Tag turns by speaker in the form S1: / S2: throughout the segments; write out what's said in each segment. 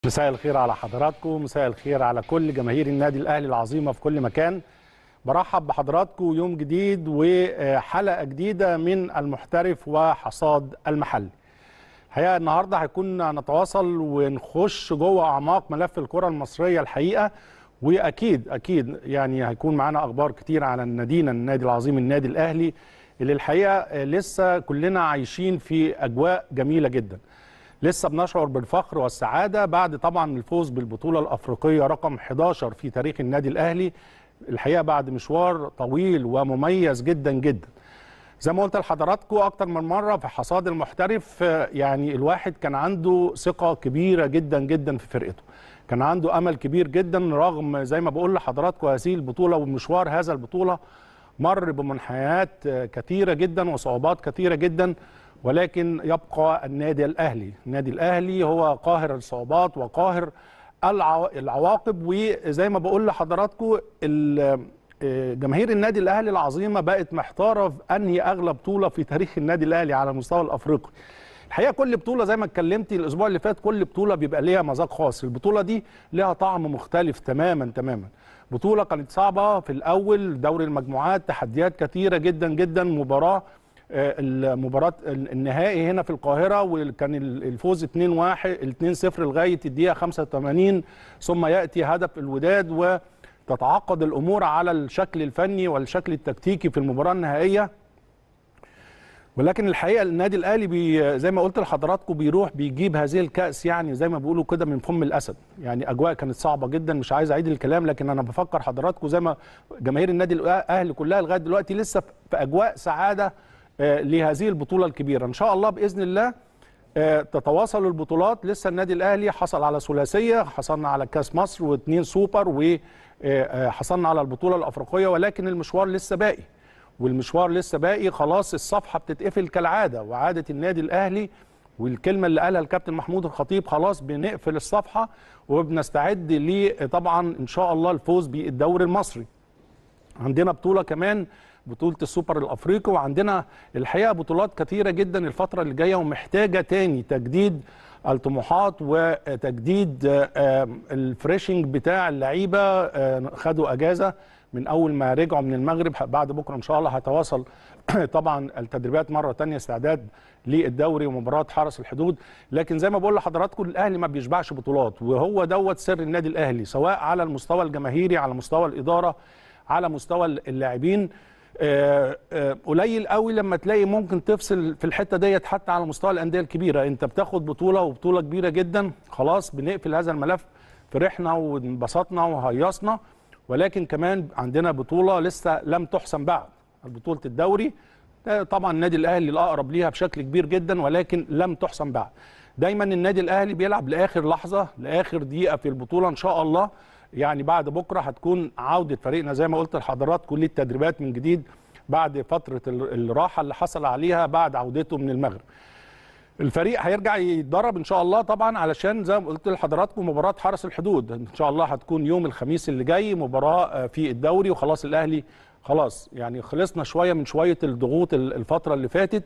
S1: مساء الخير على حضراتكم مساء الخير على كل جماهير النادي الاهلي العظيمه في كل مكان برحب بحضراتكم يوم جديد وحلقه جديده من المحترف وحصاد المحلي الحقيقه النهارده هيكون نتواصل ونخش جوه اعماق ملف الكره المصريه الحقيقه واكيد اكيد يعني هيكون معانا اخبار كتير على نادينا النادي العظيم النادي الاهلي اللي الحقيقه لسه كلنا عايشين في اجواء جميله جدا لسه بنشعر بالفخر والسعاده بعد طبعا الفوز بالبطوله الافريقيه رقم 11 في تاريخ النادي الاهلي الحقيقه بعد مشوار طويل ومميز جدا جدا زي ما قلت لحضراتكم اكتر من مره في حصاد المحترف يعني الواحد كان عنده ثقه كبيره جدا جدا في فرقته كان عنده امل كبير جدا رغم زي ما بقول لحضراتكم هذه البطوله ومشوار هذا البطوله مر بمنحنيات كثيره جدا وصعوبات كثيره جدا ولكن يبقى النادي الاهلي النادي الاهلي هو قاهر الصعوبات وقاهر العواقب وزي ما بقول لحضراتكم جماهير النادي الاهلي العظيمه بقت محتاره في انهي اغلى بطوله في تاريخ النادي الاهلي على المستوى الافريقي الحقيقه كل بطوله زي ما اتكلمت الاسبوع اللي فات كل بطوله بيبقى ليها مذاق خاص البطوله دي ليها طعم مختلف تماما تماما بطوله كانت صعبه في الاول دوري المجموعات تحديات كثيره جدا جدا مباراه المباراه النهائي هنا في القاهره وكان الفوز 2-1 2-0 لغايه الدقيقه 85 ثم ياتي هدف الوداد وتتعقد الامور على الشكل الفني والشكل التكتيكي في المباراه النهائيه ولكن الحقيقه النادي الاهلي بي زي ما قلت لحضراتكم بيروح بيجيب هذه الكاس يعني زي ما بيقولوا كده من فم الاسد يعني اجواء كانت صعبه جدا مش عايز اعيد الكلام لكن انا بفكر حضراتكم زي ما جماهير النادي الاهلي كلها لغايه دلوقتي لسه في اجواء سعاده لهذه البطوله الكبيره ان شاء الله باذن الله تتواصل البطولات لسه النادي الاهلي حصل على ثلاثيه حصلنا على كاس مصر واثنين سوبر وحصلنا على البطوله الافريقيه ولكن المشوار لسه باقي والمشوار لسه باقي خلاص الصفحه بتتقفل كالعاده وعاده النادي الاهلي والكلمه اللي قالها الكابتن محمود الخطيب خلاص بنقفل الصفحه وبنستعد لطبعا ان شاء الله الفوز بالدوري المصري عندنا بطوله كمان بطوله السوبر الافريقي وعندنا الحقيقه بطولات كثيره جدا الفتره اللي جايه ومحتاجه تاني تجديد الطموحات وتجديد الفريشنج بتاع اللعيبه خدوا اجازه من اول ما رجعوا من المغرب بعد بكره ان شاء الله هتواصل طبعا التدريبات مره تانية استعداد للدوري ومباراه حرس الحدود لكن زي ما بقول لحضراتكم الاهلي ما بيشبعش بطولات وهو دوت سر النادي الاهلي سواء على المستوى الجماهيري على مستوى الاداره على مستوى اللاعبين آه آه قليل قوي لما تلاقي ممكن تفصل في الحته ديت حتى على مستوى الانديه الكبيره انت بتاخد بطوله وبطوله كبيره جدا خلاص بنقفل هذا الملف فرحنا وانبسطنا وهيصنا ولكن كمان عندنا بطوله لسه لم تحسم بعد بطوله الدوري طبعا النادي الاهلي الاقرب ليها بشكل كبير جدا ولكن لم تحسم بعد دايما النادي الاهلي بيلعب لاخر لحظه لاخر دقيقه في البطوله ان شاء الله يعني بعد بكره هتكون عوده فريقنا زي ما قلت لحضراتكم للتدريبات من جديد بعد فتره الراحه اللي حصل عليها بعد عودته من المغرب. الفريق هيرجع يتدرب ان شاء الله طبعا علشان زي ما قلت لحضراتكم مباراه حرس الحدود ان شاء الله هتكون يوم الخميس اللي جاي مباراه في الدوري وخلاص الاهلي خلاص يعني خلصنا شويه من شويه الضغوط الفتره اللي فاتت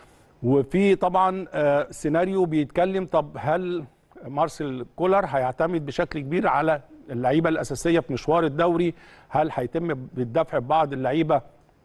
S1: وفي طبعا سيناريو بيتكلم طب هل مارسيل كولر هيعتمد بشكل كبير على اللعيبه الاساسيه في مشوار الدوري هل هيتم بالدفع ببعض اللعيبه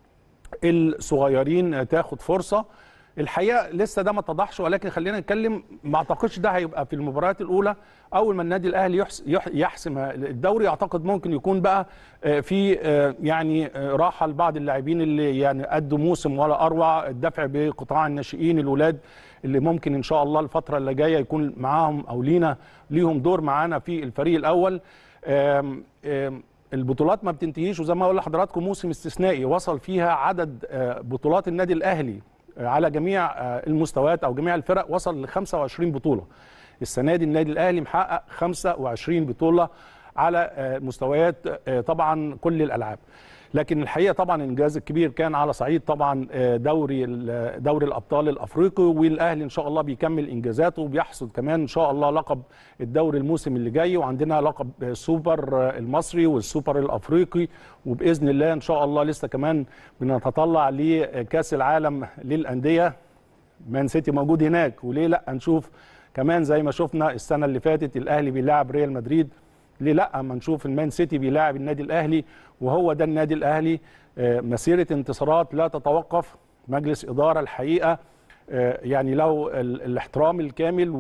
S1: الصغيرين تاخد فرصه الحقيقه لسه ده ما اتضحش ولكن خلينا نتكلم ما اعتقدش ده هيبقى في المباريات الاولى اول ما النادي الاهلي يحسم الدوري اعتقد ممكن يكون بقى في يعني راحه لبعض اللاعبين اللي يعني قدوا موسم ولا اروع الدفع بقطاع الناشئين الولاد اللي ممكن ان شاء الله الفتره اللي جايه يكون معاهم او لينا ليهم دور معانا في الفريق الاول آم آم البطولات ما بتنتهيش وزي ما اقول لحضراتكم موسم استثنائي وصل فيها عدد بطولات النادي الاهلي على جميع المستويات او جميع الفرق وصل ل 25 بطوله السنه دي النادي الاهلي محقق 25 بطوله على مستويات طبعا كل الالعاب لكن الحقيقه طبعا الانجاز الكبير كان على صعيد طبعا دوري دوري الابطال الافريقي والاهلي ان شاء الله بيكمل انجازاته وبيحصد كمان ان شاء الله لقب الدوري الموسم اللي جاي وعندنا لقب السوبر المصري والسوبر الافريقي وباذن الله ان شاء الله لسه كمان بنتطلع لكاس العالم للانديه مان سيتي موجود هناك وليه لا نشوف كمان زي ما شفنا السنه اللي فاتت الاهلي بيلاعب ريال مدريد ليه لا اما نشوف المان سيتي بيلاعب النادي الاهلي وهو ده النادي الاهلي آه، مسيره انتصارات لا تتوقف مجلس اداره الحقيقه آه، يعني له ال- الاحترام الكامل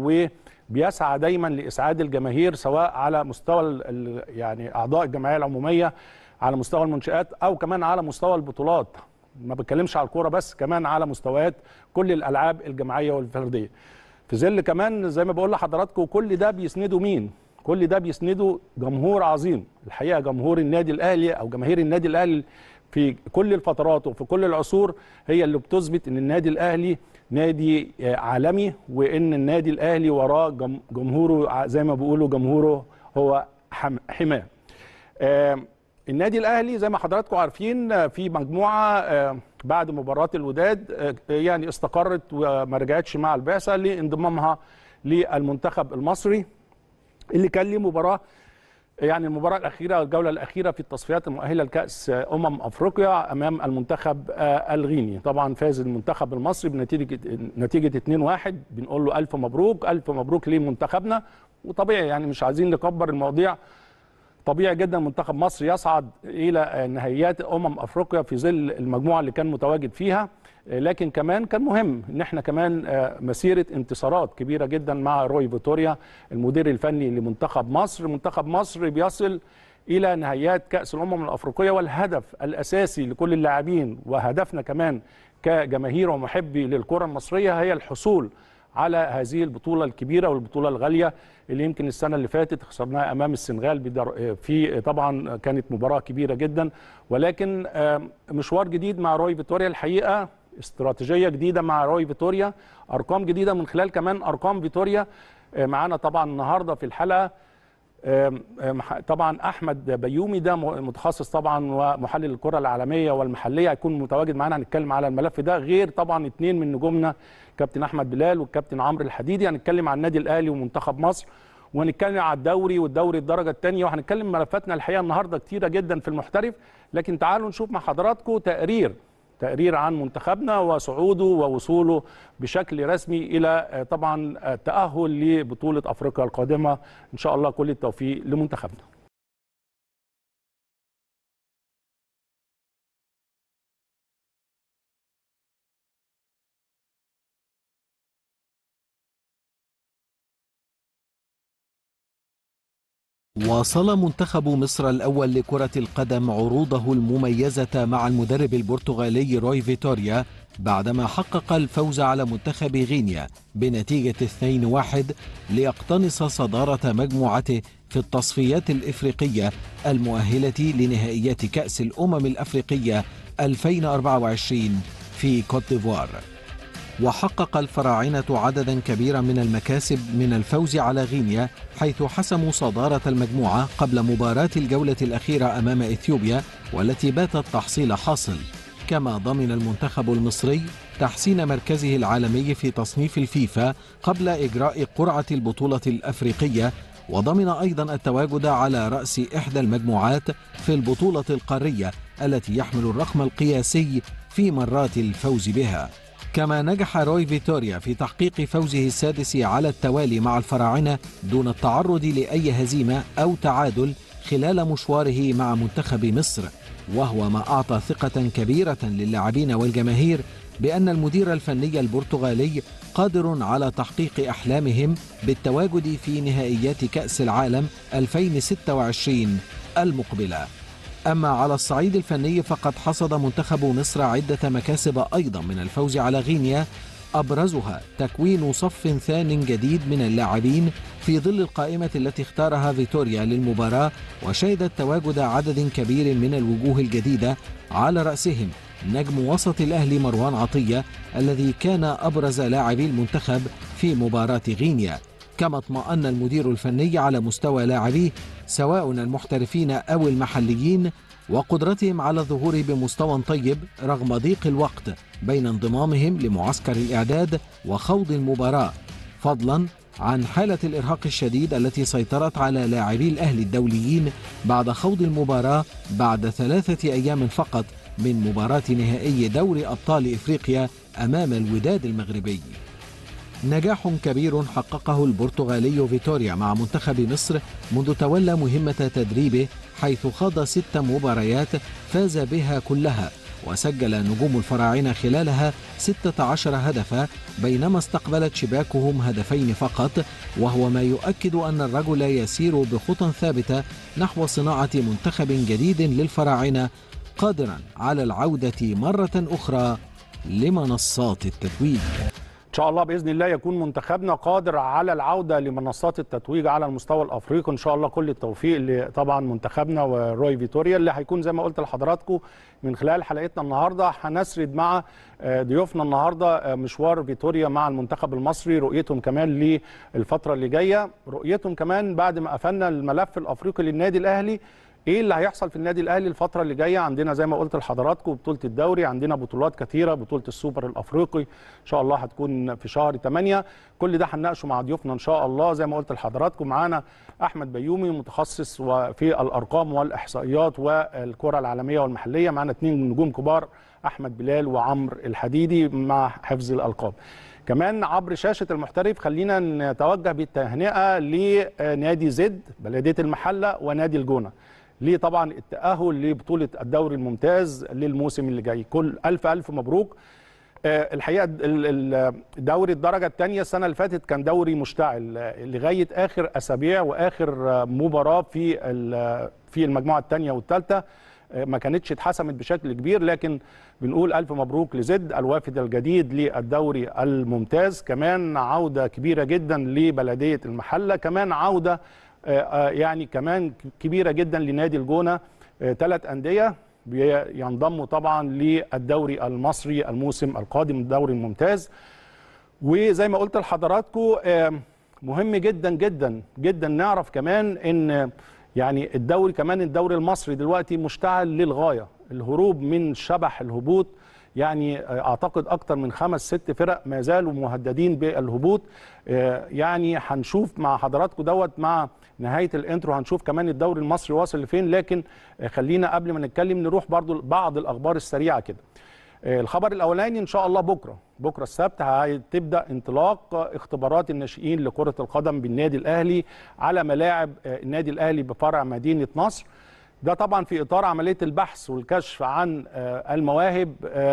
S1: وبيسعى دايما لاسعاد الجماهير سواء على مستوى ال- ال- يعني اعضاء الجمعيه العموميه على مستوى المنشات او كمان على مستوى البطولات ما بتكلمش على الكوره بس كمان على مستويات كل الالعاب الجماعيه والفرديه في ظل كمان زي ما بقول لحضراتكم كل ده بيسنده مين كل ده بيسنده جمهور عظيم الحقيقه جمهور النادي الاهلي او جماهير النادي الاهلي في كل الفترات وفي كل العصور هي اللي بتثبت ان النادي الاهلي نادي آه، عالمي وان النادي الاهلي وراه جم- جمهوره ع- زي ما بيقولوا جمهوره هو حم- حماه آه، النادي الاهلي زي ما حضراتكم عارفين آه، في مجموعه آه، بعد مباراه الوداد آه، يعني استقرت وما رجعتش مع البعثه لانضمامها للمنتخب المصري اللي كان ليه مباراه يعني المباراه الاخيره الجوله الاخيره في التصفيات المؤهله لكاس امم افريقيا امام المنتخب آه، الغيني طبعا فاز المنتخب المصري بنتيجه نتيجه 2-1 بنقول له الف مبروك الف مبروك لمنتخبنا وطبيعي يعني مش عايزين نكبر المواضيع طبيعي جدا منتخب مصر يصعد الى نهائيات امم افريقيا في ظل المجموعه اللي كان متواجد فيها لكن كمان كان مهم ان احنا كمان آه، مسيره انتصارات كبيره جدا مع روي فيتوريا المدير الفني لمنتخب مصر منتخب مصر بيصل الى نهائيات كاس الامم الافريقيه والهدف الاساسي لكل اللاعبين وهدفنا كمان كجماهير ومحبي للكره المصريه هي الحصول على هذه البطوله الكبيره والبطوله الغاليه اللي يمكن السنه اللي فاتت خسرناها امام السنغال بدر... في طبعا كانت مباراه كبيره جدا ولكن آه، مشوار جديد مع روي فيتوريا الحقيقه استراتيجيه جديده مع روي فيتوريا ارقام جديده من خلال كمان ارقام فيتوريا آه، معانا طبعا النهارده في الحلقه آم، آم، طبعا احمد بيومي ده م- متخصص طبعا ومحلل الكره العالميه والمحليه هيكون متواجد معانا هنتكلم على الملف ده غير طبعا اثنين من نجومنا كابتن احمد بلال والكابتن عمرو الحديدي هنتكلم عن النادي الاهلي ومنتخب مصر وهنتكلم على الدوري والدوري الدرجه الثانيه وهنتكلم ملفاتنا الحقيقه النهارده كتيره جدا في المحترف لكن تعالوا نشوف مع حضراتكم تقرير تقرير عن منتخبنا وصعوده ووصوله بشكل رسمي الى آه، طبعا آه، التاهل لبطوله افريقيا القادمه ان شاء الله كل التوفيق لمنتخبنا
S2: واصل منتخب مصر الأول لكرة القدم عروضه المميزة مع المدرب البرتغالي روي فيتوريا بعدما حقق الفوز على منتخب غينيا بنتيجة 2-1 ليقتنص صدارة مجموعته في التصفيات الإفريقية المؤهلة لنهائيات كأس الأمم الأفريقية 2024 في كوت ديفوار وحقق الفراعنة عددا كبيرا من المكاسب من الفوز على غينيا حيث حسموا صدارة المجموعة قبل مباراة الجولة الأخيرة أمام إثيوبيا والتي باتت تحصيل حاصل كما ضمن المنتخب المصري تحسين مركزه العالمي في تصنيف الفيفا قبل إجراء قرعة البطولة الأفريقية وضمن أيضا التواجد على رأس إحدى المجموعات في البطولة القارية التي يحمل الرقم القياسي في مرات الفوز بها كما نجح روي فيتوريا في تحقيق فوزه السادس على التوالي مع الفراعنة دون التعرض لأي هزيمة أو تعادل خلال مشواره مع منتخب مصر وهو ما أعطى ثقة كبيرة للاعبين والجماهير بأن المدير الفني البرتغالي قادر على تحقيق أحلامهم بالتواجد في نهائيات كأس العالم 2026 المقبلة أما على الصعيد الفني فقد حصد منتخب مصر عدة مكاسب أيضا من الفوز على غينيا أبرزها تكوين صف ثان جديد من اللاعبين في ظل القائمة التي اختارها فيتوريا للمباراة وشهدت تواجد عدد كبير من الوجوه الجديدة على رأسهم نجم وسط الأهلي مروان عطية الذي كان أبرز لاعبي المنتخب في مباراة غينيا كما اطمأن المدير الفني على مستوى لاعبيه سواء المحترفين أو المحليين وقدرتهم على الظهور بمستوى طيب رغم ضيق الوقت بين انضمامهم لمعسكر الإعداد وخوض المباراة فضلا عن حالة الإرهاق الشديد التي سيطرت على لاعبي الأهلي الدوليين بعد خوض المباراة بعد ثلاثة أيام فقط من مباراة نهائي دوري أبطال إفريقيا أمام الوداد المغربي نجاح كبير حققه البرتغالي فيتوريا مع منتخب مصر منذ تولى مهمة تدريبه حيث خاض ست مباريات فاز بها كلها وسجل نجوم الفراعنة خلالها 16 هدفا بينما استقبلت شباكهم هدفين فقط وهو ما يؤكد أن الرجل يسير بخطى ثابتة نحو صناعة منتخب جديد للفراعنة قادرا على العودة مرة أخرى لمنصات التتويج
S1: ان شاء الله باذن الله يكون منتخبنا قادر على العوده لمنصات التتويج على المستوى الافريقي ان شاء الله كل التوفيق طبعا منتخبنا وروي فيتوريا اللي هيكون زي ما قلت لحضراتكم من خلال حلقتنا النهارده هنسرد مع ضيوفنا النهارده مشوار فيتوريا مع المنتخب المصري رؤيتهم كمان للفتره اللي جايه رؤيتهم كمان بعد ما قفلنا الملف الافريقي للنادي الاهلي ايه اللي هيحصل في النادي الاهلي الفتره اللي جايه عندنا زي ما قلت لحضراتكم بطوله الدوري عندنا بطولات كثيره بطوله السوبر الافريقي ان شاء الله هتكون في شهر 8 كل ده هنناقشه مع ضيوفنا ان شاء الله زي ما قلت لحضراتكم معانا احمد بيومي متخصص في الارقام والاحصائيات والكره العالميه والمحليه معانا اثنين نجوم كبار احمد بلال وعمرو الحديدي مع حفظ الالقاب كمان عبر شاشه المحترف خلينا نتوجه بالتهنئه لنادي زد بلديه المحله ونادي الجونه ليه طبعا التأهل لبطولة الدوري الممتاز للموسم اللي جاي كل ألف ألف مبروك آه الحقيقة دوري الدرجة الثانية السنة اللي فاتت كان دوري مشتعل لغاية آخر أسابيع وآخر مباراة في في المجموعة الثانية والثالثة ما كانتش اتحسمت بشكل كبير لكن بنقول ألف مبروك لزد الوافد الجديد للدوري الممتاز كمان عودة كبيرة جدا لبلدية المحلة كمان عودة يعني كمان كبيره جدا لنادي الجونه ثلاث انديه ينضموا طبعا للدوري المصري الموسم القادم الدوري الممتاز وزي ما قلت لحضراتكم مهم جدا جدا جدا نعرف كمان ان يعني الدوري كمان الدوري المصري دلوقتي مشتعل للغايه الهروب من شبح الهبوط يعني اعتقد اكتر من خمس ست فرق ما زالوا مهددين بالهبوط يعني هنشوف مع حضراتكم دوت مع نهايه الانترو هنشوف كمان الدوري المصري واصل لفين لكن خلينا قبل ما نتكلم نروح برضو بعض الاخبار السريعه كده الخبر الاولاني ان شاء الله بكره بكره السبت هتبدا انطلاق اختبارات الناشئين لكره القدم بالنادي الاهلي على ملاعب النادي الاهلي بفرع مدينه نصر ده طبعا في اطار عمليه البحث والكشف عن المواهب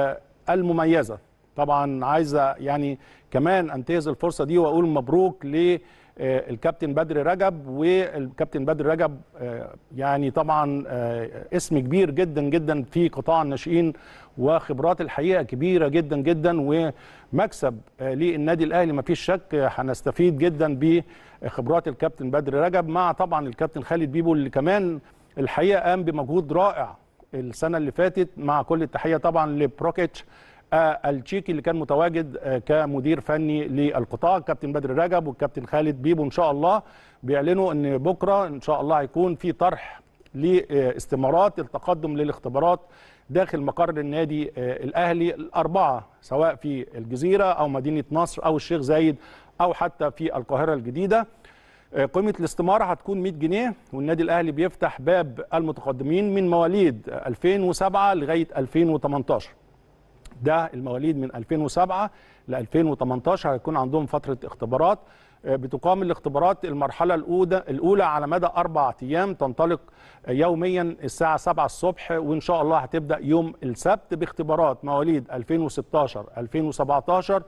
S1: المميزه طبعا عايزه يعني كمان انتهز الفرصه دي واقول مبروك للكابتن بدر رجب والكابتن بدر رجب يعني طبعا اسم كبير جدا جدا في قطاع الناشئين وخبرات الحقيقه كبيره جدا جدا ومكسب للنادي الاهلي ما فيش شك هنستفيد جدا بخبرات الكابتن بدر رجب مع طبعا الكابتن خالد بيبو اللي كمان الحقيقه قام بمجهود رائع السنه اللي فاتت مع كل التحيه طبعا لبروكيتش التشيكي اللي كان متواجد كمدير فني للقطاع الكابتن بدر رجب والكابتن خالد بيبو ان شاء الله بيعلنوا ان بكره ان شاء الله هيكون في طرح لاستمارات التقدم للاختبارات داخل مقر النادي الاهلي الاربعه سواء في الجزيره او مدينه نصر او الشيخ زايد او حتى في القاهره الجديده قيمة الاستمارة هتكون 100 جنيه والنادي الأهلي بيفتح باب المتقدمين من مواليد 2007 لغاية 2018 ده المواليد من 2007 ل 2018 هيكون عندهم فترة اختبارات بتقام الاختبارات المرحلة الأولى الأولى على مدى أربع أيام تنطلق يوميا الساعة 7 الصبح وإن شاء الله هتبدأ يوم السبت باختبارات مواليد 2016 2017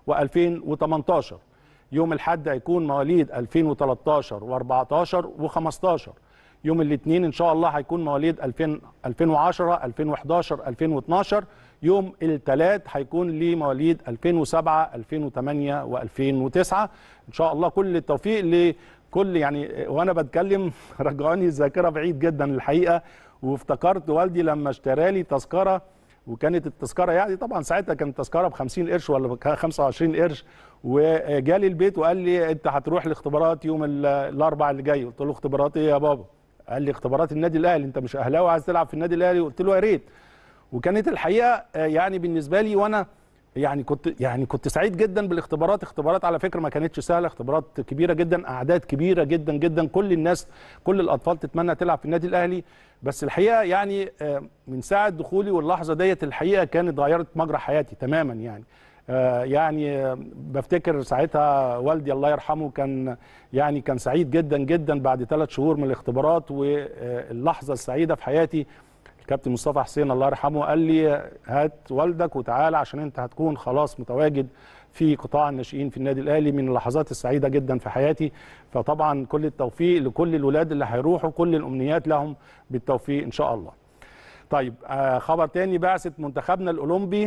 S1: و2018 يوم الحد هيكون مواليد 2013 و14 و15 يوم الاثنين ان شاء الله هيكون مواليد 2000 2010 2011 2012 يوم الثلاث هيكون لمواليد 2007 2008 و2009 ان شاء الله كل التوفيق لكل يعني وانا بتكلم رجعوني الذاكره بعيد جدا الحقيقه وافتكرت والدي لما اشترى لي تذكره وكانت التذكره يعني طبعا ساعتها كانت التذكره ب 50 قرش ولا ب 25 قرش وجالي البيت وقال لي انت هتروح الاختبارات يوم الاربعاء اللي جاي قلت له اختبارات ايه يا بابا قال لي اختبارات النادي الاهلي انت مش اهلاوي عايز تلعب في النادي الاهلي قلت له يا ريت وكانت الحقيقه يعني بالنسبه لي وانا يعني كنت يعني كنت سعيد جدا بالاختبارات اختبارات على فكره ما كانتش سهله اختبارات كبيره جدا اعداد كبيره جدا جدا كل الناس كل الاطفال تتمنى تلعب في النادي الاهلي بس الحقيقه يعني من ساعه دخولي واللحظه ديت الحقيقه كانت غيرت مجرى حياتي تماما يعني آه، يعني آه، بفتكر ساعتها والدي الله يرحمه كان يعني كان سعيد جدا جدا بعد ثلاث شهور من الاختبارات واللحظه السعيده في حياتي الكابتن مصطفى حسين الله يرحمه قال لي هات والدك وتعالى عشان انت هتكون خلاص متواجد في قطاع الناشئين في النادي الاهلي من اللحظات السعيده جدا في حياتي فطبعا كل التوفيق لكل الولاد اللي هيروحوا كل الامنيات لهم بالتوفيق ان شاء الله. طيب آه خبر تاني بعثه منتخبنا الاولمبي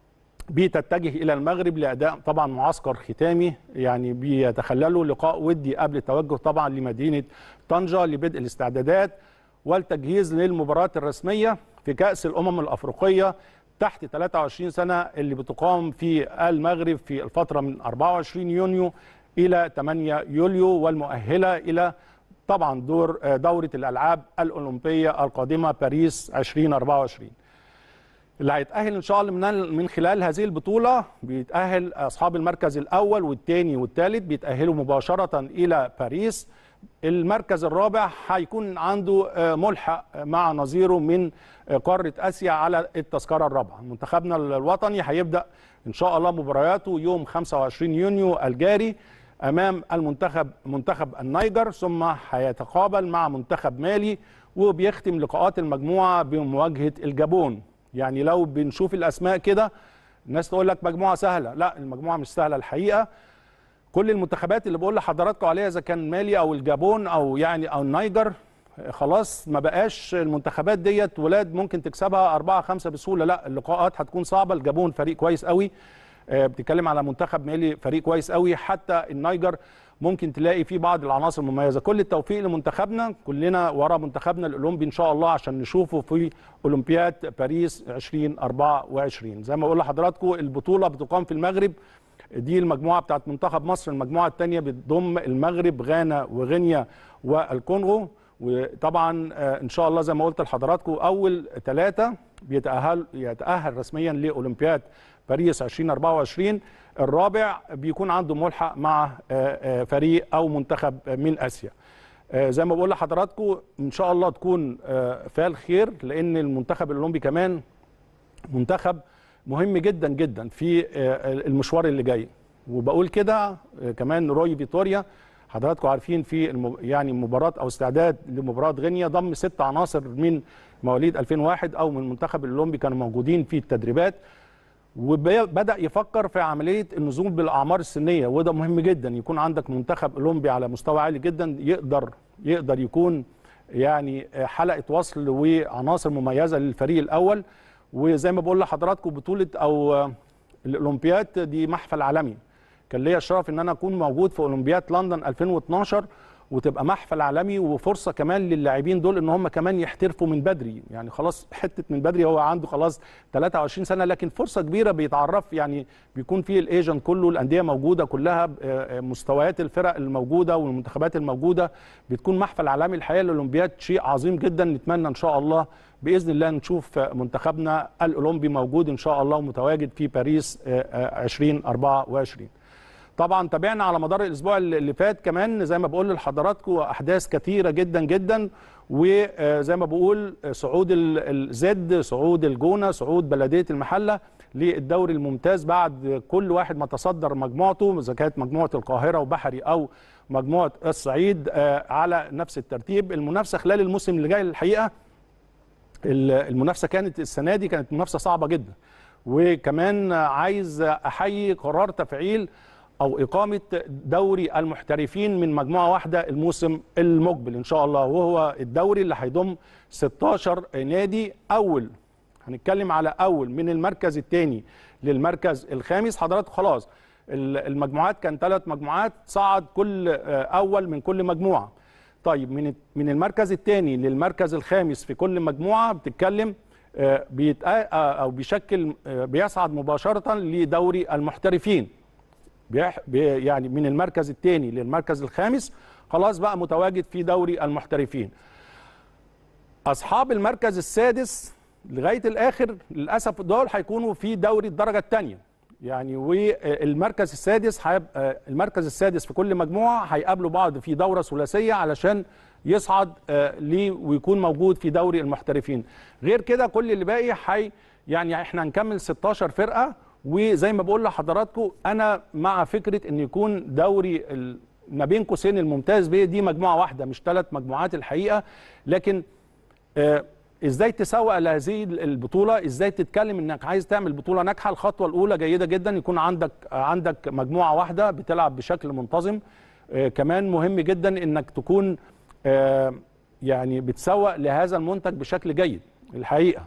S1: بتتجه الى المغرب لاداء طبعا معسكر ختامي يعني بيتخللوا لقاء ودي قبل التوجه طبعا لمدينه طنجه لبدء الاستعدادات والتجهيز للمباراه الرسميه في كاس الامم الافريقيه تحت 23 سنه اللي بتقام في المغرب في الفتره من 24 يونيو الى 8 يوليو والمؤهله الى طبعا دور دوره الالعاب الاولمبيه القادمه باريس 2024 اللي هيتأهل إن شاء الله من من خلال هذه البطولة بيتأهل أصحاب المركز الأول والثاني والثالث بيتأهلوا مباشرة إلى باريس المركز الرابع هيكون عنده آه، ملحق مع نظيره من آه، قارة آسيا على التذكرة الرابعة منتخبنا الوطني هيبدأ إن شاء الله مبارياته يوم 25 يونيو الجاري أمام المنتخب منتخب النيجر ثم هيتقابل مع منتخب مالي وبيختم لقاءات المجموعة بمواجهة الجابون يعني لو بنشوف الاسماء كده الناس تقول لك مجموعه سهله لا المجموعه مش سهله الحقيقه كل المنتخبات اللي بقول لحضراتكم عليها اذا كان مالي او الجابون او يعني او النيجر خلاص ما بقاش المنتخبات ديت ولاد ممكن تكسبها أربعة خمسة بسهولة لا اللقاءات هتكون صعبة الجابون فريق كويس قوي آه، بتتكلم على منتخب مالي فريق كويس قوي حتى النيجر ممكن تلاقي فيه بعض العناصر المميزه كل التوفيق لمنتخبنا كلنا ورا منتخبنا الاولمبي ان شاء الله عشان نشوفه في اولمبياد باريس 2024 زي ما بقول لحضراتكم البطوله بتقام في المغرب دي المجموعه بتاعت منتخب مصر المجموعه الثانيه بتضم المغرب غانا وغينيا والكونغو وطبعا آه، ان شاء الله زي ما قلت لحضراتكم اول ثلاثه بيتاهل يتاهل رسميا لاولمبياد باريس 2024 الرابع بيكون عنده ملحق مع آه، آه، فريق او منتخب من اسيا آه، زي ما بقول لحضراتكم ان شاء الله تكون آه، فيها الخير لان المنتخب الاولمبي كمان منتخب مهم جدا جدا في آه، المشوار اللي جاي وبقول كده آه، كمان روي فيتوريا حضراتكم عارفين في الم... يعني مباراه او استعداد لمباراه غينيا ضم ست عناصر من مواليد 2001 او من المنتخب الاولمبي كانوا موجودين في التدريبات وبدا يفكر في عمليه النزول بالاعمار السنيه وده مهم جدا يكون عندك منتخب اولمبي على مستوى عالي جدا يقدر يقدر يكون يعني حلقه وصل وعناصر مميزه للفريق الاول وزي ما بقول لحضراتكم بطوله او الاولمبياد دي محفل عالمي كان ليا الشرف ان انا اكون موجود في اولمبياد لندن 2012 وتبقى محفل عالمي وفرصه كمان للاعبين دول ان هم كمان يحترفوا من بدري يعني خلاص حته من بدري هو عنده خلاص 23 سنه لكن فرصه كبيره بيتعرف يعني بيكون فيه الايجن كله الانديه موجوده كلها آه، مستويات الفرق الموجوده والمنتخبات الموجوده بتكون محفل عالمي الحقيقه الاولمبياد شيء عظيم جدا نتمنى ان شاء الله باذن الله نشوف منتخبنا الاولمبي موجود ان شاء الله ومتواجد في باريس آه، آه، 2024 طبعا تابعنا على مدار الاسبوع اللي فات كمان زي ما بقول لحضراتكم احداث كثيره جدا جدا وزي ما بقول صعود ال- الزد صعود الجونه صعود بلديه المحله للدوري الممتاز بعد كل واحد ما تصدر مجموعته اذا كانت مجموعه القاهره وبحري او مجموعه الصعيد آه، على نفس الترتيب المنافسه خلال الموسم اللي جاي الحقيقه ال- المنافسه كانت السنه دي كانت منافسه صعبه جدا وكمان عايز احيي قرار تفعيل او اقامه دوري المحترفين من مجموعه واحده الموسم المقبل ان شاء الله وهو الدوري اللي هيضم 16 نادي اول هنتكلم على اول من المركز الثاني للمركز الخامس حضراتكم خلاص ال- المجموعات كان ثلاث مجموعات صعد كل آه، اول من كل مجموعه طيب من من المركز الثاني للمركز الخامس في كل مجموعه بتتكلم آه، بيتأ- آه، او بيشكل آه، بيصعد مباشره لدوري المحترفين بيح- بي- يعني من المركز الثاني للمركز الخامس خلاص بقى متواجد في دوري المحترفين اصحاب المركز السادس لغايه الاخر للاسف دول هيكونوا في دوري الدرجه الثانيه يعني والمركز السادس هيبقى المركز السادس في كل مجموعه هيقابلوا بعض في دوره ثلاثيه علشان يصعد آه، ليه ويكون موجود في دوري المحترفين غير كده كل اللي باقي حي يعني احنا هنكمل 16 فرقه وزي ما بقول لحضراتكم انا مع فكره ان يكون دوري ال- ما بين قوسين الممتاز بيه دي مجموعه واحده مش ثلاث مجموعات الحقيقه لكن آه، ازاي تسوق لهذه البطوله ازاي تتكلم انك عايز تعمل بطوله ناجحه الخطوه الاولى جيده جدا يكون عندك عندك مجموعه واحده بتلعب بشكل منتظم آه، كمان مهم جدا انك تكون آه، يعني بتسوق لهذا المنتج بشكل جيد الحقيقه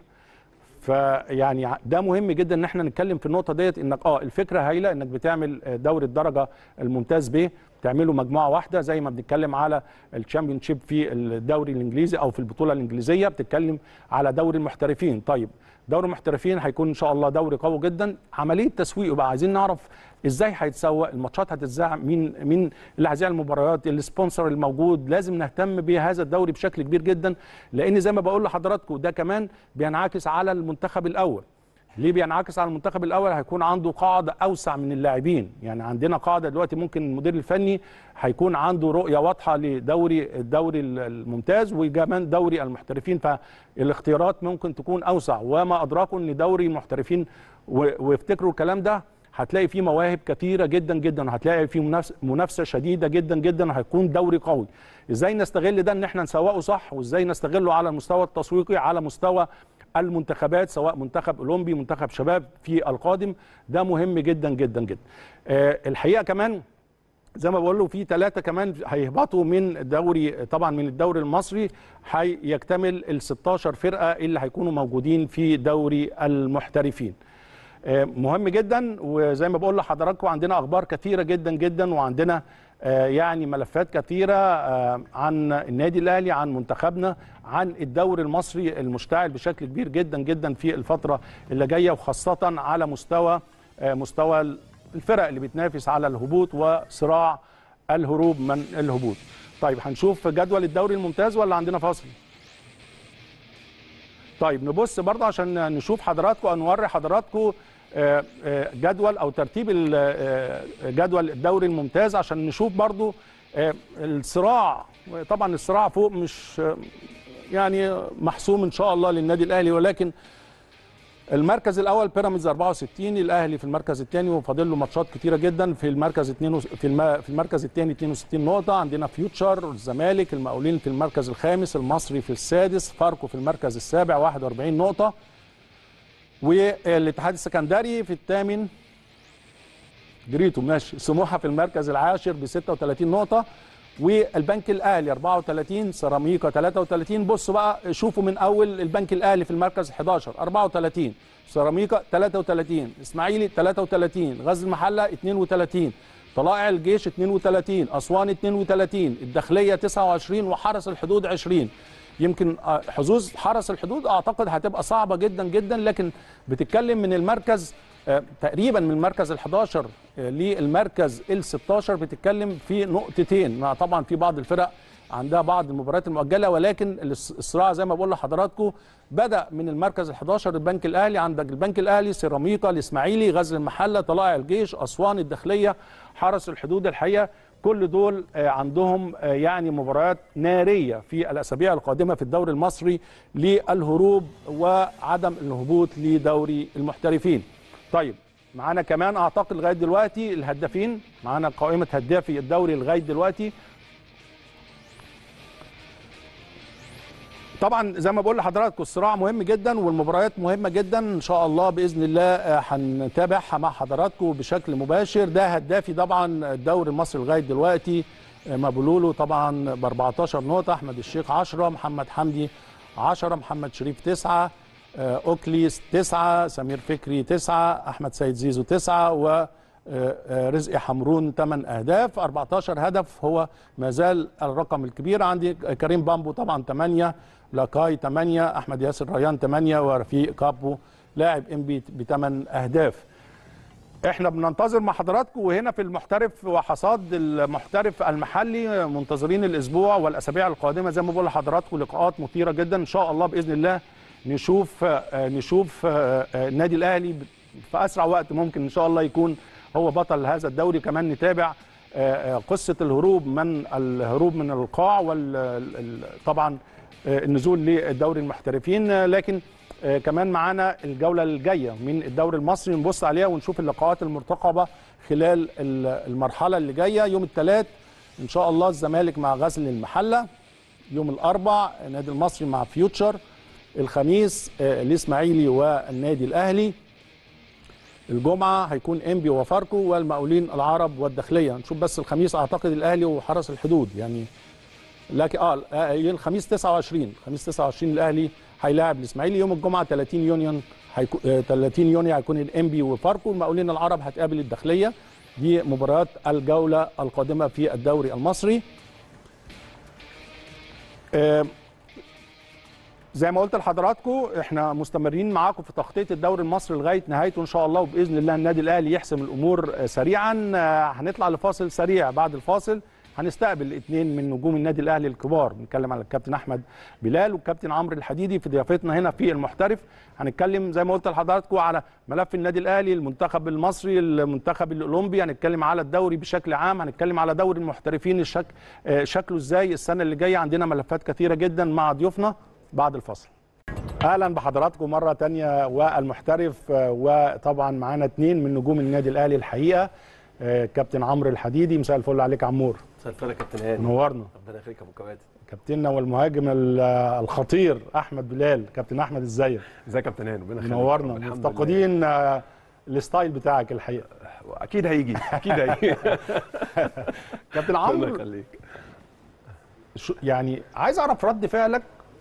S1: فيعني ده مهم جدا ان احنا نتكلم في النقطه ديت انك اه الفكره هايله انك بتعمل آه، دوري الدرجه الممتاز ب تعمله مجموعه واحده زي ما بنتكلم على الشامبيون شيب في الدوري الانجليزي او في البطوله الانجليزيه بتتكلم على دوري المحترفين طيب دوري المحترفين هيكون ان شاء الله دوري قوي جدا عمليه تسويقه بقى عايزين نعرف ازاي هيتسوق الماتشات هتتذاع مين مين اللي هيذيع المباريات السبونسر الموجود لازم نهتم بهذا الدوري بشكل كبير جدا لان زي ما بقول لحضراتكم ده كمان بينعكس على المنتخب الاول ليه بينعكس على المنتخب الاول هيكون عنده قاعده اوسع من اللاعبين يعني عندنا قاعده دلوقتي ممكن المدير الفني هيكون عنده رؤيه واضحه لدوري الدوري الممتاز وكمان دوري المحترفين فالاختيارات ممكن تكون اوسع وما ادراكم ان دوري المحترفين و- وافتكروا الكلام ده هتلاقي فيه مواهب كثيره جدا جدا هتلاقي فيه منافس- منافسه شديده جدا جدا هيكون دوري قوي ازاي نستغل ده ان احنا نسوقه صح وازاي نستغله على المستوى التسويقي على مستوى المنتخبات سواء منتخب اولمبي منتخب شباب في القادم ده مهم جدا جدا جدا آه، الحقيقه كمان زي ما بقول له في ثلاثه كمان هيهبطوا من الدوري طبعا من الدوري المصري هيكتمل ال 16 فرقه اللي هيكونوا موجودين في دوري المحترفين آه، مهم جدا وزي ما بقول لحضراتكم عندنا اخبار كثيره جدا جدا وعندنا آه، يعني ملفات كثيره آه، عن النادي الاهلي عن منتخبنا عن الدوري المصري المشتعل بشكل كبير جدا جدا في الفتره اللي جايه وخاصه على مستوى آه، مستوى الفرق اللي بتنافس على الهبوط وصراع الهروب من الهبوط طيب هنشوف جدول الدوري الممتاز ولا عندنا فاصل طيب نبص برضه عشان نشوف حضراتكم او نوري حضراتكم آه، آه، جدول او ترتيب ال- آه، جدول الدوري الممتاز عشان نشوف برضه آه، الصراع طبعا الصراع فوق مش آه، يعني محسوم ان شاء الله للنادي الاهلي ولكن المركز الاول بيراميدز 64 الاهلي في المركز الثاني وفاضل له ماتشات كتيره جدا في المركز 2 في الم... في المركز الثاني 62 نقطه عندنا فيوتشر الزمالك المقاولين في المركز الخامس المصري في السادس فاركو في المركز السابع 41 نقطه والاتحاد السكندري في الثامن جريتو ماشي سموحه في المركز العاشر ب 36 نقطه والبنك الاهلي 34 سيراميكا 33 بصوا بقى شوفوا من اول البنك الاهلي في المركز 11 34 سيراميكا 33 اسماعيلي 33 غزل المحله 32 طلائع الجيش 32 اسوان 32 الداخليه 29 وحرس الحدود 20 يمكن آه، حظوظ حرس الحدود اعتقد هتبقى صعبه جدا جدا لكن بتتكلم من المركز آه، تقريبا من المركز ال 11 آه، للمركز ال 16 بتتكلم في نقطتين مع طبعا في بعض الفرق عندها بعض المباريات المؤجله ولكن الص- الصراع زي ما بقول لحضراتكم بدا من المركز ال 11 البنك الاهلي عندك البنك الاهلي سيراميكا الاسماعيلي غزل المحله طلائع الجيش اسوان الداخليه حرس الحدود الحقيقه كل دول آه، عندهم آه، يعني مباريات ناريه في الاسابيع القادمه في الدوري المصري للهروب وعدم الهبوط لدوري المحترفين. طيب معانا كمان اعتقد لغايه دلوقتي الهدافين معانا قائمه هدافي الدوري لغايه دلوقتي طبعا زي ما بقول لحضراتكم الصراع مهم جدا والمباريات مهمه جدا ان شاء الله باذن الله آه، هنتابعها مع حضراتكم بشكل مباشر ده هدافي طبعا الدوري المصري لغايه دلوقتي آه، مبولولو طبعا ب 14 نقطه احمد الشيخ 10 محمد حمدي 10 محمد شريف 9 آه، اوكليس 9 سمير فكري 9 احمد سيد زيزو 9 و آه، آه، رزقي حمرون 8 اهداف 14 هدف هو ما زال الرقم الكبير عندي كريم بامبو طبعا 8 لاكاي 8 احمد ياسر ريان 8 ورفيق كابو لاعب ام بي ب 8 اهداف احنا بننتظر مع حضراتكم وهنا في المحترف وحصاد المحترف المحلي منتظرين الاسبوع والاسابيع القادمه زي ما بقول لحضراتكم لقاءات مثيره جدا ان شاء الله باذن الله نشوف آه، نشوف آه، آه، النادي الاهلي في اسرع وقت ممكن ان شاء الله يكون هو بطل هذا الدوري كمان نتابع آه، آه، قصه الهروب من الهروب من القاع وطبعا النزول للدوري المحترفين آه، لكن آه، كمان معانا الجوله الجايه من الدوري المصري نبص عليها ونشوف اللقاءات المرتقبه خلال ال- المرحله اللي جايه يوم الثلاث ان شاء الله الزمالك مع غزل المحله يوم الاربع النادي المصري مع فيوتشر الخميس آه، الاسماعيلي والنادي الاهلي الجمعه هيكون انبي وفاركو والمقاولين العرب والداخليه نشوف بس الخميس اعتقد الاهلي وحرس الحدود يعني لكن اه آه، الخميس 29 الخميس 29 الاهلي هيلاعب الاسماعيلي يوم الجمعه 30 يونيو هيكون 30 يونيو هيكون الانبي وفاركو المقاولين العرب هتقابل الداخليه دي مباريات الجوله القادمه في الدوري المصري آه، زي ما قلت لحضراتكم احنا مستمرين معاكم في تغطيه الدوري المصري لغايه نهايته ان شاء الله وباذن الله النادي الاهلي يحسم الامور آه، سريعا آه، هنطلع لفاصل سريع بعد الفاصل هنستقبل اثنين من نجوم النادي الاهلي الكبار بنتكلم على الكابتن احمد بلال والكابتن عمرو الحديدي في ضيافتنا هنا في المحترف هنتكلم زي ما قلت لحضراتكم على ملف النادي الاهلي المنتخب المصري المنتخب الاولمبي هنتكلم على الدوري بشكل عام هنتكلم على دوري المحترفين الشك... آه، شكله ازاي السنه اللي جايه عندنا ملفات كثيره جدا مع ضيوفنا بعد الفاصل اهلا بحضراتكم مره تانية والمحترف آه، وطبعا معانا اثنين من نجوم النادي الاهلي الحقيقه آه، كابتن عمرو الحديدي مساء الفل عليك يا عمور
S3: مساء الفل يا كابتن هاني
S1: نورنا
S3: ربنا يخليك يا ابو كباتن
S1: كابتننا والمهاجم ال- الخطير احمد بلال كابتن احمد ازيك
S4: ازيك يا كابتن هاني ربنا يخليك
S1: منورنا
S4: الحمد لله.
S1: مفتقدين آه، الستايل بتاعك الحقيقه
S4: اكيد هيجي اكيد هيجي
S1: كابتن
S4: ربنا
S1: عمرو
S4: يخليك
S1: شو- يعني عايز اعرف رد فعلك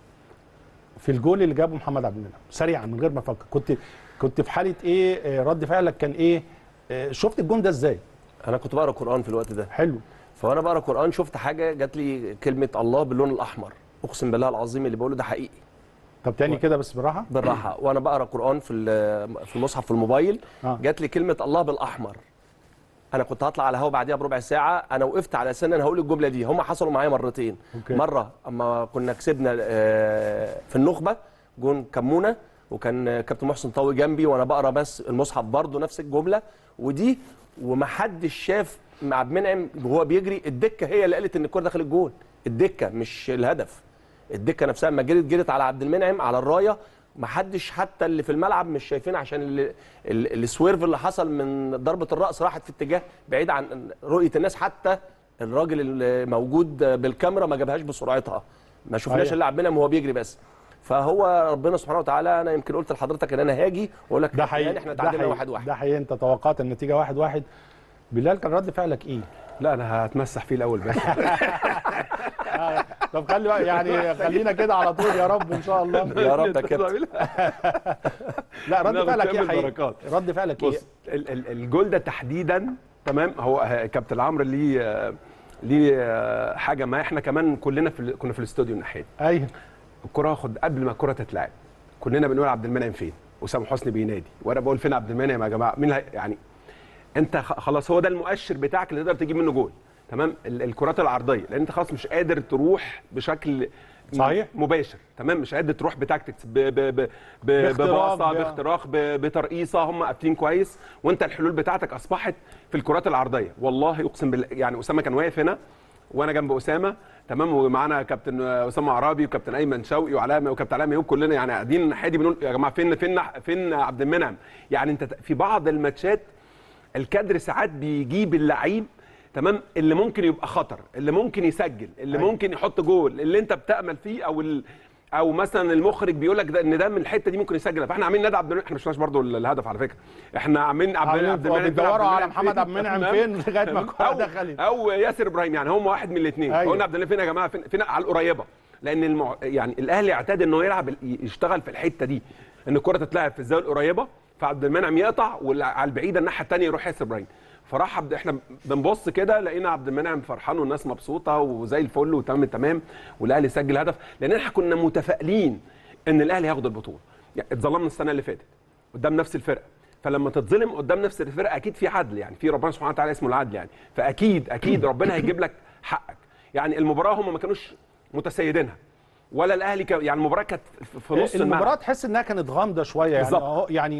S1: في الجول اللي جابه محمد عبد المنعم سريعا من غير ما افكر كنت كنت في حاله ايه آه، رد فعلك كان ايه آه، شفت الجون ده ازاي
S3: انا كنت بقرا قران في الوقت ده
S1: حلو
S3: فوانا بقرا قران شفت حاجه جات لي كلمه الله باللون الاحمر اقسم بالله العظيم اللي بقوله ده حقيقي
S1: طب تاني كده بس بالراحه
S3: بالراحه وانا بقرا قران في ال- في المصحف في الموبايل
S1: آه.
S3: جات لي كلمه الله بالاحمر انا كنت هطلع على الهوا بعديها بربع ساعه انا وقفت على اساس ان انا هقول الجمله دي هم حصلوا معايا مرتين
S1: أوكي.
S3: مره اما كنا كسبنا آه، في النخبه جون كمونه وكان كابتن محسن طاوي جنبي وانا بقرا بس المصحف برضه نفس الجمله ودي ومحدش شاف مع عبد المنعم وهو بيجري الدكه هي اللي قالت ان الكوره دخلت جول الدكه مش الهدف الدكه نفسها لما جريت جريت على عبد المنعم على الرايه محدش حتى اللي في الملعب مش شايفين عشان ال- ال- السويرف اللي حصل من ضربه الراس راحت في اتجاه بعيد عن رؤيه الناس حتى الراجل اللي موجود بالكاميرا ما جابهاش بسرعتها ما شفناش
S1: صحيح.
S3: الا عبد المنعم وهو بيجري بس فهو ربنا سبحانه وتعالى انا يمكن قلت لحضرتك ان انا هاجي واقول لك
S1: ده حقيقي
S3: يعني احنا
S1: ده
S3: تعادلنا
S1: حقيقي
S3: واحد واحد
S1: ده حقيقي انت توقعت النتيجه واحد واحد بلال كان رد فعلك ايه؟
S4: لا انا هتمسح فيه الاول بس
S1: طب خلي بقى يعني خلينا كده على طول يا رب ان شاء الله
S3: يا رب يا كابتن
S1: لا رد
S4: لا،
S1: فعلك ايه
S4: بتعمل
S1: حقيقي؟
S4: بركات.
S1: رد فعلك ايه؟
S4: بص ال- ال- الجول ده تحديدا تمام هو آه، كابتن عمرو ليه آه، ليه آه، حاجه ما احنا كمان كلنا في ال- كنا في الاستوديو الناحيه دي.
S1: ايوه
S4: الكره خد قبل ما الكره تتلعب كلنا بنقول عبد المنعم فين وسام حسني بينادي وانا بقول فين عبد المنعم يا جماعه مين هي- يعني انت خ- خلاص هو ده المؤشر بتاعك اللي تقدر تجيب منه جول تمام ال- الكرات العرضيه لان انت خلاص مش قادر تروح بشكل م-
S1: صحيح.
S4: مباشر تمام مش قادر تروح بتاكتكس ب ب ب ب
S1: باختراق،
S4: بباصه
S1: ب-
S4: باختراق ب- بترقيصه هم قافلين كويس وانت الحلول بتاعتك اصبحت في الكرات العرضيه والله اقسم بالله يعني اسامه كان واقف هنا وانا جنب اسامه تمام ومعانا كابتن اسامه عرابي وكابتن ايمن شوقي وعلاء وكابتن علاء ميوب كلنا يعني قاعدين الناحيه دي بنقول يا جماعه فين فين فين عبد المنعم يعني انت في بعض الماتشات الكادر ساعات بيجيب اللعيب تمام اللي ممكن يبقى خطر اللي ممكن يسجل اللي
S1: أيوة.
S4: ممكن يحط جول اللي انت بتامل فيه او ال... او مثلا المخرج بيقول لك ده ان ده من الحته دي ممكن يسجل فاحنا عاملين ندى عبد المنعم احنا مش شفناش برضو الهدف على فكره احنا عاملين عبد
S1: عاملين-
S4: عبد المنعم فين،
S1: بيدوروا
S4: عبد
S1: على
S4: المنعم
S1: محمد عبد المنعم
S4: تمام؟
S1: فين لغايه ما الكوره
S4: او
S1: دخلت
S4: او ياسر ابراهيم يعني هم واحد من الاثنين
S1: أيوة.
S4: قلنا عبد الله فين يا جماعه فين, فين على القريبه لان المع... يعني الاهلي اعتاد انه يلعب يشتغل في الحته دي ان الكره تتلعب في الزاويه القريبه فعبد المنعم يقطع وعلى البعيده الناحيه الثانيه يروح ياسر ابراهيم فراح عبد احنا بنبص كده لقينا عبد المنعم فرحان والناس مبسوطه وزي الفل وتمام التمام والاهلي سجل هدف لان احنا كنا متفائلين ان الاهلي هياخد البطوله يعني اتظلمنا السنه اللي فاتت قدام نفس الفرقه فلما تتظلم قدام نفس الفرقه اكيد في عدل يعني في ربنا سبحانه وتعالى اسمه العدل يعني فاكيد اكيد ربنا هيجيب لك حقك يعني المباراه هم ما كانوش متسيدينها ولا الاهلي كان يعني المباراه كانت في نص
S1: المباراه
S4: الملعب
S1: تحس انها كانت غامضه شويه يعني
S4: بالظبط.
S1: أهو- يعني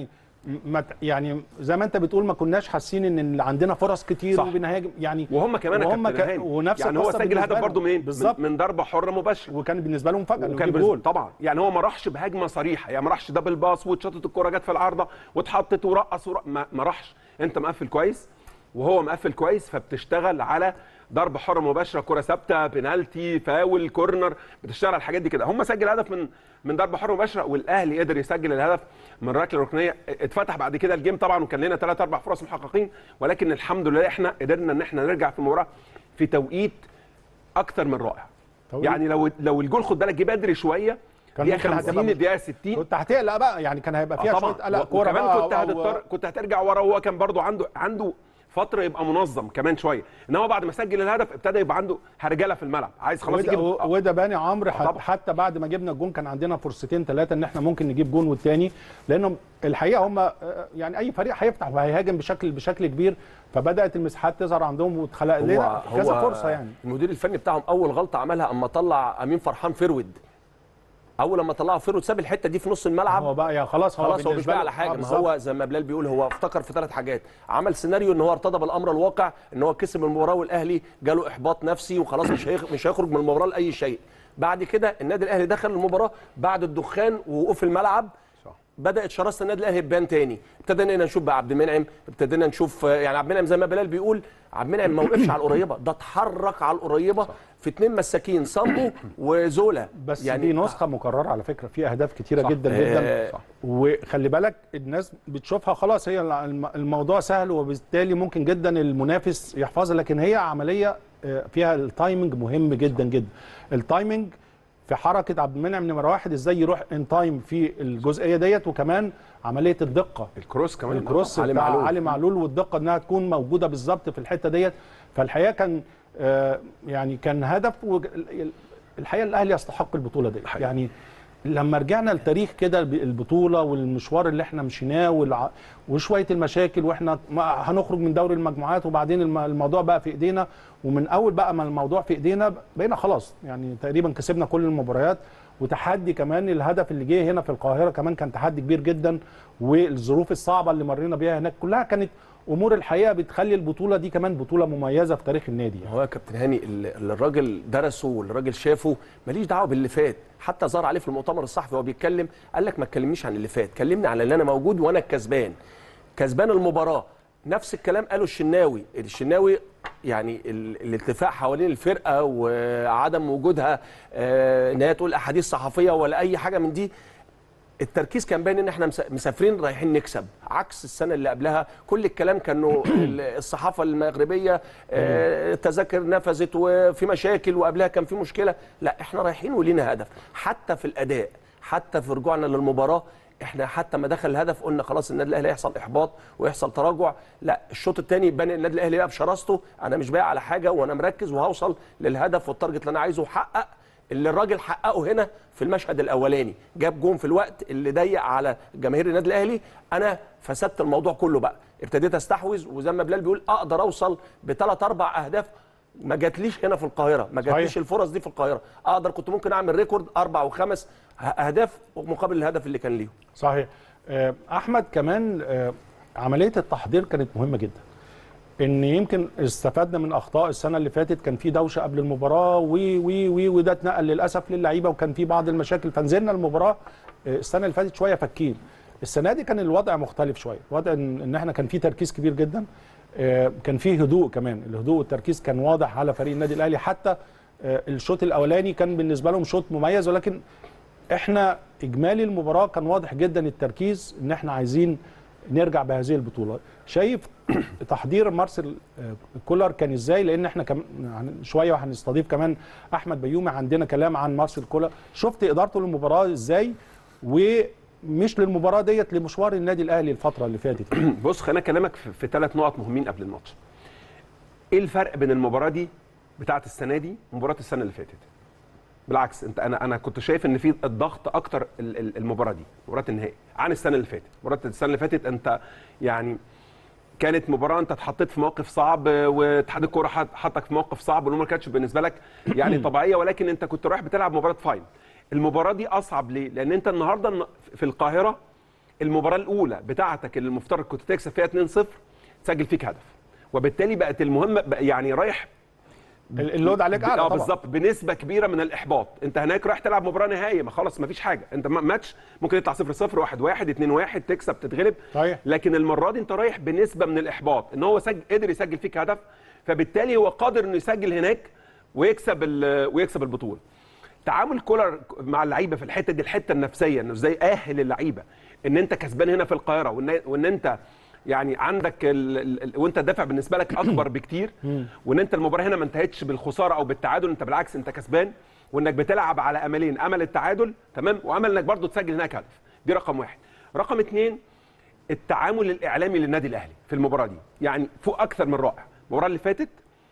S1: ما ت- يعني زي ما انت بتقول ما كناش حاسين ان اللي عندنا فرص كتير
S4: صح.
S1: وبنهاجم يعني
S4: وهم كمان يا
S1: وهم
S4: كابتن
S1: ك-
S4: هاني.
S1: ونفس
S4: يعني هو
S1: القصة
S4: سجل
S1: بالنسبة
S4: هدف
S1: لهم.
S4: برضه منين؟
S1: بالظبط
S4: من, من ضربه حره مباشره
S1: وكان بالنسبه لهم فجاه انه
S4: وكان
S1: يجيب
S4: بز-
S1: جول
S4: طبعا يعني هو ما راحش بهجمه صريحه يعني ما راحش دبل باص واتشطت الكره جت في العارضه واتحطت ورقص ورق... ما, ما راحش انت مقفل كويس وهو مقفل كويس فبتشتغل على ضربه حره مباشره كره ثابته بنالتي فاول كورنر بتشتغل على الحاجات دي كده هم سجل هدف من من ضربه حره مباشره والاهلي قدر يسجل الهدف من ركله ركنيه اتفتح بعد كده الجيم طبعا وكان لنا ثلاث اربع فرص محققين ولكن الحمد لله احنا قدرنا ان احنا نرجع في المباراه في توقيت اكتر من رائع
S1: توقيت.
S4: يعني لو لو الجول خد بالك جه بدري شويه
S1: كان
S4: دقيقه
S1: ممكن هتبقى
S4: 50
S1: مش-
S4: الدقيقه 60
S1: كنت هتقلق بقى يعني كان هيبقى فيها
S4: آه
S1: شويه قلق كوره
S4: وكمان
S1: بقى
S4: كنت
S1: أو-
S4: هتضطر كنت هترجع ورا وهو كان برضو عنده عنده فتره يبقى منظم كمان شويه ان هو بعد ما سجل الهدف ابتدى يبقى عنده هرجله في الملعب عايز خلاص
S1: وده,
S4: يجيب
S1: و- وده باني عمرو
S4: طبعا.
S1: حت- حتى بعد ما جبنا الجون كان عندنا فرصتين ثلاثه ان احنا ممكن نجيب جون والتاني لانهم الحقيقه هم آه، يعني اي فريق هيفتح وهيهاجم بشكل بشكل كبير فبدات المساحات تظهر عندهم واتخلق لنا كذا فرصه يعني
S3: المدير الفني بتاعهم اول غلطه عملها اما طلع امين فرحان فرود اول لما طلعه فرود ساب الحته دي في نص الملعب
S1: هو بقى يا خلاص هو
S3: خلاص هو مش
S1: بالنسبة
S3: بقى
S1: له-
S3: على حاجه
S1: آه،
S3: ما
S1: بالظبط.
S3: هو زي ما بلال بيقول هو افتكر في ثلاث حاجات عمل سيناريو ان هو ارتضى بالامر الواقع ان هو كسب المباراه والاهلي جاله احباط نفسي وخلاص مش هيخ... مش هيخرج من المباراه لاي شيء بعد كده النادي الاهلي دخل المباراه بعد الدخان ووقوف الملعب بدات شراسه النادي الاهلي تبان تاني ابتدينا نشوف بقى عبد المنعم ابتدينا نشوف يعني عبد المنعم زي ما بلال بيقول عبد المنعم ما وقفش على القريبه ده اتحرك على القريبه في اتنين مساكين صامبو وزولا
S1: بس يعني دي نسخه مكرره على فكره في اهداف كتيره
S4: صح.
S1: جدا
S3: آه،
S1: جدا وخلي بالك الناس بتشوفها خلاص هي الم- الموضوع سهل وبالتالي ممكن جدا المنافس يحفظها لكن هي عمليه آه، فيها التايمنج مهم جدا جدا التايمنج في حركه عبد المنعم نمره واحد ازاي يروح ان تايم في الجزئيه ديت وكمان عمليه الدقه
S4: الكروس كمان
S1: الكروس
S3: علي
S1: بتاع
S3: معلول.
S1: علي معلول والدقه انها تكون موجوده بالظبط في الحته ديت فالحقيقه كان آه، يعني كان هدف وج- ال- الحقيقه الاهلي يستحق البطوله دي
S4: حقيقي.
S1: يعني لما رجعنا لتاريخ كده الب- البطوله والمشوار اللي احنا مشيناه والع... وشويه المشاكل واحنا ما هنخرج من دوري المجموعات وبعدين الم- الموضوع بقى في ايدينا ومن اول بقى ما الموضوع في ايدينا بقينا خلاص يعني تقريبا كسبنا كل المباريات وتحدي كمان الهدف اللي جه هنا في القاهره كمان كان تحدي كبير جدا والظروف الصعبه اللي مرينا بيها هناك كلها كانت امور الحقيقه بتخلي البطوله دي كمان بطوله مميزه في تاريخ النادي يعني.
S3: هو يا كابتن هاني اللي اللي الراجل درسه واللي الراجل شافه ماليش دعوه باللي فات حتى ظهر عليه في المؤتمر الصحفي وهو بيتكلم قال لك ما تكلمنيش عن اللي فات كلمني على اللي انا موجود وانا الكسبان كسبان المباراه نفس الكلام قاله الشناوي الشناوي يعني ال- الاتفاق حوالين الفرقه وعدم وجودها آه، ان هي تقول احاديث صحفيه ولا اي حاجه من دي التركيز كان باين ان احنا مس- مسافرين رايحين نكسب عكس السنه اللي قبلها كل الكلام كانوا ال- الصحافه المغربيه آه، التذاكر نفذت وفي مشاكل وقبلها كان في مشكله لا احنا رايحين ولينا هدف حتى في الاداء حتى في رجوعنا للمباراه احنا حتى ما دخل الهدف قلنا خلاص النادي الاهلي هيحصل احباط ويحصل تراجع لا الشوط الثاني يبان النادي الاهلي بقى بشراسته انا مش بايع على حاجه وانا مركز وهوصل للهدف والتارجت اللي انا عايزه وحقق اللي الراجل حققه هنا في المشهد الاولاني جاب جون في الوقت اللي ضيق على جماهير النادي الاهلي انا فسدت الموضوع كله بقى ابتديت استحوذ وزي ما بلال بيقول اقدر اوصل بثلاث اربع اهداف ما جاتليش هنا في القاهره ما جاتليش
S1: صحيح.
S3: الفرص دي في القاهره اقدر كنت ممكن اعمل ريكورد اربع وخمس ه- اهداف مقابل الهدف اللي كان ليهم
S1: صحيح آه، احمد كمان آه، عمليه التحضير كانت مهمه جدا ان يمكن استفدنا من اخطاء السنه اللي فاتت كان في دوشه قبل المباراه وي وي وي وده اتنقل للاسف للعيبه وكان في بعض المشاكل فنزلنا المباراه آه، السنه اللي فاتت شويه فكين السنه دي كان الوضع مختلف شويه الوضع ان إن احنا كان في تركيز كبير جدا آه، كان في هدوء كمان الهدوء والتركيز كان واضح على فريق النادي الاهلي حتى آه، الشوط الاولاني كان بالنسبه لهم شوط مميز ولكن احنا اجمالي المباراه كان واضح جدا التركيز ان احنا عايزين نرجع بهذه البطوله شايف تحضير مارسيل آه، كولر كان ازاي لان احنا كم هن- شويه وهنستضيف كمان احمد بيومي عندنا كلام عن مارسيل كولر شفت ادارته للمباراه ازاي ومش للمباراه ديت لمشوار النادي الاهلي الفتره اللي فاتت
S4: بص خليني اكلمك في, في ثلاث نقط مهمين قبل الماتش ايه الفرق بين المباراه دي بتاعه السنه دي ومباراه السنه اللي فاتت بالعكس انت انا انا كنت شايف ان في الضغط اكتر ال- ال- المباراه دي مباراه النهائي عن السنه اللي فاتت مباراه السنه اللي فاتت انت يعني كانت مباراه انت اتحطيت في موقف صعب واتحاد الكوره حط- حطك في موقف صعب والامور ما كانتش بالنسبه لك يعني طبيعيه ولكن انت كنت رايح بتلعب مباراه فاين المباراه دي اصعب ليه لان انت النهارده الن- في القاهره المباراه الاولى بتاعتك اللي المفترض كنت تكسب فيها 2-0 تسجل فيك هدف وبالتالي بقت المهمه بقى- يعني رايح
S1: ال- اللود عليك اعلى
S4: اه
S1: طبعا
S4: بالظبط بنسبه كبيره من الاحباط انت هناك رايح تلعب مباراه نهائيه ما خلاص ما فيش حاجه انت ما- ماتش ممكن يطلع 0 0 1 1 2 1 تكسب تتغلب
S1: صحيح.
S4: لكن المره دي انت رايح بنسبه من الاحباط ان هو سجل قدر يسجل فيك هدف فبالتالي هو قادر انه يسجل هناك ويكسب ال- ويكسب البطوله تعامل كولر مع اللعيبه في الحته دي الحته النفسيه انه ازاي اهل اللعيبه ان انت كسبان هنا في القاهره وان وان انت يعني عندك ال... ال... ال- وانت الدافع بالنسبه لك اكبر بكتير وان انت المباراه هنا ما انتهتش بالخساره او بالتعادل انت بالعكس انت كسبان وانك بتلعب على املين امل التعادل تمام وامل انك برضو تسجل هناك هدف دي رقم واحد رقم اتنين التعامل الاعلامي للنادي الاهلي في المباراه دي يعني فوق اكثر من رائع المباراه اللي فاتت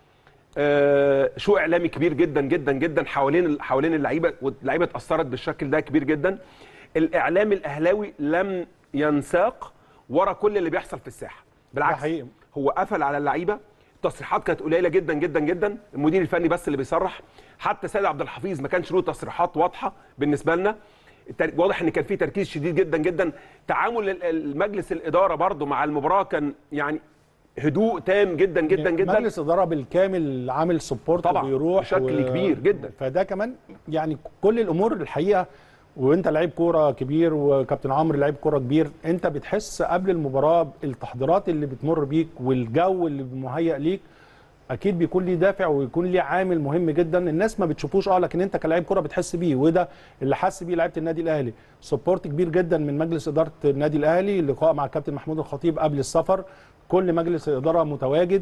S4: آه، شو اعلامي كبير جدا جدا جدا حوالين حوالين اللعيبه واللعيبه اتاثرت بالشكل ده كبير جدا الاعلام الاهلاوي لم ينساق ورا كل اللي بيحصل في الساحه بالعكس
S1: حقيقي.
S4: هو قفل على اللعيبه التصريحات كانت قليله جدا جدا جدا المدير الفني بس اللي بيصرح حتى سيد عبد الحفيظ ما كانش له تصريحات واضحه بالنسبه لنا التر- واضح ان كان في تركيز شديد جدا جدا تعامل ال- المجلس الاداره برضو مع المباراه كان يعني هدوء تام جدا جدا جدا
S1: مجلس اداره بالكامل عامل سبورت
S4: طبعاً،
S1: وبيروح
S4: بشكل كبير جدا.
S1: فده كمان يعني كل الامور الحقيقه وانت لعيب كوره كبير وكابتن عمرو لعيب كوره كبير انت بتحس قبل المباراه التحضيرات اللي بتمر بيك والجو اللي مهيأ ليك اكيد بيكون ليه دافع ويكون ليه عامل مهم جدا الناس ما بتشوفوش اه لكن انت كلاعب كوره بتحس بيه وده اللي حس بيه لعيبه النادي الاهلي سبورت كبير جدا من مجلس اداره النادي الاهلي لقاء مع الكابتن محمود الخطيب قبل السفر كل مجلس الاداره متواجد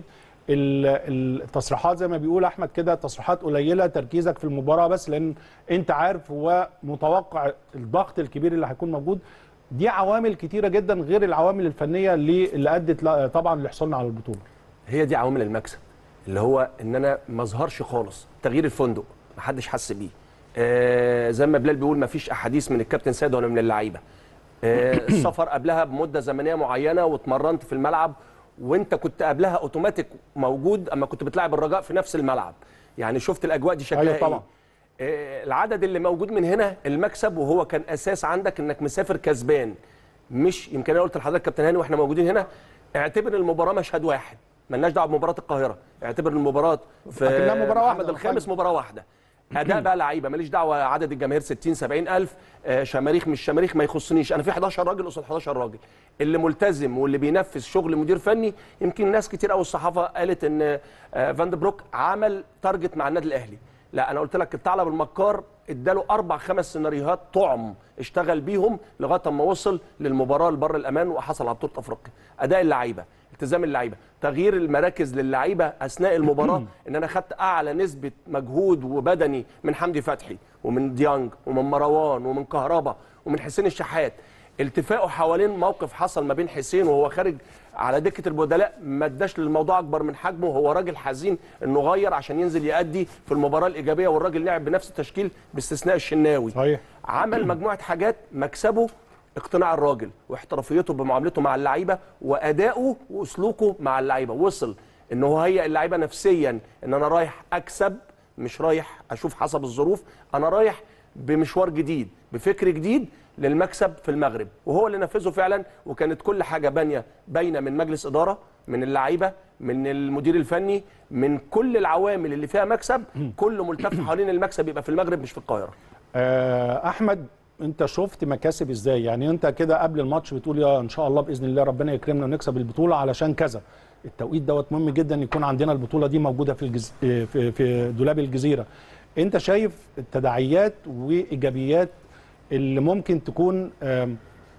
S1: ال- التصريحات زي ما بيقول احمد كده تصريحات قليله تركيزك في المباراه بس لان انت عارف ومتوقع الضغط الكبير اللي هيكون موجود دي عوامل كتيره جدا غير العوامل الفنيه اللي اللي ادت ل- طبعا لحصولنا على البطوله
S3: هي دي عوامل المكسب اللي هو ان انا ما اظهرش خالص تغيير الفندق ما حدش حس بيه آه زي ما بلال بيقول ما فيش احاديث من الكابتن سيد ولا من اللعيبه آه السفر قبلها بمده زمنيه معينه واتمرنت في الملعب وانت كنت قبلها اوتوماتيك موجود اما كنت بتلعب الرجاء في نفس الملعب يعني شفت الاجواء دي شكلها
S1: أيوة طبعاً.
S3: ايه آه العدد اللي موجود من هنا المكسب وهو كان اساس عندك انك مسافر كسبان مش يمكن انا قلت لحضرتك كابتن هاني واحنا موجودين هنا اعتبر المباراه مشهد واحد ملناش دعوه بمباراه القاهره اعتبر المباراه في
S1: أكنها مباراة واحدة.
S3: محمد الخامس مباراه واحده اداء بقى لعيبه ماليش دعوه عدد الجماهير 60 70 الف آه، شماريخ مش شماريخ ما يخصنيش انا في 11 راجل قصاد 11 راجل اللي ملتزم واللي بينفذ شغل مدير فني يمكن ناس كتير قوي الصحافه قالت ان آه، فان دي بروك عمل تارجت مع النادي الاهلي لا انا قلت لك الثعلب المكار اداله اربع خمس سيناريوهات طعم اشتغل بيهم لغايه اما وصل للمباراه لبر الامان وحصل على بطوله افريقيا اداء اللعيبه التزام اللعيبه تغيير المراكز للعيبه اثناء المباراه ان انا خدت اعلى نسبه مجهود وبدني من حمدي فتحي ومن ديانج ومن مروان ومن كهربا ومن حسين الشحات التفاقه حوالين موقف حصل ما بين حسين وهو خارج على دكه البدلاء ما اداش للموضوع اكبر من حجمه هو راجل حزين انه غير عشان ينزل يأدي في المباراه الايجابيه والراجل لعب بنفس التشكيل باستثناء الشناوي
S1: صحيح.
S3: عمل مجموعه حاجات مكسبه اقتناع الراجل واحترافيته بمعاملته مع اللعيبه وادائه واسلوبه مع اللعيبه وصل ان هو هيئ اللعيبه نفسيا ان انا رايح اكسب مش رايح اشوف حسب الظروف انا رايح بمشوار جديد بفكر جديد للمكسب في المغرب وهو اللي نفذه فعلا وكانت كل حاجه بانيه باينه من مجلس اداره من اللعيبه من المدير الفني من كل العوامل اللي فيها مكسب كله ملتف حوالين المكسب يبقى في المغرب مش في القاهره
S1: آه، احمد انت شفت مكاسب ازاي يعني انت كده قبل الماتش بتقول يا ان شاء الله باذن الله ربنا يكرمنا ونكسب البطوله علشان كذا التوقيت دوت مهم جدا يكون عندنا البطوله دي موجوده في الجز... آه، في في دولاب الجزيره انت شايف التداعيات وايجابيات اللي ممكن تكون آم،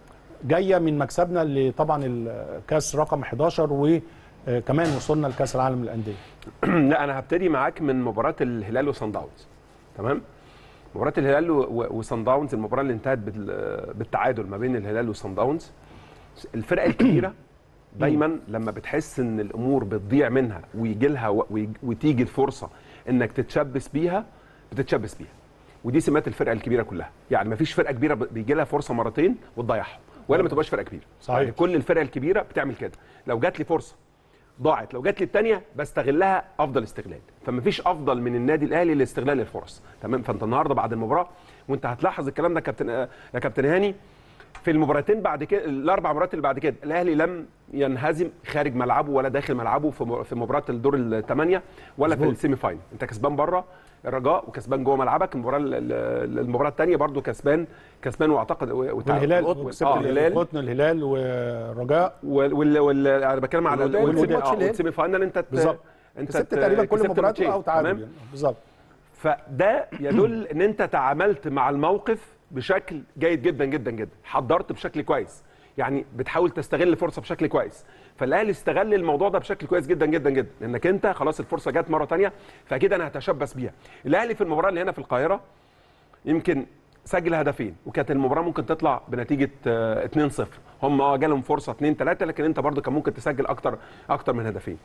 S1: جايه من مكسبنا اللي طبعا الكاس رقم 11 وكمان وصلنا لكاس العالم للانديه
S4: لا انا هبتدي معاك من مباراه الهلال وصن داونز تمام مباراه الهلال و- و- وصن داونز المباراه اللي انتهت بال- بالتعادل ما بين الهلال وصن داونز الفرقه الكبيره دايما لما بتحس ان الامور بتضيع منها ويجي لها و- ويج- وتيجي الفرصه انك تتشبث بيها بتتشبث بيها ودي سمات الفرقه الكبيره كلها يعني ما فيش فرقه كبيره ب- بيجي لها فرصه مرتين وتضيعها ولا ما تبقاش فرقه كبيره
S1: صحيح.
S4: يعني كل الفرق الكبيره بتعمل كده لو جات لي فرصه ضاعت لو جات لي الثانيه بستغلها افضل استغلال فما فيش افضل من النادي الاهلي لاستغلال الفرص تمام فانت النهارده بعد المباراه وانت هتلاحظ الكلام ده كابتن آه، يا كابتن هاني في المباراتين بعد كده الاربع مباريات اللي بعد كده الاهلي لم ينهزم خارج ملعبه ولا داخل ملعبه في م- في مباراه الدور الثمانيه ولا في
S1: مظبوط.
S4: السيمي فاينل انت كسبان بره الرجاء وكسبان جوه ملعبك المباراه ال- ال- المباراه الثانيه برضو كسبان كسبان واعتقد وتع-
S1: والهلال
S4: وال-
S1: كسبت
S4: آه، الهلال
S1: القطن الهلال والرجاء
S4: وال وال وال انا بتكلم على ال-
S3: والوداد
S4: والسيمي
S3: وماتش
S4: آه،
S3: الهلال.
S4: والسيمي فاينل انت ت-
S1: بالظبط.
S4: انت
S1: كسبت
S4: ت-
S1: تقريبا كل
S4: كسبت
S1: مباراته
S4: الماتشين،
S1: او تعادل
S4: تمام؟
S1: يعني. بالظبط
S4: فده يدل ان انت تعاملت مع الموقف بشكل جيد جدا جدا جدا حضرت بشكل كويس يعني بتحاول تستغل الفرصه بشكل كويس فالاهلي استغل الموضوع ده بشكل كويس جدا جدا جدا لانك انت خلاص الفرصه جت مره تانية فاكيد انا هتشبث بيها الاهلي في المباراه اللي هنا في القاهره يمكن سجل هدفين وكانت المباراه ممكن تطلع بنتيجه آه، 2-0 هم اه جالهم فرصه 2 3 لكن انت برضو كان ممكن تسجل اكتر اكتر من هدفين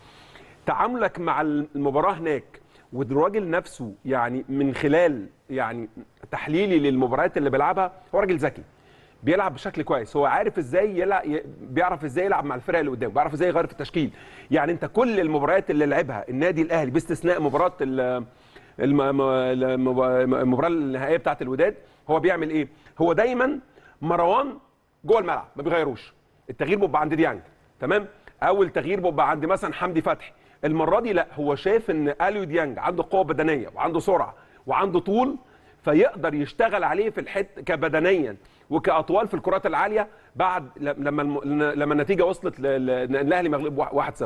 S4: تعاملك مع المباراه هناك والراجل نفسه يعني من خلال يعني تحليلي للمباريات اللي بيلعبها هو راجل ذكي بيلعب بشكل كويس هو عارف ازاي يلعب بيعرف ازاي يلعب مع الفرق اللي قدامه بيعرف ازاي يغير في التشكيل يعني انت كل المباريات اللي لعبها النادي الاهلي باستثناء مباراه ال- الم- م- الم- المباراه النهائيه بتاعه الوداد هو بيعمل ايه هو دايما مروان جوه الملعب ما بيغيروش التغيير بيبقى عند ديانج تمام اول تغيير بيبقى عند مثلا حمدي فتحي المره دي لا هو شايف ان اليو ديانج عنده قوه بدنيه وعنده سرعه وعنده طول فيقدر يشتغل عليه في الحت كبدنيا وكاطوال في الكرات العاليه بعد لما الم... لما النتيجه وصلت ل... ل... الاهلي مغلوب 1-0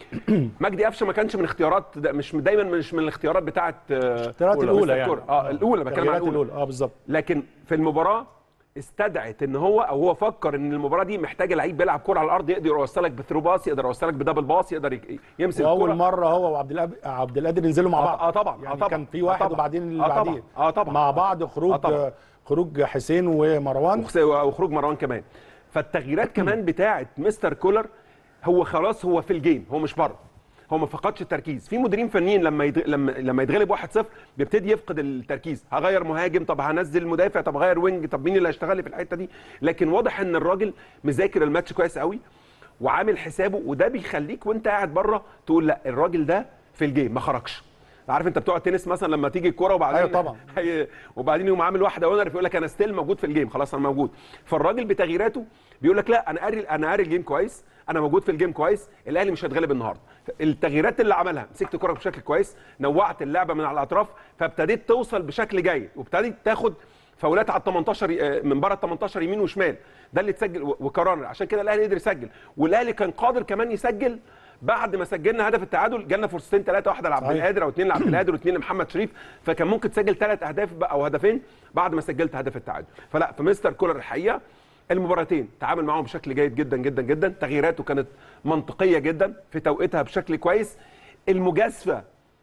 S4: مجدي قفشه ما كانش من اختيارات ده مش دايما مش من الاختيارات بتاعه
S1: الاختيارات الاولى يعني
S4: اه الاولى بتكلم عن
S1: التغييرات
S4: الاولى
S1: الاولى اه بالظبط
S4: لكن في المباراه استدعت ان هو او هو فكر ان المباراه دي محتاجه لعيب بيلعب كوره على الارض يقدر يوصلك بثرو باس يقدر يوصلك بدبل باس يقدر ي- يمسك
S1: واول
S4: الكوره
S1: مره هو وعبد القادر عبد القادر ينزلوا مع
S4: آه،
S1: بعض
S4: آه طبعاً، آه
S1: يعني
S4: طبعاً،
S1: كان في
S4: آه
S1: واحد
S4: طبعاً،
S1: وبعدين اللي
S4: آه طبعاً،
S1: بعديه
S4: آه طبعاً.
S1: مع بعض خروج
S4: آه طبعاً.
S1: خروج حسين ومروان
S4: وخس- وخروج مروان كمان فالتغييرات كمان بتاعه مستر كولر هو خلاص هو في الجيم هو مش بره هو ما فقدش التركيز في مديرين فنيين لما يدغ... لما لما يتغلب 1-0 بيبتدي يفقد التركيز هغير مهاجم طب هنزل مدافع طب هغير وينج طب مين اللي هيشتغل لي في الحته دي لكن واضح ان الراجل مذاكر الماتش كويس قوي وعامل حسابه وده بيخليك وانت قاعد بره تقول لا الراجل ده في الجيم ما خرجش عارف انت بتوع التنس مثلا لما تيجي الكوره وبعدين
S1: أيوة طبعا.
S4: هي وبعدين يقوم عامل واحده اونر يقول لك انا ستيل موجود في الجيم خلاص انا موجود فالراجل بتغييراته بيقول لك لا انا قاري انا قاري الجيم كويس انا موجود في الجيم كويس الاهلي مش هيتغلب النهارده التغييرات اللي عملها مسكت الكوره بشكل كويس نوعت اللعبه من على الاطراف فابتديت توصل بشكل جيد وابتديت تاخد فاولات على ال 18 آه، من بره ال 18 يمين وشمال ده اللي اتسجل و- وكررنا عشان كده الاهلي قدر يسجل والاهلي كان قادر كمان يسجل بعد ما سجلنا هدف التعادل جالنا فرصتين ثلاثه واحده لعبد
S1: صحيح.
S4: القادر او اثنين لعبد القادر واثنين لمحمد شريف فكان ممكن تسجل ثلاث اهداف بقى او هدفين بعد ما سجلت هدف التعادل فلا في مستر كولر الحقيقه المباراتين تعامل معاهم بشكل جيد جدا جدا جدا تغييراته كانت منطقيه جدا في توقيتها بشكل كويس المجازفه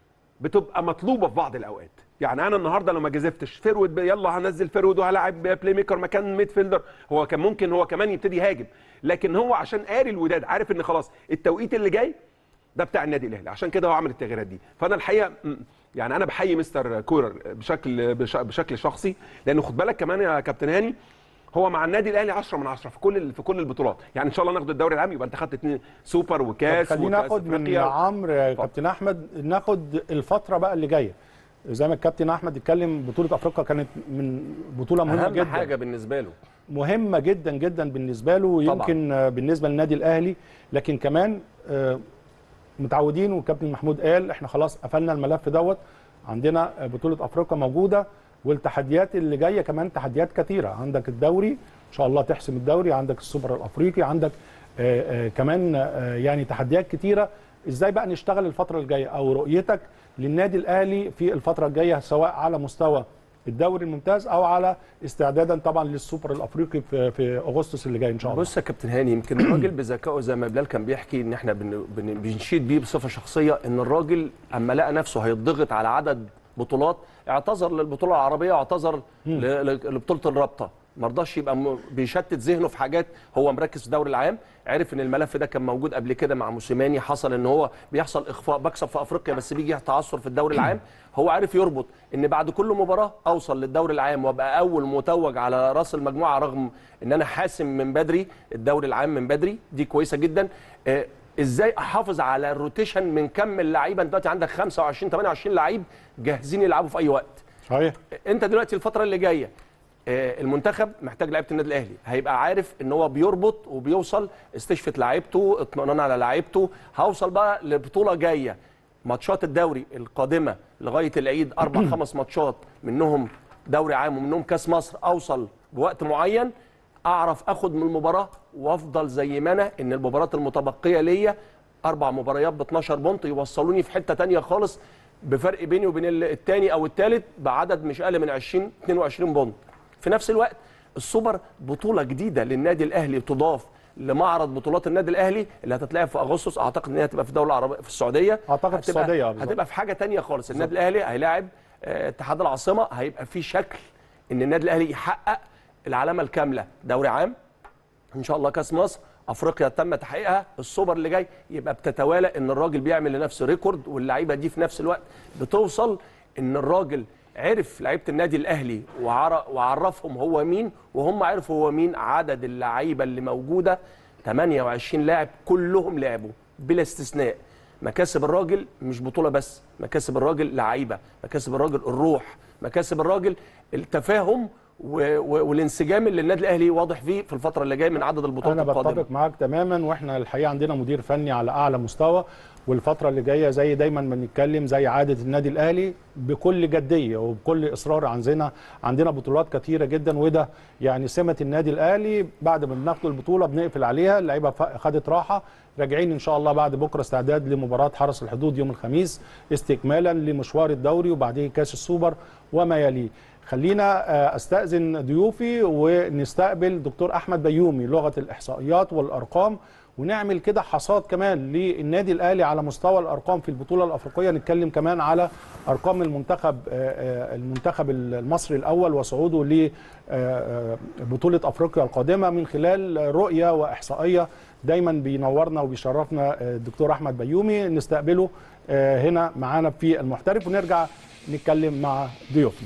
S4: بتبقى مطلوبه في بعض الاوقات يعني انا النهارده لو ما جازفتش فيرود ب- يلا هنزل فيرود وهلاعب بلاي ميكر مكان ميد فيلدر هو كان ممكن هو كمان يبتدي يهاجم لكن هو عشان قاري الوداد عارف ان خلاص التوقيت اللي جاي ده بتاع النادي الاهلي عشان كده هو عمل التغييرات دي فانا الحقيقه م- يعني انا بحيي مستر كولر بشكل بش- بشكل شخصي لانه خد بالك كمان يا كابتن هاني هو مع النادي الاهلي 10 من 10 في كل في كل البطولات يعني ان شاء الله ناخد الدوري العام يبقى انت خدت اتنين سوبر
S1: طب
S4: وكاس
S1: خلينا
S4: وكأس
S1: ناخد من
S4: أفريقيا.
S1: عمرو يا كابتن احمد ناخد الفتره بقى اللي جايه زي ما الكابتن احمد اتكلم بطوله افريقيا كانت من بطوله مهمه
S3: اهم
S1: جدا
S3: حاجه بالنسبه له
S1: مهمه جدا جدا بالنسبه له ويمكن آه، بالنسبه للنادي الاهلي لكن كمان آه، متعودين والكابتن محمود قال احنا خلاص قفلنا الملف دوت عندنا آه، بطوله افريقيا موجوده والتحديات اللي جايه كمان تحديات كثيره عندك الدوري ان شاء الله تحسم الدوري عندك السوبر الافريقي عندك آه، آه، كمان آه، يعني تحديات كثيره ازاي بقى نشتغل الفتره الجايه او رؤيتك للنادي الاهلي في الفتره الجايه سواء على مستوى الدوري الممتاز او على استعدادا طبعا للسوبر الافريقي في في اغسطس اللي جاي ان شاء الله
S3: بص يا كابتن هاني يمكن الراجل بذكائه زي ما بلال كان بيحكي ان احنا بن بن بنشيد بيه بصفه شخصيه ان الراجل اما لقى نفسه هيتضغط على عدد بطولات اعتذر للبطوله العربيه واعتذر ل- ل- لبطوله الرابطه ما رضاش يبقى م- بيشتت ذهنه في حاجات هو مركز في الدوري العام عرف ان الملف ده كان موجود قبل كده مع موسيماني حصل ان هو بيحصل اخفاء بكسب في افريقيا بس بيجي تعثر في الدوري العام هو عارف يربط ان بعد كل مباراه اوصل للدوري العام وابقى اول متوج على راس المجموعه رغم ان انا حاسم من بدري الدوري العام من بدري دي كويسه جدا آه، ازاي احافظ على الروتيشن من كم اللعيبه انت دلوقتي عندك 25 28 لعيب جاهزين يلعبوا في اي وقت
S1: صحيح
S3: انت دلوقتي الفتره اللي جايه آه، المنتخب محتاج لعيبه النادي الاهلي هيبقى عارف ان هو بيربط وبيوصل استشفت لعيبته اطمئنان على لعيبته هوصل بقى لبطوله جايه ماتشات الدوري القادمه لغايه العيد اربع خمس ماتشات منهم دوري عام ومنهم كاس مصر اوصل بوقت معين اعرف اخد من المباراه وافضل زي ما انا ان المباريات المتبقيه ليا اربع مباريات ب 12 بونت يوصلوني في حته تانية خالص بفرق بيني وبين الثاني او الثالث بعدد مش اقل من 20 22 بونت في نفس الوقت السوبر بطوله جديده للنادي الاهلي تضاف لمعرض بطولات النادي الاهلي اللي هتتلعب في اغسطس اعتقد ان هي هتبقى في دوله عربيه في السعوديه
S1: أعتقد في
S3: هتبقى-
S1: السعودية، بالظبط.
S3: هتبقى في حاجه تانية خالص النادي الاهلي هيلاعب آه، اتحاد العاصمه هيبقى في شكل ان النادي الاهلي يحقق العلامه الكامله دوري عام ان شاء الله كاس مصر افريقيا تم تحقيقها السوبر اللي جاي يبقى بتتوالى ان الراجل بيعمل لنفسه ريكورد واللعيبه دي في نفس الوقت بتوصل ان الراجل عرف لعيبه النادي الاهلي وعر- وعرفهم هو مين وهم عرفوا هو مين عدد اللعيبه اللي موجوده 28 لاعب كلهم لعبوا بلا استثناء مكاسب الراجل مش بطوله بس مكاسب الراجل لعيبه مكاسب الراجل الروح مكاسب الراجل التفاهم و... و... والانسجام اللي النادي الاهلي واضح فيه في الفتره اللي جايه من عدد البطولات
S1: انا
S3: القادمه
S1: بتفق معاك تماما واحنا الحقيقه عندنا مدير فني على اعلى مستوى والفتره اللي جايه زي دايما ما بنتكلم زي عاده النادي الاهلي بكل جديه وبكل اصرار عندنا عندنا بطولات كثيره جدا وده يعني سمه النادي الاهلي بعد ما بناخد البطوله بنقفل عليها اللعيبه ف- خدت راحه راجعين ان شاء الله بعد بكره استعداد لمباراه حرس الحدود يوم الخميس استكمالا لمشوار الدوري وبعدين كاس السوبر وما يليه خلينا آه، استاذن ضيوفي ونستقبل دكتور احمد بيومي لغه الاحصائيات والارقام ونعمل كده حصاد كمان للنادي الاهلي على مستوى الارقام في البطوله الافريقيه نتكلم كمان على ارقام المنتخب آه، آه، المنتخب المصري الاول وصعوده لبطوله افريقيا القادمه من خلال رؤيه واحصائيه دايما بينورنا وبيشرفنا آه، الدكتور احمد بيومي نستقبله آه، هنا معانا في المحترف ونرجع نتكلم مع ضيوفنا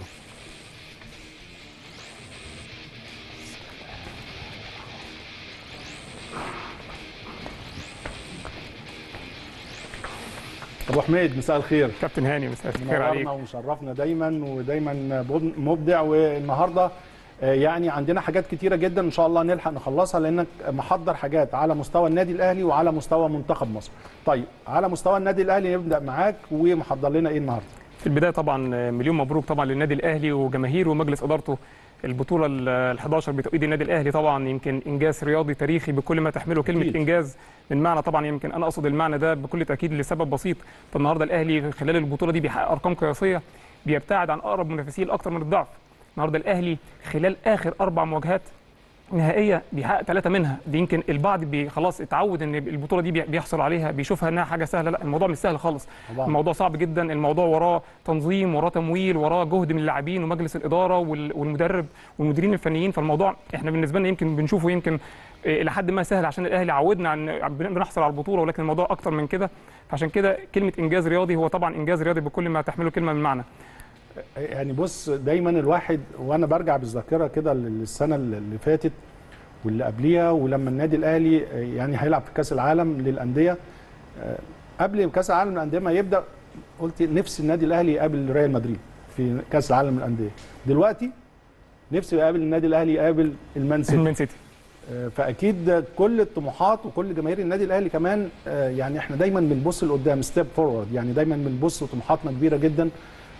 S1: ابو حميد مساء الخير
S5: كابتن هاني مساء الخير عليك
S1: منورنا ومشرفنا دايما ودايما مبدع والنهارده آه، يعني عندنا حاجات كتيره جدا ان شاء الله نلحق نخلصها لانك محضر حاجات على مستوى النادي الاهلي وعلى مستوى منتخب مصر. طيب على مستوى النادي الاهلي نبدا معاك ومحضر لنا ايه النهارده؟
S5: في البدايه طبعا مليون مبروك طبعا للنادي الاهلي وجماهيره ومجلس ادارته البطوله ال 11 بتوقيت النادي الاهلي طبعا يمكن انجاز رياضي تاريخي بكل ما تحمله كلمه
S1: أكيد.
S5: انجاز من معنى طبعا يمكن انا اقصد المعنى ده بكل تاكيد لسبب بسيط فالنهارده الاهلي خلال البطوله دي بيحقق ارقام قياسيه بيبتعد عن اقرب منافسيه لاكثر من الضعف النهارده الاهلي خلال اخر اربع مواجهات نهائيه بيحقق ثلاثه منها دي يمكن البعض بي خلاص اتعود ان البطوله دي بي- بيحصل عليها بيشوفها انها حاجه سهله لا الموضوع مش سهل خالص
S1: طبعاً.
S5: الموضوع صعب جدا الموضوع وراه تنظيم وراه تمويل وراه جهد من اللاعبين ومجلس الاداره وال- والمدرب والمديرين الفنيين فالموضوع احنا بالنسبه لنا يمكن بنشوفه يمكن إيه، الى حد ما سهل عشان الاهلي عودنا عن بن- بنحصل على البطوله ولكن الموضوع اكتر من كده فعشان كده كلمه انجاز رياضي هو طبعا انجاز رياضي بكل ما تحمله كلمه من معنى
S1: يعني بص دايما الواحد وانا برجع بالذاكره كده للسنه اللي فاتت واللي قبليها ولما النادي الاهلي يعني هيلعب في كاس العالم للانديه آه، قبل كاس العالم للانديه ما يبدا قلت نفسي النادي الاهلي يقابل ريال مدريد في كاس العالم للانديه دلوقتي نفسي يقابل النادي الاهلي يقابل المان سيتي
S5: مان سيتي
S1: آه، فاكيد كل الطموحات وكل جماهير النادي الاهلي كمان آه، يعني احنا دايما بنبص لقدام ستيب فورورد يعني دايما بنبص طموحاتنا كبيره جدا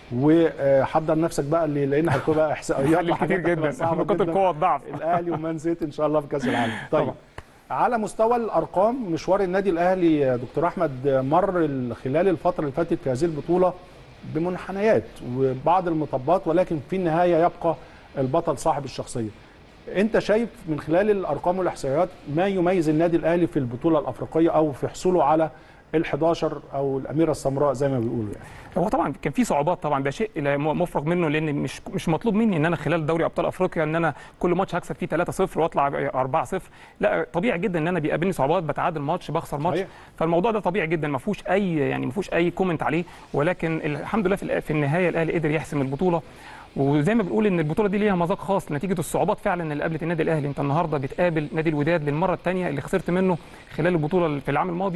S1: وحضر نفسك بقى اللي لان هيكون بقى احصائيات
S5: حل كتير
S1: وحاجات هتبقى
S5: جدا
S1: صعبة
S5: نقاط
S1: جداً.
S5: القوه الضعف
S1: الاهلي ومان سيتي ان شاء الله في كاس العالم طيب
S5: طبعا.
S1: على مستوى الارقام مشوار النادي الاهلي يا دكتور احمد مر ال- خلال الفتره اللي فاتت في هذه البطوله بمنحنيات وبعض المطبات ولكن في النهايه يبقى البطل صاحب الشخصيه انت شايف من خلال الارقام والاحصائيات ما يميز النادي الاهلي في البطوله الافريقيه او في حصوله على ال11 او الاميره السمراء زي ما بيقولوا يعني
S5: هو طبعا كان في صعوبات طبعا ده شيء لا م- مفرغ منه لان مش مش مطلوب مني ان انا خلال دوري ابطال افريقيا ان انا كل ماتش هكسب فيه 3-0 واطلع 4-0 لا طبيعي جدا ان انا بيقابلني صعوبات بتعادل ماتش بخسر ماتش
S1: صحيح.
S5: فالموضوع ده طبيعي جدا ما فيهوش اي يعني ما فيهوش اي كومنت عليه ولكن الحمد لله في الآ- في النهايه الاهلي قدر يحسم البطوله وزي ما بنقول ان البطوله دي ليها مذاق خاص نتيجه الصعوبات فعلا اللي قابلت النادي الاهلي انت النهارده بتقابل نادي الوداد للمره الثانيه اللي خسرت منه خلال البطوله في العام الماضي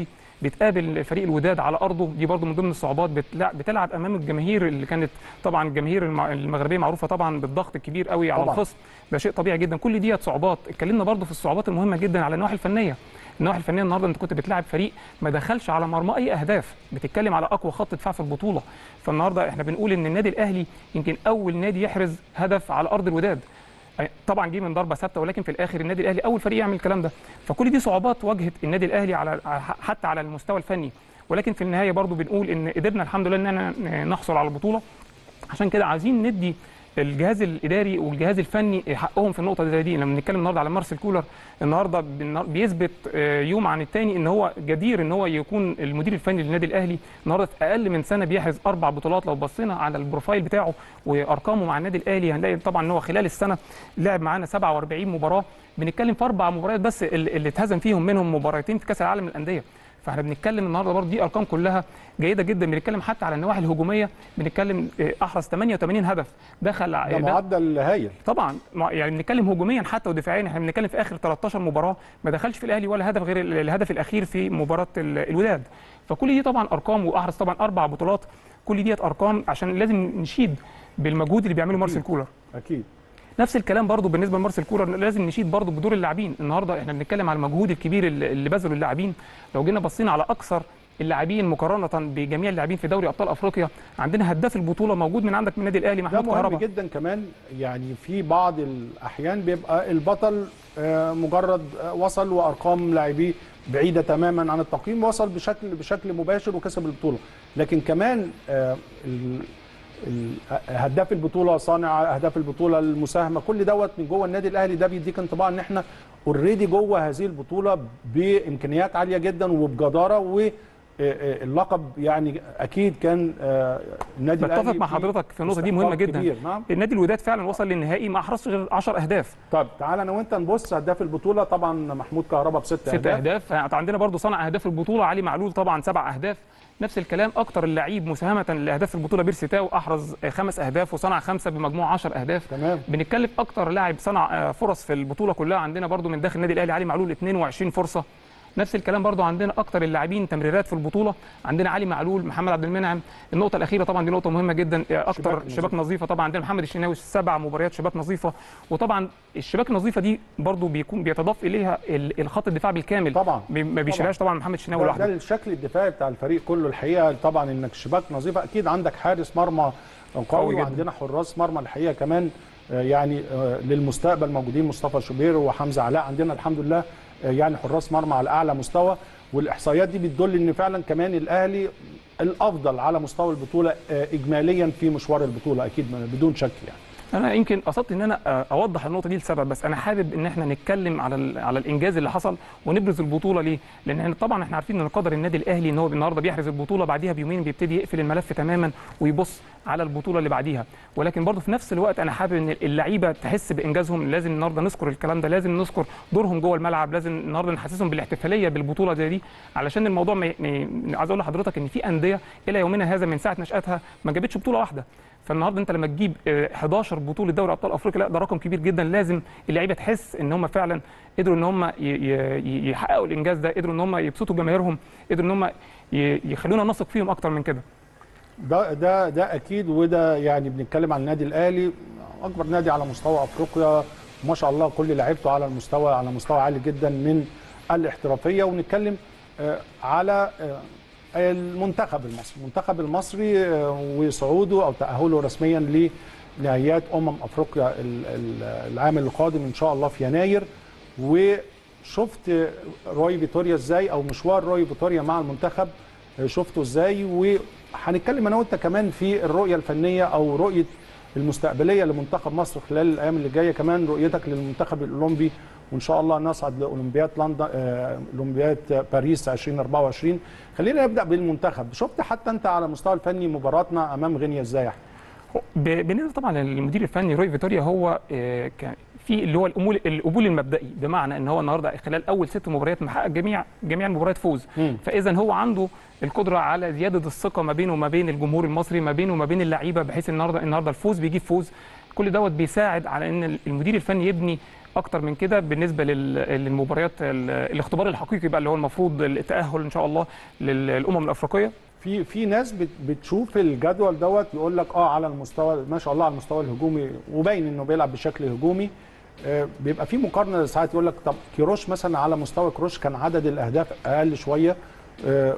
S5: بتقابل فريق الوداد على ارضه دي برضو من ضمن الصعوبات بتلعب, بتلعب امام الجماهير اللي كانت طبعا الجماهير المع- المغربيه معروفه طبعا بالضغط الكبير قوي على
S1: طبعاً.
S5: الخصم ده شيء طبيعي جدا كل دي صعوبات اتكلمنا برضو في الصعوبات المهمه جدا على النواحي الفنيه النواحي الفنيه النهارده انت كنت بتلعب فريق ما دخلش على مرمى اي اهداف بتتكلم على اقوى خط دفاع في البطوله فالنهارده احنا بنقول ان النادي الاهلي يمكن اول نادي يحرز هدف على ارض الوداد طبعا جه من ضربه ثابته ولكن في الاخر النادي الاهلي اول فريق يعمل الكلام ده فكل دي صعوبات واجهت النادي الاهلي على حتى على المستوى الفني ولكن في النهايه برضو بنقول ان قدرنا الحمد لله ان احنا نحصل على البطوله عشان كده عايزين ندي الجهاز الاداري والجهاز الفني حقهم في النقطه زي دي لما بنتكلم النهارده على مارسيل كولر النهارده بالنا- بيثبت آه، يوم عن التاني ان هو جدير ان هو يكون المدير الفني للنادي الاهلي النهارده في اقل من سنه بيحرز اربع بطولات لو بصينا على البروفايل بتاعه وارقامه مع النادي الاهلي هنلاقي طبعا ان هو خلال السنه لعب معانا 47 مباراه بنتكلم في اربع مباريات بس اللي اللي اتهزم فيهم منهم مباراتين في كاس العالم للانديه فاحنا بنتكلم النهارده برضه دي ارقام كلها جيده جدا بنتكلم حتى على النواحي الهجوميه بنتكلم آه، احرز 88 هدف دخل
S1: ده
S5: ده-
S1: معدل هايل
S5: طبعا ما- يعني بنتكلم هجوميا حتى ودفاعيا احنا بنتكلم في اخر 13 مباراه ما دخلش في الاهلي ولا هدف غير ال- الهدف الاخير في مباراه ال- الوداد فكل دي طبعا ارقام واحرز طبعا اربع بطولات كل ديت ارقام عشان لازم نشيد بالمجهود اللي بيعمله مارسيل كولر
S1: اكيد
S5: نفس الكلام برضو بالنسبه لمارسيل كولر لازم نشيد برضو بدور اللاعبين النهارده احنا بنتكلم على المجهود الكبير اللي اللي بذله اللاعبين لو جينا بصينا على اكثر اللاعبين مقارنه بجميع اللاعبين في دوري ابطال افريقيا عندنا هداف البطوله موجود من عندك من النادي الاهلي
S1: ده
S5: محمود
S1: مهم
S5: كهربا
S1: جدا كمان يعني في بعض الاحيان بيبقى البطل آه، مجرد آه، وصل وارقام لاعبيه بعيده تماما عن التقييم وصل بشكل بشكل مباشر وكسب البطوله لكن كمان آه، ال- ال- هداف البطوله صانع اهداف البطوله المساهمه كل دوت من جوه النادي الاهلي ده بيديك انطباع ان احنا اوريدي جوه هذه البطوله بامكانيات عاليه جدا وبجداره و آه، اللقب يعني اكيد كان آه، النادي الاهلي
S5: بتفق مع
S1: فيه
S5: حضرتك في النقطه دي مهمه
S1: استحقاق
S5: جدا
S1: كبير. نعم
S5: النادي الوداد فعلا وصل للنهائي ما احرزش غير 10 اهداف
S1: طب تعال انا وانت نبص هداف البطوله طبعا محمود كهربا بست
S5: ست
S1: اهداف
S5: اهداف عندنا برضو صنع اهداف البطوله علي معلول طبعا سبع اهداف نفس الكلام اكتر اللعيب مساهمه لاهداف البطوله بيرسي تاو احرز خمس اهداف وصنع خمسه بمجموع 10 اهداف
S1: تمام
S5: بنتكلم اكتر لاعب صنع آه، فرص في البطوله كلها عندنا برضو من داخل النادي الاهلي علي معلول 22 فرصه نفس الكلام برضو عندنا اكتر اللاعبين تمريرات في البطوله عندنا علي معلول محمد عبد المنعم النقطه الاخيره طبعا دي نقطه مهمه جدا آه، اكتر
S1: شباك
S5: شباك,
S1: نظيفة.
S5: نظيفه طبعا عندنا محمد الشناوي سبع مباريات شباك نظيفه وطبعا الشباك النظيفه دي برضو بيكون بيتضاف اليها ال- الخط الدفاع بالكامل
S1: طبعا
S5: بي- ما بيشيلهاش طبعا محمد الشناوي
S1: ده, ده
S5: لوحده
S1: الشكل الدفاعي بتاع الفريق كله الحقيقه طبعا انك شباك نظيفه اكيد عندك حارس مرمى
S5: قوي
S1: قوي
S5: جدا.
S1: وعندنا حراس مرمى الحقيقه كمان آه، يعني آه، للمستقبل موجودين مصطفى شوبير وحمزه علاء عندنا الحمد لله آه، يعني حراس مرمى على اعلى مستوى والاحصائيات دي بتدل ان فعلا كمان الاهلي الافضل على مستوى البطوله آه، اجماليا في مشوار البطوله اكيد بدون شك يعني
S5: انا يمكن قصدت ان انا آه، اوضح النقطه دي لسبب بس انا حابب ان احنا نتكلم على ال- على الانجاز اللي حصل ونبرز البطوله ليه لان احنا طبعا احنا عارفين ان قدر النادي الاهلي ان هو النهارده بيحرز البطوله بعديها بيومين بيبتدي يقفل الملف تماما ويبص على البطوله اللي بعديها ولكن برضه في نفس الوقت انا حابب ان اللعيبه تحس بانجازهم لازم النهارده نذكر الكلام ده لازم نذكر دورهم جوه الملعب لازم النهارده نحسسهم بالاحتفاليه بالبطوله زي دي علشان الموضوع ما ي- ما ي- عايز اقول لحضرتك ان في انديه الى يومنا هذا من ساعه نشاتها ما جابتش بطوله واحده فالنهارده انت لما تجيب آه، 11 بطوله دوري ابطال افريقيا لا ده رقم كبير جدا لازم اللعيبه تحس ان هم فعلا قدروا ان هم ي- ي- يحققوا الانجاز ده قدروا ان هم يبسطوا جماهيرهم قدروا ان هم ي- يخلونا نثق فيهم اكتر من كده
S1: ده ده ده اكيد وده يعني بنتكلم عن النادي الاهلي اكبر نادي على مستوى افريقيا ما شاء الله كل لعيبته على المستوى على مستوى عالي جدا من الاحترافيه ونتكلم آه، على آه، المنتخب المصري المنتخب المصري آه، وصعوده او تاهله رسميا لنهائيات امم افريقيا ال- ال- العام القادم ان شاء الله في يناير وشفت روي فيتوريا ازاي او مشوار روي فيتوريا مع المنتخب شفته ازاي وهنتكلم انا وانت كمان في الرؤيه الفنيه او رؤيه المستقبليه لمنتخب مصر خلال الايام اللي جايه كمان رؤيتك للمنتخب الاولمبي وان شاء الله نصعد لاولمبياد لندن آه، اولمبياد باريس 2024 خلينا نبدا بالمنتخب شفت حتى انت على المستوى الفني مباراتنا امام غينيا ازاي يا أحمد؟
S5: ب- بالنسبه طبعا للمدير الفني روي فيتوريا هو آه، كان في اللي هو القبول القبول المبدئي بمعنى ان هو النهارده خلال اول ست مباريات محقق جميع جميع المباريات فوز
S1: مم.
S5: فاذا هو عنده القدره على زياده الثقه ما بينه وما بين الجمهور المصري ما بينه وما بين اللعيبه بحيث النهارده النهارده الفوز بيجيب فوز كل دوت بيساعد على ان المدير الفني يبني اكتر من كده بالنسبه لل- للمباريات ال- الاختبار الحقيقي بقى اللي هو المفروض التاهل ان شاء الله للامم الافريقيه
S1: في في ناس بت- بتشوف الجدول دوت يقول لك اه على المستوى ما شاء الله على المستوى الهجومي وباين انه بيلعب بشكل هجومي آه، بيبقى في مقارنه ساعات يقول لك طب كيروش مثلا على مستوى كروش كان عدد الاهداف اقل شويه آه،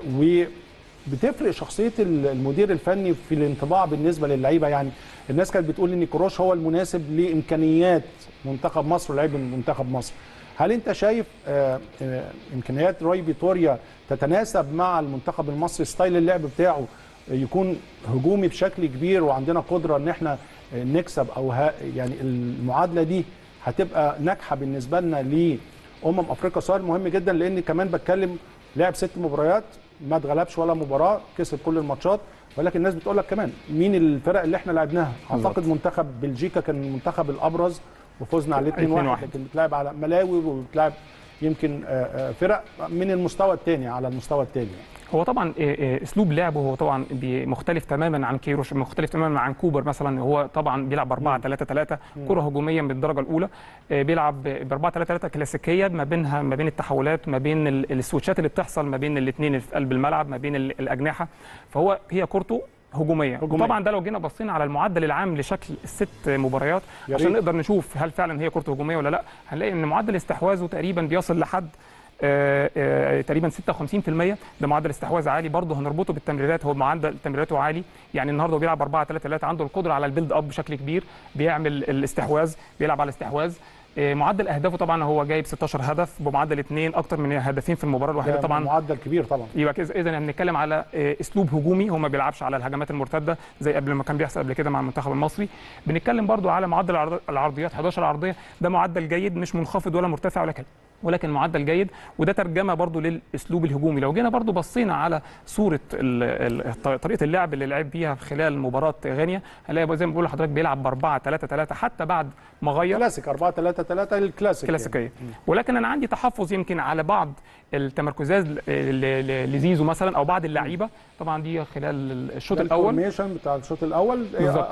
S1: وبتفرق شخصيه ال- المدير الفني في الانطباع بالنسبه للعيبه يعني الناس كانت بتقول ان كروش هو المناسب لامكانيات منتخب مصر ولعيبه منتخب مصر هل انت شايف آه، آه، امكانيات روي فيتوريا تتناسب مع المنتخب المصري ستايل اللعب بتاعه يكون هجومي بشكل كبير وعندنا قدره ان احنا آه، نكسب او ها يعني المعادله دي هتبقى ناجحه بالنسبه لنا لامم افريقيا سؤال مهم جدا لان كمان بتكلم لعب ست مباريات ما اتغلبش ولا مباراه كسب كل الماتشات ولكن الناس بتقول لك كمان مين الفرق اللي احنا لعبناها اعتقد منتخب بلجيكا كان المنتخب الابرز وفزنا عليه 2-1
S5: 2-1.
S1: لكن بتلعب على ملاوي وبتلعب يمكن آه، آه، فرق من المستوى الثاني على المستوى الثاني
S5: هو طبعا آه، آه، اسلوب لعبه هو طبعا بي- مختلف تماما عن كيروش مختلف تماما عن كوبر مثلا هو طبعا بيلعب 4 3 3 كره هجوميه من الدرجه الاولى آه، بيلعب ب 4 3 3 كلاسيكيه ما بينها ما بين التحولات ما بين ال- السويتشات اللي بتحصل ما بين الاثنين في قلب الملعب ما بين ال- الاجنحه فهو هي كورته هجوميه
S1: هجومية.
S5: وطبعا ده لو جينا بصينا على المعدل العام لشكل الست مباريات
S1: يا
S5: عشان
S1: ريت.
S5: نقدر نشوف هل فعلا هي كورته هجوميه ولا لا هنلاقي ان معدل استحواذه تقريبا بيصل لحد آه، آه، تقريبا 56% ده معدل استحواذ عالي برضه هنربطه بالتمريرات هو معدل تمريراته عالي يعني النهارده هو بيلعب 4 3 3 عنده القدره على البيلد اب بشكل كبير بيعمل الاستحواذ بيلعب على الاستحواذ آه، معدل اهدافه طبعا هو جايب 16 هدف بمعدل اثنين اكتر من هدفين في المباراه الواحده
S1: ده
S5: طبعا
S1: معدل كبير طبعا
S5: يبقى كده اذا بنتكلم على آه، اسلوب هجومي هو ما بيلعبش على الهجمات المرتده زي قبل ما كان بيحصل قبل كده مع المنتخب المصري بنتكلم برضو على معدل العرض- العرضيات 11 عرضيه ده معدل جيد مش منخفض ولا مرتفع ولكن ولكن معدل جيد وده ترجمه برضو للاسلوب الهجومي لو جينا برضو بصينا على صوره ال- ال- طريقه اللعب اللي لعب بيها خلال مباراه غينيا هنلاقي زي ما بقول لحضرتك بيلعب ب 4 3 3 حتى بعد ما غير
S1: كلاسيك 4 3 3 الكلاسيك
S5: كلاسيكيه ولكن انا عندي تحفظ يمكن على بعض التمركزات ل- ل- ل- لزيزو مثلا او بعض اللعيبه طبعا دي خلال الشوط الاول
S1: الفورميشن بتاع الشوط الاول
S5: بالظبط.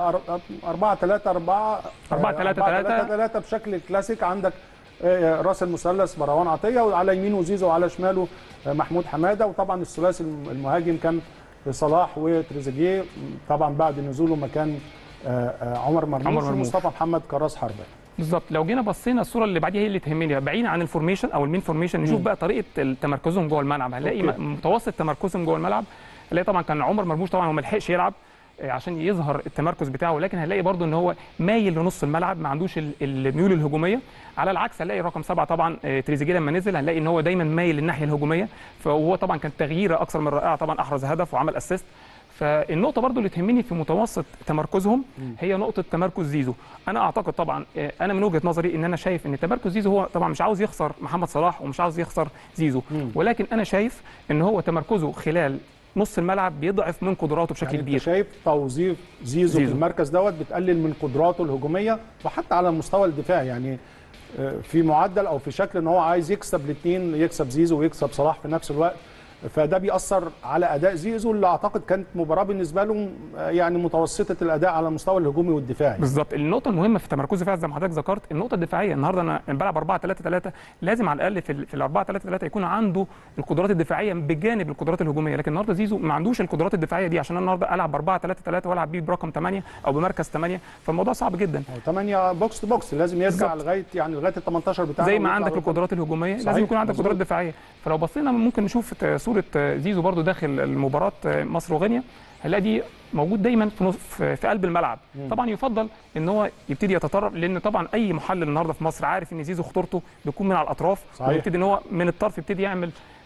S1: 4 3 4
S5: 4 3 3
S1: 3 بشكل كلاسيك عندك آه، راس المثلث مروان عطيه وعلى يمينه زيزو وعلى شماله آه، محمود حماده وطبعا الثلاثي الم- المهاجم كان صلاح وتريزيجيه طبعا بعد نزوله مكان آه، آه، عمر مرموش
S5: عمر مرموش.
S1: ومصطفى محمد كراس حربه
S5: بالظبط لو جينا بصينا الصوره اللي بعديها هي اللي تهمني بعيدا عن الفورميشن او المين فورميشن نشوف بقى طريقه تمركزهم جوه الملعب هنلاقي
S1: أوكي.
S5: م- متوسط تمركزهم جوه الملعب هنلاقي طبعا كان عمر مرموش طبعا هو ما لحقش يلعب آه، عشان يظهر التمركز بتاعه ولكن هنلاقي برضو ان هو مايل لنص الملعب ما عندوش ال- الميول الهجوميه على العكس هنلاقي رقم سبعه طبعا آه، تريزيجيه لما نزل هنلاقي ان هو دايما مايل للناحيه الهجوميه فهو طبعا كانت تغييره اكثر من رائعه طبعا احرز هدف وعمل اسيست فالنقطة برضو اللي تهمني في متوسط تمركزهم هي نقطة تمركز زيزو، أنا أعتقد طبعا آه، أنا من وجهة نظري إن أنا شايف إن تمركز زيزو هو طبعا مش عاوز يخسر محمد صلاح ومش عاوز يخسر زيزو، ولكن أنا شايف إن هو تمركزه خلال نص الملعب بيضعف من قدراته بشكل
S1: يعني انت
S5: كبير
S1: شايف توظيف زيزو,
S5: زيزو.
S1: في المركز دوت بتقلل من قدراته الهجوميه وحتى على مستوى الدفاع يعني آه، في معدل او في شكل ان هو عايز يكسب الاثنين يكسب زيزو ويكسب صلاح في نفس الوقت فده بيأثر على اداء زيزو اللي اعتقد كانت مباراه بالنسبه له آه، يعني متوسطه الاداء على المستوى الهجومي والدفاعي
S5: بالظبط النقطة المهمة في تمركزه فعلا زي ما حضرتك ذكرت النقطة الدفاعية النهارده أنا بلعب 4 3 3 لازم على الأقل في ال في ال 4 3 3 يكون عنده القدرات الدفاعية بجانب القدرات الهجومية لكن النهارده زيزو ما عندوش القدرات الدفاعية دي عشان أنا النهارده ألعب 4 3 3 وألعب بيه برقم 8 أو بمركز 8 فالموضوع صعب جدا
S1: 8 بوكس تو بوكس لازم يرجع
S5: بالظبط.
S1: لغايه يعني لغايه ال 18 بتاعنا
S5: زي ما
S1: ويطلع
S5: عندك
S1: لقدام.
S5: القدرات الهجوميه
S1: صحيح،
S5: لازم يكون عندك
S1: مظبوط.
S5: قدرات دفاعيه فلو بصينا ممكن نشوف ت- صوره زيزو برضو داخل المباراه مصر وغينيا هنلاقي دي موجود دايما في نص- في في قلب الملعب طبعا يفضل ان هو يبتدي يتطرف لان طبعا اي محلل النهارده في مصر عارف ان زيزو خطورته بتكون من على الاطراف
S1: صحيح.
S5: ويبتدي ان هو من الطرف يبتدي يعمل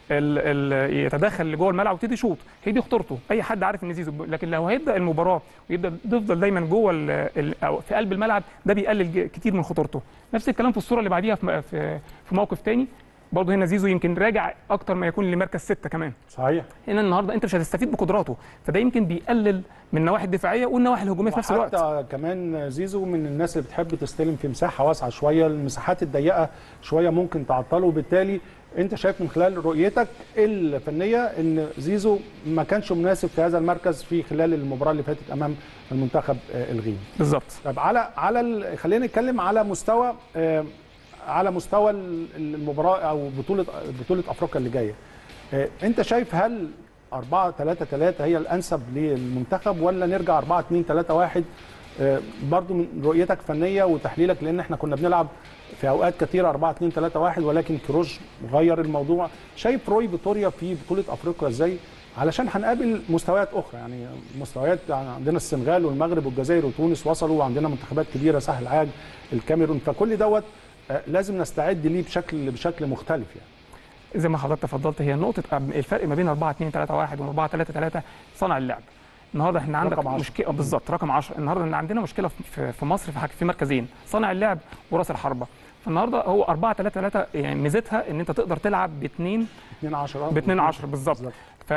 S5: ال ال يتدخل لجوه الملعب ويبتدي يشوط هي دي خطورته اي حد عارف ان زيزو لكن لو هيبدا المباراه ويبدا يفضل دايما جوه ال ال أو في قلب الملعب ده بيقلل ج- كتير من خطورته نفس الكلام في الصوره اللي بعديها في م- في, في موقف تاني برضه هنا زيزو يمكن راجع اكتر ما يكون لمركز ستة كمان
S1: صحيح
S5: هنا النهارده انت مش هتستفيد بقدراته فده يمكن بيقلل من النواحي الدفاعيه والنواحي الهجوميه في نفس الوقت
S1: حتى كمان زيزو من الناس اللي بتحب تستلم في مساحه واسعه شويه المساحات الضيقه شويه ممكن تعطله وبالتالي انت شايف من خلال رؤيتك الفنيه ان زيزو ما كانش مناسب في هذا المركز في خلال المباراه اللي فاتت امام المنتخب آه، الغيني
S5: بالظبط
S1: طب على على ال- خلينا نتكلم على مستوى آه، على مستوى ال- المباراه او بطوله بطوله افريقيا اللي جايه آه، انت شايف هل 4 3 3 هي الانسب للمنتخب ولا نرجع 4 2 3 1 آه، برضو من رؤيتك فنيه وتحليلك لان احنا كنا بنلعب في اوقات كثيره 4 2 3 1 ولكن كروش غير الموضوع شايف روي فيتوريا في بطوله افريقيا ازاي علشان هنقابل مستويات اخرى يعني مستويات يعني عندنا السنغال والمغرب والجزائر وتونس وصلوا وعندنا منتخبات كبيره سهل العاج الكاميرون فكل دوت آه، لازم نستعد ليه بشكل بشكل مختلف يعني
S5: زي ما حضرتك تفضلت هي نقطه الفرق ما بين 4 2 3 1 و 4 3 3 صنع اللعب النهارده احنا عندك
S1: رقم عشرة.
S5: مشكله بالظبط رقم 10 النهارده إن عندنا مشكله في في مصر في حاجة في مركزين صانع اللعب وراس الحربه فالنهارده هو 4 3 3 يعني ميزتها ان انت تقدر تلعب باثنين
S1: 2 10
S5: ب 2 10 بالظبط
S1: بالظبط.
S5: ف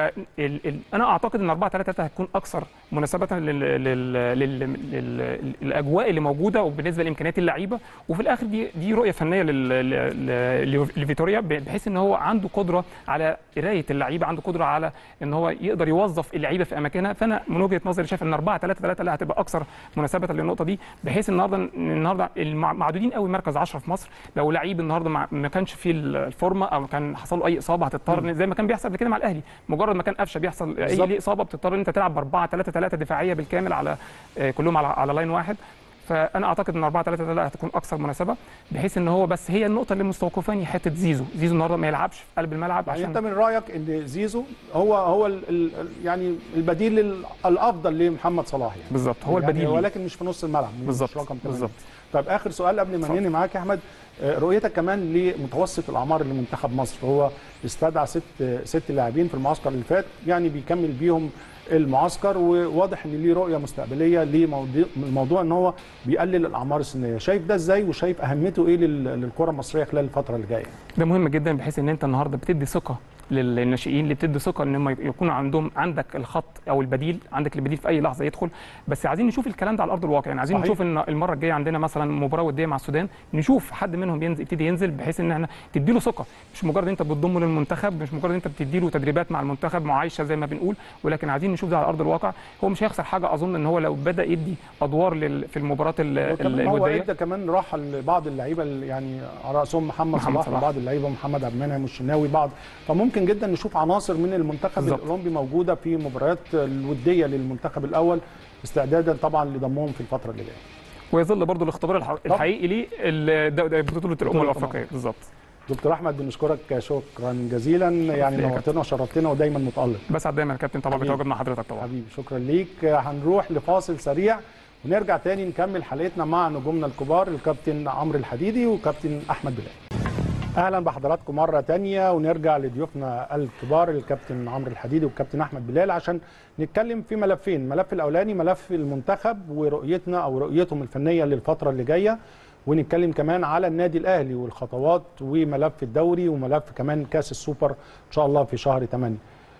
S5: انا اعتقد ان 4 3 3 هتكون اكثر مناسبه لل... لل... لل... لل... للاجواء اللي موجوده وبالنسبه لامكانيات اللعيبه وفي الاخر دي دي رؤيه فنيه لل... لل... لفيتوريا بحيث ان هو عنده قدره على قرايه اللعيبه عنده قدره على ان هو يقدر يوظف اللعيبه في اماكنها فانا من وجهه نظري شايف ان 4 3 3 لا هتبقى اكثر مناسبه للنقطه دي بحيث النهارده النهارده المع- معدودين قوي مركز 10 في مصر لو لعيب النهارده ما ما كانش فيه الفورمه او كان حصل له اي اصابه هتضطر زي ما كان بيحصل قبل كده مع الاهلي مجرد ما كان قفشه بيحصل اي
S1: بالظبط.
S5: ليه اصابه بتضطر ان انت تلعب ب 4 3 3 دفاعيه بالكامل على آه، كلهم على على لاين واحد فانا اعتقد ان 4 3 3 هتكون اكثر مناسبه بحيث ان هو بس هي النقطه اللي مستوقفاني حته زيزو زيزو النهارده ما يلعبش في قلب الملعب
S1: يعني انت
S5: عشان
S1: من رايك ان زيزو هو هو ال ال يعني البديل ال- الافضل لمحمد صلاح يعني
S5: بالظبط هو
S1: يعني
S5: البديل ليه.
S1: ولكن مش في نص الملعب مش
S5: بالظبط
S1: رقم 8
S5: بالظبط
S1: طب اخر سؤال قبل ما
S5: اتفضل.
S1: ننهي معاك يا احمد آه، رؤيتك كمان لمتوسط الاعمار لمنتخب مصر هو استدعى ست ست لاعبين في المعسكر اللي فات يعني بيكمل بيهم المعسكر وواضح ان ليه رؤيه مستقبليه لموضوع الموضوع ان هو بيقلل الاعمار السنيه شايف ده ازاي وشايف اهميته ايه لل- للكره المصريه خلال الفتره اللي جايه
S5: ده مهم جدا بحيث ان انت النهارده بتدي ثقه للناشئين اللي بتدي ثقه ان هم يكون عندهم عندك الخط او البديل عندك البديل في اي لحظه يدخل بس عايزين نشوف الكلام ده على ارض الواقع يعني عايزين
S1: صحيح.
S5: نشوف ان المره الجايه عندنا مثلا مباراه وديه مع السودان نشوف حد منهم ينزل يبتدي ينزل بحيث ان احنا تدي له ثقه مش مجرد انت بتضمه للمنتخب مش مجرد انت بتدي له تدريبات مع المنتخب معايشه زي ما بنقول ولكن عايزين نشوف ده على ارض الواقع هو مش هيخسر حاجه اظن ان هو لو بدا يدي ادوار لل... في المباراه ال-
S1: وكمان هو
S5: الوديه
S1: ادى كمان راحه لبعض اللعيبه اللي يعني على راسهم محمد,
S5: محمد
S1: صلاح
S5: صلاح.
S1: وبعض اللعيبه محمد عبد المنعم والشناوي بعض فممكن جدا نشوف عناصر من المنتخب
S5: بالظبط.
S1: الاولمبي موجوده في مباريات الوديه للمنتخب الاول استعدادا طبعا لضمهم في الفتره اللي جايه
S5: ويظل برضو الاختبار الح- الحقيقي ليه ال- ده- ده بطوله الامم
S1: الأمم.
S5: الافريقيه بالظبط
S1: دكتور احمد بنشكرك شكرا جزيلا يعني
S5: ليك يا
S1: نورتنا وشرفتنا ودايما متالق
S5: بسعد دايما يا كابتن طبعا
S1: حبيبي.
S5: بتواجد مع حضرتك طبعا
S1: حبيبي شكرا ليك هنروح لفاصل سريع ونرجع تاني نكمل حلقتنا مع نجومنا الكبار الكابتن عمرو الحديدي وكابتن احمد بلال اهلا بحضراتكم مره تانية ونرجع لضيوفنا الكبار الكابتن عمرو الحديدي والكابتن احمد بلال عشان نتكلم في ملفين الملف الاولاني ملف المنتخب ورؤيتنا او رؤيتهم الفنيه للفتره اللي جايه ونتكلم كمان على النادي الاهلي والخطوات وملف الدوري وملف كمان كاس السوبر ان شاء الله في شهر 8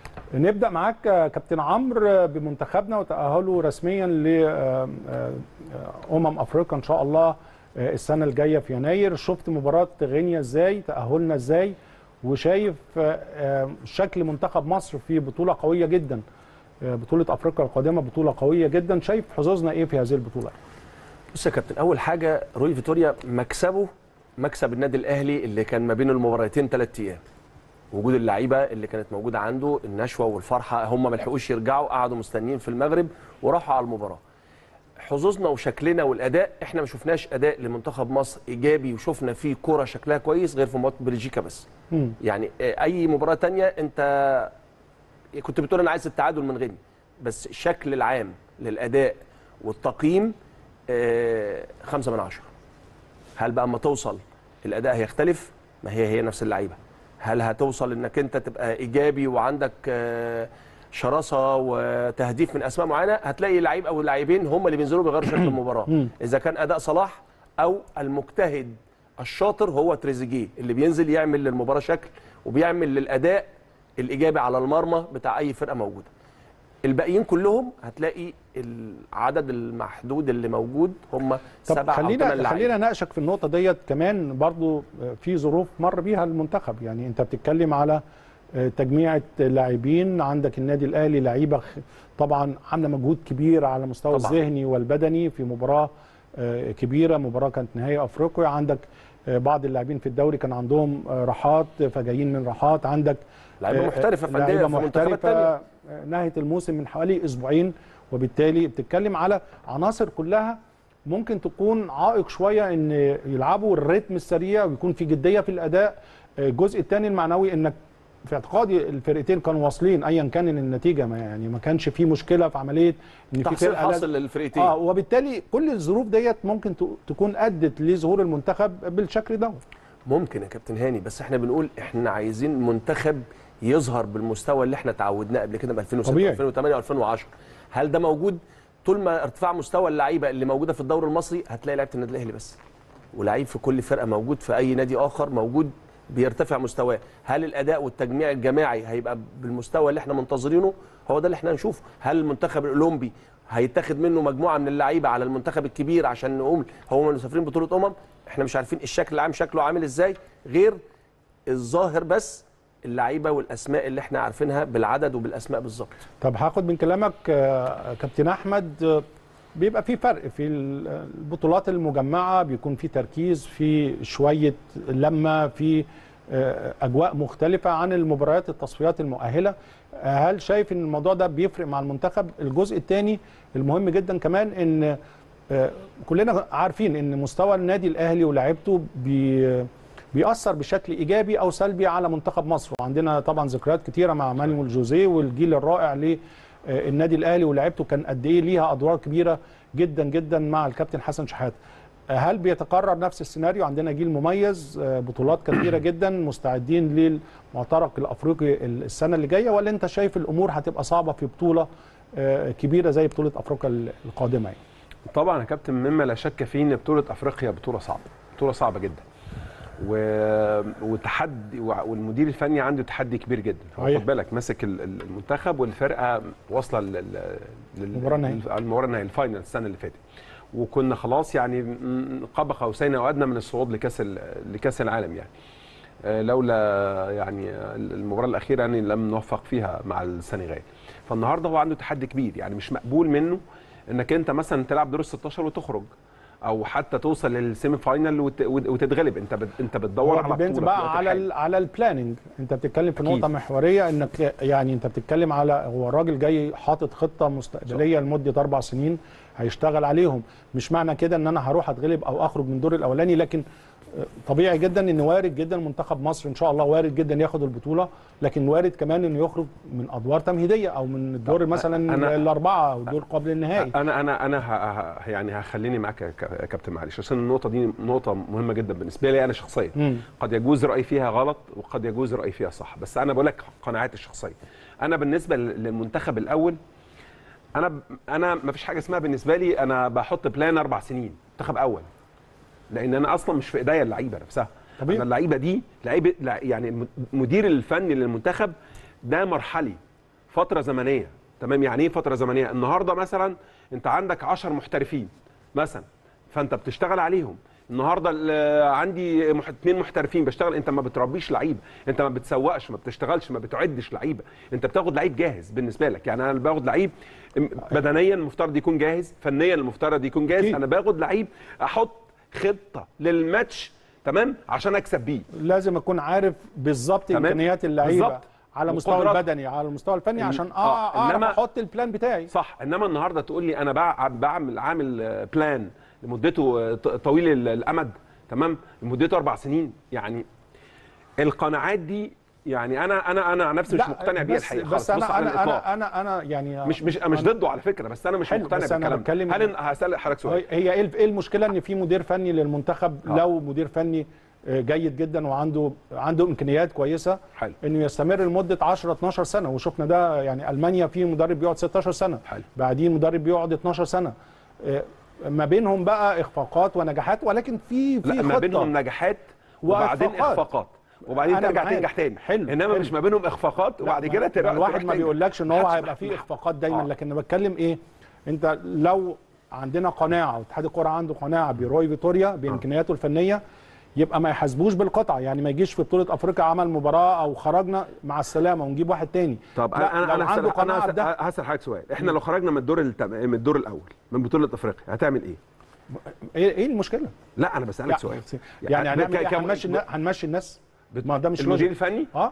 S1: نبدا معاك كابتن عمرو بمنتخبنا وتاهله رسميا لامم افريقيا ان شاء الله السنه الجايه في يناير شفت مباراه غينيا ازاي تاهلنا ازاي وشايف شكل منتخب مصر في بطوله قويه جدا بطوله افريقيا القادمه بطوله قويه جدا شايف حظوظنا ايه في هذه البطوله
S3: بص يا كابتن اول حاجه روي فيتوريا مكسبه مكسب النادي الاهلي اللي كان ما بين المباراتين ثلاث ايام وجود اللعيبه اللي كانت موجوده عنده النشوه والفرحه هم ما لحقوش يرجعوا قعدوا مستنيين في المغرب وراحوا على المباراه حظوظنا وشكلنا والاداء احنا ما شفناش اداء لمنتخب مصر ايجابي وشفنا فيه كوره شكلها كويس غير في مباراه بلجيكا بس
S1: مم.
S3: يعني اي مباراه تانية انت كنت بتقول انا عايز التعادل من غينيا بس الشكل العام للاداء والتقييم آه، خمسة من عشرة هل بقى اما توصل الاداء هيختلف ما هي هي نفس اللعيبه هل هتوصل انك انت تبقى ايجابي وعندك آه، شراسه وتهديف من اسماء معينه هتلاقي لعيب او لاعبين هم اللي بينزلوا بيغيروا شكل المباراه اذا كان اداء صلاح او المجتهد الشاطر هو تريزيجيه اللي بينزل يعمل للمباراه شكل وبيعمل للاداء الايجابي على المرمى بتاع اي فرقه موجوده الباقيين كلهم هتلاقي العدد المحدود اللي موجود هم
S1: طب
S3: سبع او ثمان
S1: خلينا
S3: لعيبه
S1: خلينا ناقشك في النقطه ديت كمان برضو في ظروف مر بيها المنتخب يعني انت بتتكلم على تجميعة لاعبين عندك النادي الاهلي لعيبه خ- طبعا عامله مجهود كبير على المستوى
S3: طبعاً.
S1: الذهني والبدني في مباراه آه، كبيره مباراه كانت نهائي افريقيا عندك آه، بعض اللاعبين في الدوري كان عندهم آه، راحات فجايين من راحات عندك
S3: لعيبه
S1: آه،
S3: محترفه في
S1: لعيبة
S3: انديه في منتخبات تانية
S1: محترفة آه، نهت الموسم من حوالي اسبوعين وبالتالي بتتكلم على عناصر كلها ممكن تكون عائق شويه ان يلعبوا الريتم السريع ويكون في جديه في الاداء آه، الجزء الثاني المعنوي انك في اعتقادي الفرقتين كانوا واصلين ايا كان النتيجه ما يعني ما كانش في مشكله في عمليه ان في
S3: تحصيل
S1: فرقه لازم-
S3: حاصل للفرقتين
S1: اه وبالتالي كل الظروف ديت ممكن ت- تكون ادت لظهور المنتخب بالشكل ده
S3: ممكن يا كابتن هاني بس احنا بنقول احنا عايزين منتخب يظهر بالمستوى اللي احنا تعودناه قبل كده ب 2006
S1: طبيعي.
S3: 2008 و2010 هل ده موجود طول ما ارتفاع مستوى اللعيبه اللي موجوده في الدوري المصري هتلاقي لعيبه النادي الاهلي بس ولعيب في كل فرقه موجود في اي نادي اخر موجود بيرتفع مستواه هل الاداء والتجميع الجماعي هيبقى بالمستوى اللي احنا منتظرينه هو ده اللي احنا هنشوفه هل المنتخب الاولمبي هيتاخد منه مجموعه من اللعيبه على المنتخب الكبير عشان نقول هم مسافرين بطوله امم احنا مش عارفين الشكل العام شكله عامل ازاي غير الظاهر بس اللعيبه والاسماء اللي احنا عارفينها بالعدد وبالاسماء بالظبط
S1: طب هاخد من كلامك آه، كابتن احمد آه، بيبقى في فرق في ال- البطولات المجمعه بيكون في تركيز في شويه لما في آه، اجواء مختلفه عن المباريات التصفيات المؤهله آه، هل شايف ان الموضوع ده بيفرق مع المنتخب الجزء الثاني المهم جدا كمان ان آه، كلنا عارفين ان مستوى النادي الاهلي ولاعيبته بي بيأثر بشكل ايجابي او سلبي على منتخب مصر وعندنا طبعا ذكريات كتيره مع مانويل جوزيه والجيل الرائع للنادي الاهلي ولاعيبته كان قد ايه ليها ادوار كبيره جدا جدا مع الكابتن حسن شحاته هل بيتكرر نفس السيناريو عندنا جيل مميز آه، بطولات كثيره جدا مستعدين للمعترك الافريقي السنه اللي جايه ولا انت شايف الامور هتبقى صعبه في بطوله آه، كبيره زي بطوله افريقيا القادمه يعني
S4: طبعا يا كابتن مما لا شك فيه ان بطوله افريقيا بطوله صعبه بطوله صعبه جدا و... وتحدي وع- والمدير الفني عنده تحدي كبير جدا هو
S1: صحيح.
S4: خد بالك ماسك ال- ال- المنتخب والفرقه واصله لل... لل...
S1: المباراة النهائية.
S4: المباراه النهائيه الفاينل السنه اللي فاتت وكنا خلاص يعني م- قاب قوسين او ادنى من الصعود لكاس ال... لكاس العالم يعني آه، لولا يعني المباراه الاخيره يعني لم نوفق فيها مع السنغال فالنهارده هو عنده تحدي كبير يعني مش مقبول منه انك انت مثلا تلعب دور ال 16 وتخرج او حتى توصل للسيمي فاينل وت... وتتغلب انت بت... انت بتدور
S1: هو
S4: على
S1: ديبينز
S4: بطوله في
S1: بقى
S4: الوقت
S1: على
S4: الحالي.
S1: ال على البلاننج انت بتتكلم في
S4: أكيد.
S1: نقطه محوريه انك يعني انت بتتكلم على هو الراجل جاي حاطط خطه مستقبليه لمده اربع سنين هيشتغل عليهم مش معنى كده ان انا هروح اتغلب او اخرج من الدور الاولاني لكن آه، طبيعي جدا ان وارد جدا منتخب مصر ان شاء الله وارد جدا ياخد البطوله لكن وارد كمان انه يخرج من ادوار تمهيديه او من الدور مثلا
S4: أنا-
S1: الاربعه او الدور قبل النهائي
S4: انا انا انا ه... ه... يعني هخليني معاك يا ك- يا كابتن معلش عشان النقطه دي نقطه مهمه جدا بالنسبه لي انا شخصيا
S1: مم.
S4: قد يجوز رايي فيها غلط وقد يجوز رايي فيها صح بس انا بقول لك قناعاتي الشخصيه انا بالنسبه لل- للمنتخب الاول انا ب- انا ما فيش حاجه اسمها بالنسبه لي انا بحط بلان اربع سنين منتخب اول لان انا اصلا مش في ايديا اللعيبه نفسها
S1: طبيعي.
S4: انا اللعيبه دي لعيبه لع- يعني الم- المدير الفني للمنتخب ده مرحلي فتره زمنيه تمام يعني ايه فتره زمنيه النهارده مثلا انت عندك 10 محترفين مثلا فانت بتشتغل عليهم النهارده ال- عندي مح- اتنين محترفين بشتغل انت ما بتربيش لعيبه انت ما بتسوقش ما بتشتغلش ما بتعدش لعيبه انت بتاخد لعيب جاهز بالنسبه لك يعني انا باخد لعيب م- بدنيا المفترض يكون جاهز فنيا المفترض يكون جاهز
S1: أكيد.
S4: انا باخد لعيب احط خطه للماتش تمام عشان اكسب بيه
S1: لازم اكون عارف بالظبط
S4: تمام.
S1: امكانيات اللعيبه
S4: بالظبط.
S1: على المستوى
S4: وقدرات.
S1: البدني على المستوى الفني
S4: إن-
S1: عشان
S4: آه،
S1: اه اعرف
S4: إنما-
S1: احط البلان بتاعي
S4: صح انما النهارده تقول لي انا بع- بعمل عامل آه، بلان لمدته آه، ط- طويل ال- الامد تمام لمدته اربع سنين يعني القناعات دي يعني انا انا انا عن نفسي مش
S1: لا،
S4: مقتنع بيها
S1: بس
S4: الحقيقه
S1: بس
S4: خالص بص
S1: انا
S4: على
S1: انا
S4: الإطلاق.
S1: انا انا انا يعني
S4: مش مش مش
S1: أنا-
S4: ضده على فكره بس انا مش
S1: حلو،
S4: مقتنع
S1: بس أنا
S4: بالكلام
S1: بتكلم-
S4: ده. هل إن- هسال حضرتك سؤال
S1: هي ايه ايه المشكله ان في مدير فني للمنتخب
S4: آه.
S1: لو مدير فني آه، جيد جدا وعنده عنده امكانيات كويسه
S4: حلو
S1: انه يستمر لمده 10 12 سنه وشفنا ده يعني المانيا في مدرب بيقعد 16 سنه
S4: حلو.
S1: بعدين مدرب بيقعد 12 سنه آه، ما بينهم بقى اخفاقات ونجاحات ولكن في في
S4: لا ما
S1: خطة.
S4: بينهم نجاحات وبعدين
S1: وإخفاقات.
S4: اخفاقات وبعدين
S1: أنا
S4: ترجع
S1: معاك.
S4: تنجح تاني
S1: حلو،
S4: انما
S1: حلو.
S4: مش ما بينهم اخفاقات وبعد
S1: لا،
S4: كده
S1: ما-
S4: ترجع
S1: الواحد
S4: تروح
S1: ما
S4: تاني.
S1: بيقولكش ان هو
S4: محدش-
S1: هيبقى فيه اخفاقات دايما
S4: آه.
S1: لكن انا بتكلم ايه انت لو عندنا قناعه واتحاد الكره عنده قناعه بروي فيتوريا بامكانياته الفنيه يبقى ما يحاسبوش بالقطع يعني ما يجيش في بطوله افريقيا عمل مباراه او خرجنا مع السلامه ونجيب واحد تاني
S4: طب
S1: لا،
S4: انا انا
S1: لو
S4: انا
S1: عنده
S4: هسأل-
S1: قناعه
S4: انا
S1: بده
S4: هسأل- هسال حضرتك سؤال احنا لو خرجنا من الدور التم... من الدور الاول من بطوله افريقيا هتعمل ايه
S1: ايه ايه المشكله؟
S4: لا انا بسالك سؤال
S1: يعني هنعمل
S4: ك-
S1: إيه؟
S4: ك-
S1: هنمشي النا- هنمشي الناس ما ده مش
S4: المدير
S1: لوجيك.
S4: الفني
S1: اه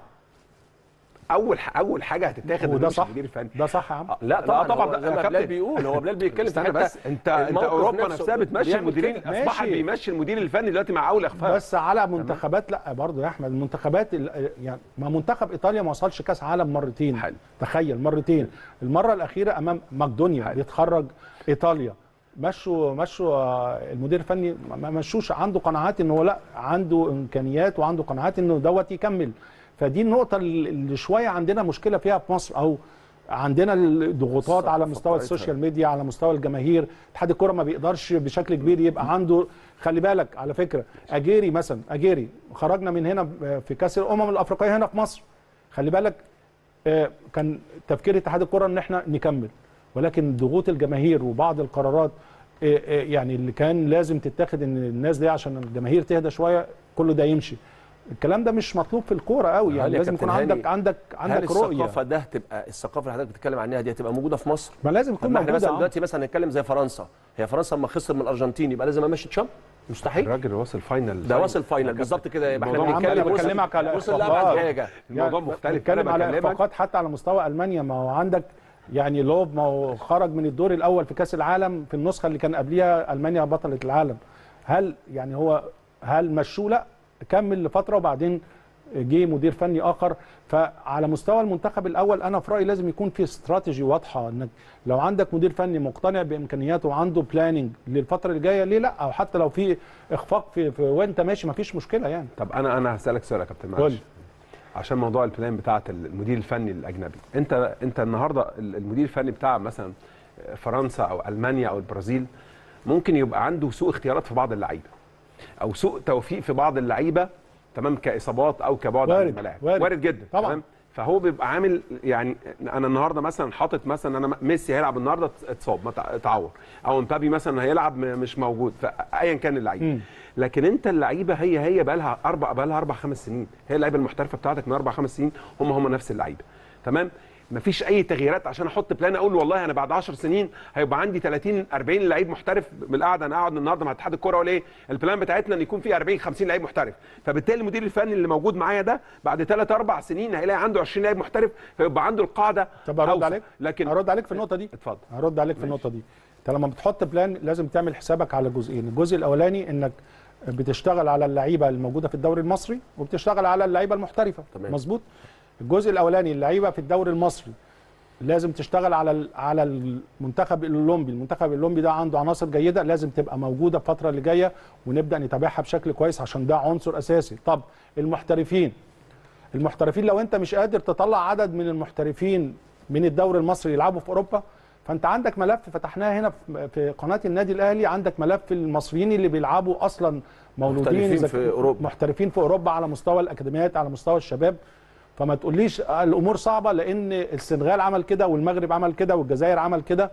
S4: اول ح- اول حاجه هتتاخد
S1: وده
S4: مش
S1: صح
S4: المدير الفني
S1: ده صح يا عم
S3: لا طبعا
S4: طبعاً،
S3: هو
S4: ده-
S3: زي ما
S4: كابتن.
S3: بلال بيقول هو بلال بيتكلم في
S4: استنى
S3: حته
S4: بس انت انت
S3: الموقف
S4: اوروبا
S3: نفسه
S4: نفسها بتمشي
S3: بيعمل
S4: المديرين
S3: كده.
S4: اصبحت
S1: ماشي.
S4: بيمشي المدير الفني دلوقتي مع اول اخفاء
S1: بس على منتخبات لا برضه يا احمد المنتخبات ال- يعني ما منتخب ايطاليا ما وصلش كاس عالم مرتين
S4: حلو.
S1: تخيل مرتين المره الاخيره امام مقدونيا
S4: حلو.
S1: بيتخرج ايطاليا مشوا مشوا آه، المدير الفني ما ما مشوش عنده قناعات انه لا عنده امكانيات وعنده قناعات انه دوت يكمل فدي النقطه اللي شويه عندنا مشكله فيها في مصر او عندنا الضغوطات على مستوى
S3: بتاعتها.
S1: السوشيال ميديا على مستوى الجماهير اتحاد الكره ما بيقدرش بشكل كبير يبقى عنده خلي بالك على فكره اجيري مثلا اجيري خرجنا من هنا في كاس الامم الافريقيه هنا في مصر خلي بالك آه، كان تفكير اتحاد الكره ان احنا نكمل ولكن ضغوط الجماهير وبعض القرارات آه، آه، يعني اللي كان لازم تتاخد ان الناس دي عشان الجماهير تهدى شويه كل ده يمشي الكلام ده مش مطلوب في الكوره قوي
S3: هل
S1: يعني
S3: يا
S1: لازم يكون
S3: كابتن
S1: عندك
S3: هاني،
S1: عندك
S3: هل
S1: عندك رؤيه
S3: الثقافه ده تبقى الثقافه اللي حضرتك بتتكلم عنها دي هتبقى موجوده في مصر
S1: ما لازم
S3: طب
S1: تكون
S3: ما احنا
S1: موجوده
S3: مثلا
S1: آه.
S3: دلوقتي مثلا نتكلم زي فرنسا هي فرنسا لما خسر من الارجنتين يبقى لازم امشي تشامب مستحيل
S4: الراجل واصل فاينل
S3: ده واصل فاينل بالظبط كده يبقى احنا
S4: الموضوع
S1: يا عم
S3: بنتكلم
S1: انا
S3: وصل-
S1: بكلمك على
S3: وصل لابعد
S1: إخفاقات.
S3: حاجه
S4: الموضوع
S1: يعني
S4: مختلف
S1: بتكلم
S4: أنا
S1: على
S4: بكلمك-
S1: اخفاقات حتى على مستوى المانيا ما هو عندك يعني لوب ما هو خرج من الدور الاول في كاس العالم في النسخه اللي كان قبليها المانيا بطله العالم هل يعني هو هل مشوه لا كمل لفتره وبعدين جه مدير فني اخر فعلى مستوى المنتخب الاول انا في رايي لازم يكون في استراتيجي واضحه انك لو عندك مدير فني مقتنع بامكانياته وعنده بلاننج للفتره اللي جايه ليه لا او حتى لو في اخفاق في, في وانت ماشي ما فيش مشكله يعني
S4: طب انا انا هسالك سؤال يا كابتن
S1: قول.
S4: معلش عشان موضوع البلان بتاعه المدير الفني الاجنبي انت انت النهارده المدير الفني بتاع مثلا فرنسا او المانيا او البرازيل ممكن يبقى عنده سوء اختيارات في بعض اللعيبه او سوء توفيق في بعض اللعيبه تمام كاصابات او كبعد عن
S1: وارد،
S4: الملاعب
S1: وارد.
S4: وارد جدا
S1: طبعاً.
S4: تمام فهو بيبقى عامل يعني انا النهارده مثلا حاطط مثلا انا ميسي هيلعب النهارده اتصاب ما تع- اتعور او امبابي مثلا هيلعب م- مش موجود فايا كان اللعيب
S1: مم.
S4: لكن انت اللعيبه هي هي بقى لها اربع بقى لها اربع خمس سنين هي اللعيبه المحترفه بتاعتك من اربع خمس سنين هم هم نفس اللعيبه تمام مفيش اي تغييرات عشان احط بلان اقول والله انا بعد 10 سنين هيبقى عندي 30 40 لعيب محترف بالقعده انا اقعد النهارده مع اتحاد الكوره اقول ايه البلان بتاعتنا ان يكون في 40 50 لعيب محترف فبالتالي المدير الفني اللي موجود معايا ده بعد 3 4 سنين هيلاقي عنده 20 لعيب محترف فيبقى عنده القاعده
S1: طب ارد
S4: أوسع.
S1: عليك
S4: لكن
S1: ارد عليك في النقطه دي
S4: اتفضل
S1: هرد عليك في النقطه دي انت لما بتحط بلان لازم تعمل حسابك على جزئين الجزء الاولاني انك بتشتغل على اللعيبه الموجوده في الدوري المصري وبتشتغل على اللعيبه المحترفه
S3: تمام.
S1: مظبوط الجزء الاولاني اللعيبه في الدوري المصري لازم تشتغل على ال- على المنتخب الاولمبي المنتخب الاولمبي ده عنده عناصر جيده لازم تبقى موجوده الفتره اللي جايه ونبدا نتابعها بشكل كويس عشان ده عنصر اساسي طب المحترفين المحترفين لو انت مش قادر تطلع عدد من المحترفين من الدوري المصري يلعبوا في اوروبا فانت عندك ملف فتحناه هنا في- في قناه النادي الاهلي عندك ملف المصريين اللي بيلعبوا اصلا مولودين
S3: محترفين
S1: إذا
S3: في
S1: كان-
S3: أوروبا.
S1: محترفين في اوروبا على مستوى الاكاديميات على مستوى الشباب فما تقوليش الامور صعبه لان السنغال عمل كده والمغرب عمل كده والجزائر عمل كده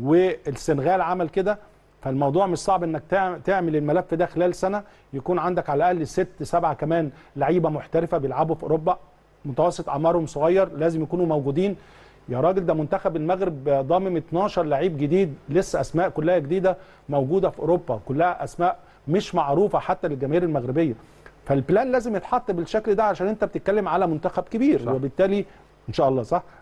S1: والسنغال عمل كده فالموضوع مش صعب انك تعم- تعمل الملف ده خلال سنه يكون عندك على الاقل ست سبعه كمان لعيبه محترفه بيلعبوا في اوروبا متوسط اعمارهم صغير لازم يكونوا موجودين يا راجل ده منتخب المغرب ضامم 12 لعيب جديد لسه اسماء كلها جديده موجوده في اوروبا كلها اسماء مش معروفه حتى للجماهير المغربيه فالبلان لازم يتحط بالشكل ده عشان انت بتتكلم على منتخب كبير
S4: صح.
S1: وبالتالي ان شاء الله صح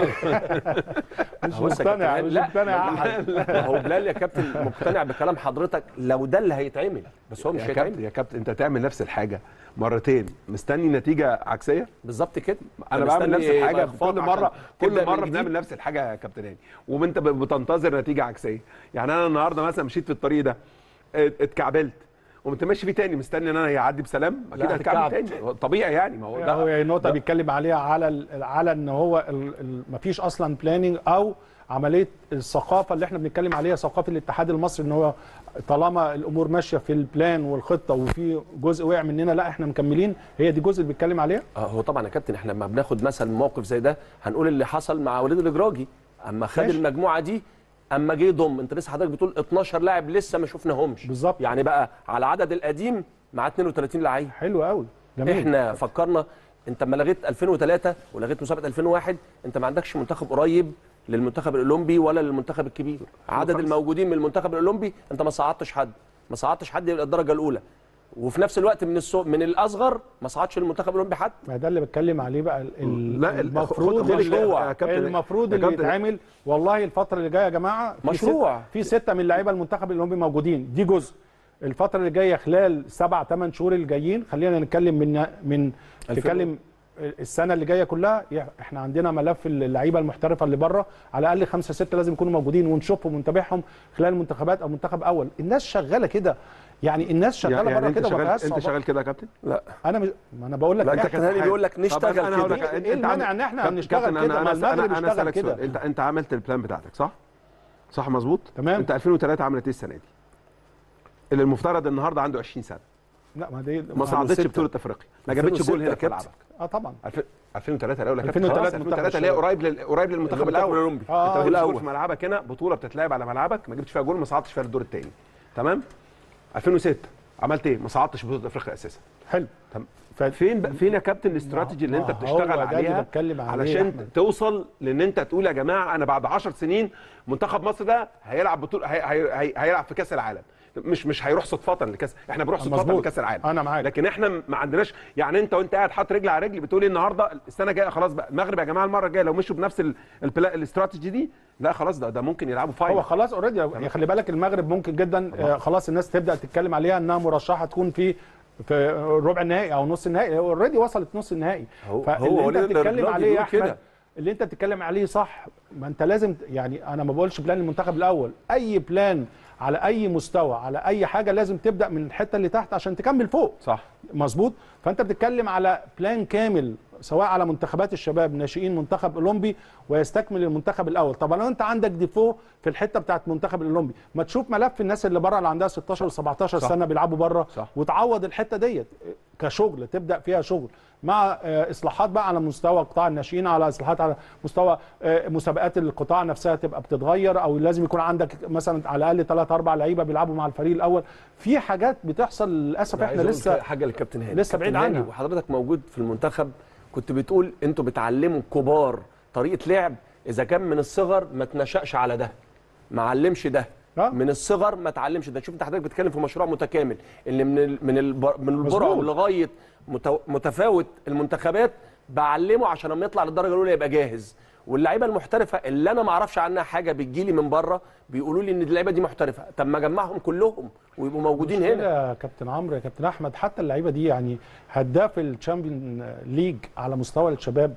S1: مش
S3: هو بس يا
S1: مقتنع
S3: كابتن
S1: مش
S3: لا،
S1: مقتنع يا أحمد.
S3: ما هو بلال يا كابتن مقتنع بكلام حضرتك لو ده اللي هيتعمل بس هو مش
S4: يا كابتن
S3: هيتعمل
S4: يا كابتن انت تعمل نفس الحاجه مرتين مستني نتيجه عكسيه
S3: بالظبط كده
S4: انا
S3: أنت
S4: بعمل
S3: مستني
S4: نفس الحاجه
S3: إخفاق
S4: كل
S3: عشان
S4: مره
S3: تبدأ
S4: كل
S3: من
S4: مره
S3: جديد.
S4: بنعمل نفس الحاجه يا كابتن هاني وانت ب- بتنتظر نتيجه عكسيه يعني انا النهارده مثلا مشيت في الطريق ده ات- اتكعبلت قمت ماشي فيه تاني مستني ان انا يعدي بسلام اكيد
S3: لا،
S4: هتكعبل
S3: هتتكعبل.
S4: تاني هو طبيعي يعني ما هو
S1: هو
S4: ده
S1: النقطة بيتكلم عليها على ال- على ان هو ال- ال- مفيش اصلا بلاننج او عملية الثقافة اللي احنا بنتكلم عليها ثقافة الاتحاد المصري ان هو طالما الامور ماشية في البلان والخطة وفي جزء وقع مننا لا احنا مكملين هي دي جزء اللي بيتكلم عليها
S3: اه هو طبعا يا كابتن احنا لما بناخد مثلا موقف زي ده هنقول اللي حصل مع وليد الجراجي اما خد
S1: ماشي.
S3: المجموعه دي اما جه يضم انت لسه حضرتك بتقول 12 لاعب لسه ما شفناهمش
S1: بالظبط.
S3: يعني بقى على العدد القديم مع 32 لعيب
S1: حلو قوي جميل
S3: احنا فكرنا انت لما لغيت 2003 ولغيت مسابقه 2001 انت ما عندكش منتخب قريب للمنتخب الاولمبي ولا للمنتخب الكبير عدد
S4: خلاص.
S3: الموجودين من المنتخب الاولمبي انت ما صعدتش حد ما صعدتش حد يبقى الدرجه الاولى وفي نفس الوقت من السو... من الاصغر ما صعدش للمنتخب الاولمبي حد
S1: ما ده اللي بتكلم عليه بقى ال- ال-
S4: لا، ال-
S1: المفروض
S4: خد- خد-
S1: المشروع
S4: يا كابتن-
S1: المفروض
S4: يا
S1: اللي
S4: كابتن-
S1: يتعمل والله الفتره اللي جايه يا جماعه في
S3: مشروع.
S1: ست- في سته من لعيبه المنتخب الاولمبي موجودين دي جزء الفتره اللي جايه خلال سبع ثمان شهور الجايين خلينا نتكلم من من نتكلم السنه اللي جايه كلها يا- احنا عندنا ملف اللعيبه المحترفه اللي بره على الاقل خمسه سته لازم يكونوا موجودين ونشوفهم ونتابعهم خلال المنتخبات او منتخب اول الناس شغاله كده يعني الناس شغاله
S4: يعني
S1: بره
S4: انت
S1: كده
S4: شغال
S1: وبقاش
S4: انت شغال كده يا كابتن
S3: لا
S1: انا مش ما انا بقول لك
S3: لا انت
S1: إحنا-
S3: كابتن هاني بيقول لك
S4: طب
S3: نشتغل
S4: أنا هقول
S3: كده
S4: لك-
S1: إيه
S4: أنت
S1: المانع
S4: عامل-
S1: إن إحنا
S4: كابتن-
S1: نشتغل
S4: كابتن،
S1: كده؟
S4: أنا-
S1: ما
S4: أنا-
S1: المغرب
S4: أنا- انا
S1: اشتغل
S4: اسالك
S1: كده.
S4: سؤال انت انت عملت البلان بتاعتك صح؟ صح مظبوط؟
S1: تمام.
S4: انت 2003 عملت ايه السنه دي؟ اللي المفترض النهارده عنده 20 سنه
S1: لا ما دي
S4: ما صعدتش
S3: 2006.
S4: بطوله افريقيا ما جابتش
S3: 2006
S4: جول هنا
S3: يا
S4: في
S3: كابتن.
S4: ملعبك
S1: اه طبعا
S4: 2000 2003 الاول
S1: 2003
S4: 2003 2003 اللي هي قريب لل... قريب للمنتخب
S3: المنتخب
S4: الاول
S3: الأولمبي.
S1: آه،
S4: انت ما جبتش
S3: الأول.
S4: جول في ملعبك هنا بطوله بتتلعب على ملعبك ما جبتش فيها جول ما صعدتش فيها للدور الثاني تمام 2006 عملت ايه؟ ما صعدتش بطوله افريقيا اساسا
S1: حلو
S4: تمام
S1: ف-
S4: فين بقى فين يا كابتن الاستراتيجي اللي
S1: ما
S4: انت
S1: هو
S4: بتشتغل
S1: ده اللي
S4: عليها
S1: بتكلم عليه يا
S4: علشان
S1: أحمد.
S4: توصل لان انت تقول يا جماعه انا بعد 10 سنين منتخب مصر ده هيلعب بطوله هي هي هي هيلعب في كاس العالم مش مش هيروح صدفه لكاس احنا بنروح صدفه
S1: مظبوط.
S4: لكاس العالم
S1: أنا معاك.
S4: لكن احنا ما عندناش يعني انت وانت قاعد حاطط رجل على رجل بتقول ايه النهارده السنه الجايه خلاص بقى المغرب يا جماعه المره الجايه لو مشوا بنفس ال- البلا- الاستراتيجي دي لا خلاص ده ده ممكن يلعبوا فاينل
S1: هو خلاص اوريدي يعني خلي بالك المغرب ممكن جدا آه خلاص الناس تبدا تتكلم عليها انها مرشحه تكون في في ربع النهائي او نص النهائي هو اوريدي وصلت نص النهائي
S3: هو-
S1: فاللي
S3: هو
S1: انت
S3: وليد
S1: بتتكلم
S3: الرياضي
S1: عليه يا
S3: بيقول
S1: احمد
S3: كده.
S1: اللي انت بتتكلم عليه صح ما انت لازم يعني انا ما بقولش بلان المنتخب الاول اي بلان على اي مستوى على اي حاجه لازم تبدا من الحته اللي تحت عشان تكمل فوق
S4: صح
S1: مظبوط فانت بتتكلم على بلان كامل سواء على منتخبات الشباب ناشئين منتخب اولمبي ويستكمل المنتخب الاول طب لو انت عندك ديفو في الحته بتاعت المنتخب الاولمبي ما تشوف ملف الناس اللي بره اللي عندها 16 و17 سنه بيلعبوا بره
S4: صح.
S1: وتعوض الحته ديت كشغل تبدا فيها شغل مع آه، اصلاحات بقى على مستوى قطاع الناشئين على اصلاحات على مستوى آه، مسابقات القطاع نفسها تبقى بتتغير او لازم يكون عندك مثلا على الاقل 3 4 لعيبه بيلعبوا مع الفريق الاول في حاجات بتحصل للاسف احنا لسه
S3: حاجه للكابتن هاني
S1: لسه بعيد
S3: كابتن هاني
S1: عنها.
S3: وحضرتك موجود في المنتخب كنت بتقول انتوا بتعلموا الكبار طريقه لعب اذا كان من الصغر ما تنشأش على ده ما علمش ده
S1: آه.
S3: من الصغر ما تعلمش ده شوف انت حضرتك بتتكلم في مشروع متكامل اللي من ال من البر من البرع
S1: مظبوط.
S3: لغايه متو- متفاوت المنتخبات بعلمه عشان لما يطلع للدرجه الاولى يبقى جاهز واللعيبه المحترفه اللي انا ما اعرفش عنها حاجه بتجيلي من بره بيقولوا لي ان اللعيبه دي محترفه طب ما اجمعهم كلهم ويبقوا موجودين
S1: مشكلة
S3: هنا
S1: يا كابتن عمرو يا كابتن احمد حتى اللعيبه دي يعني هداف الشامبيون ليج على مستوى الشباب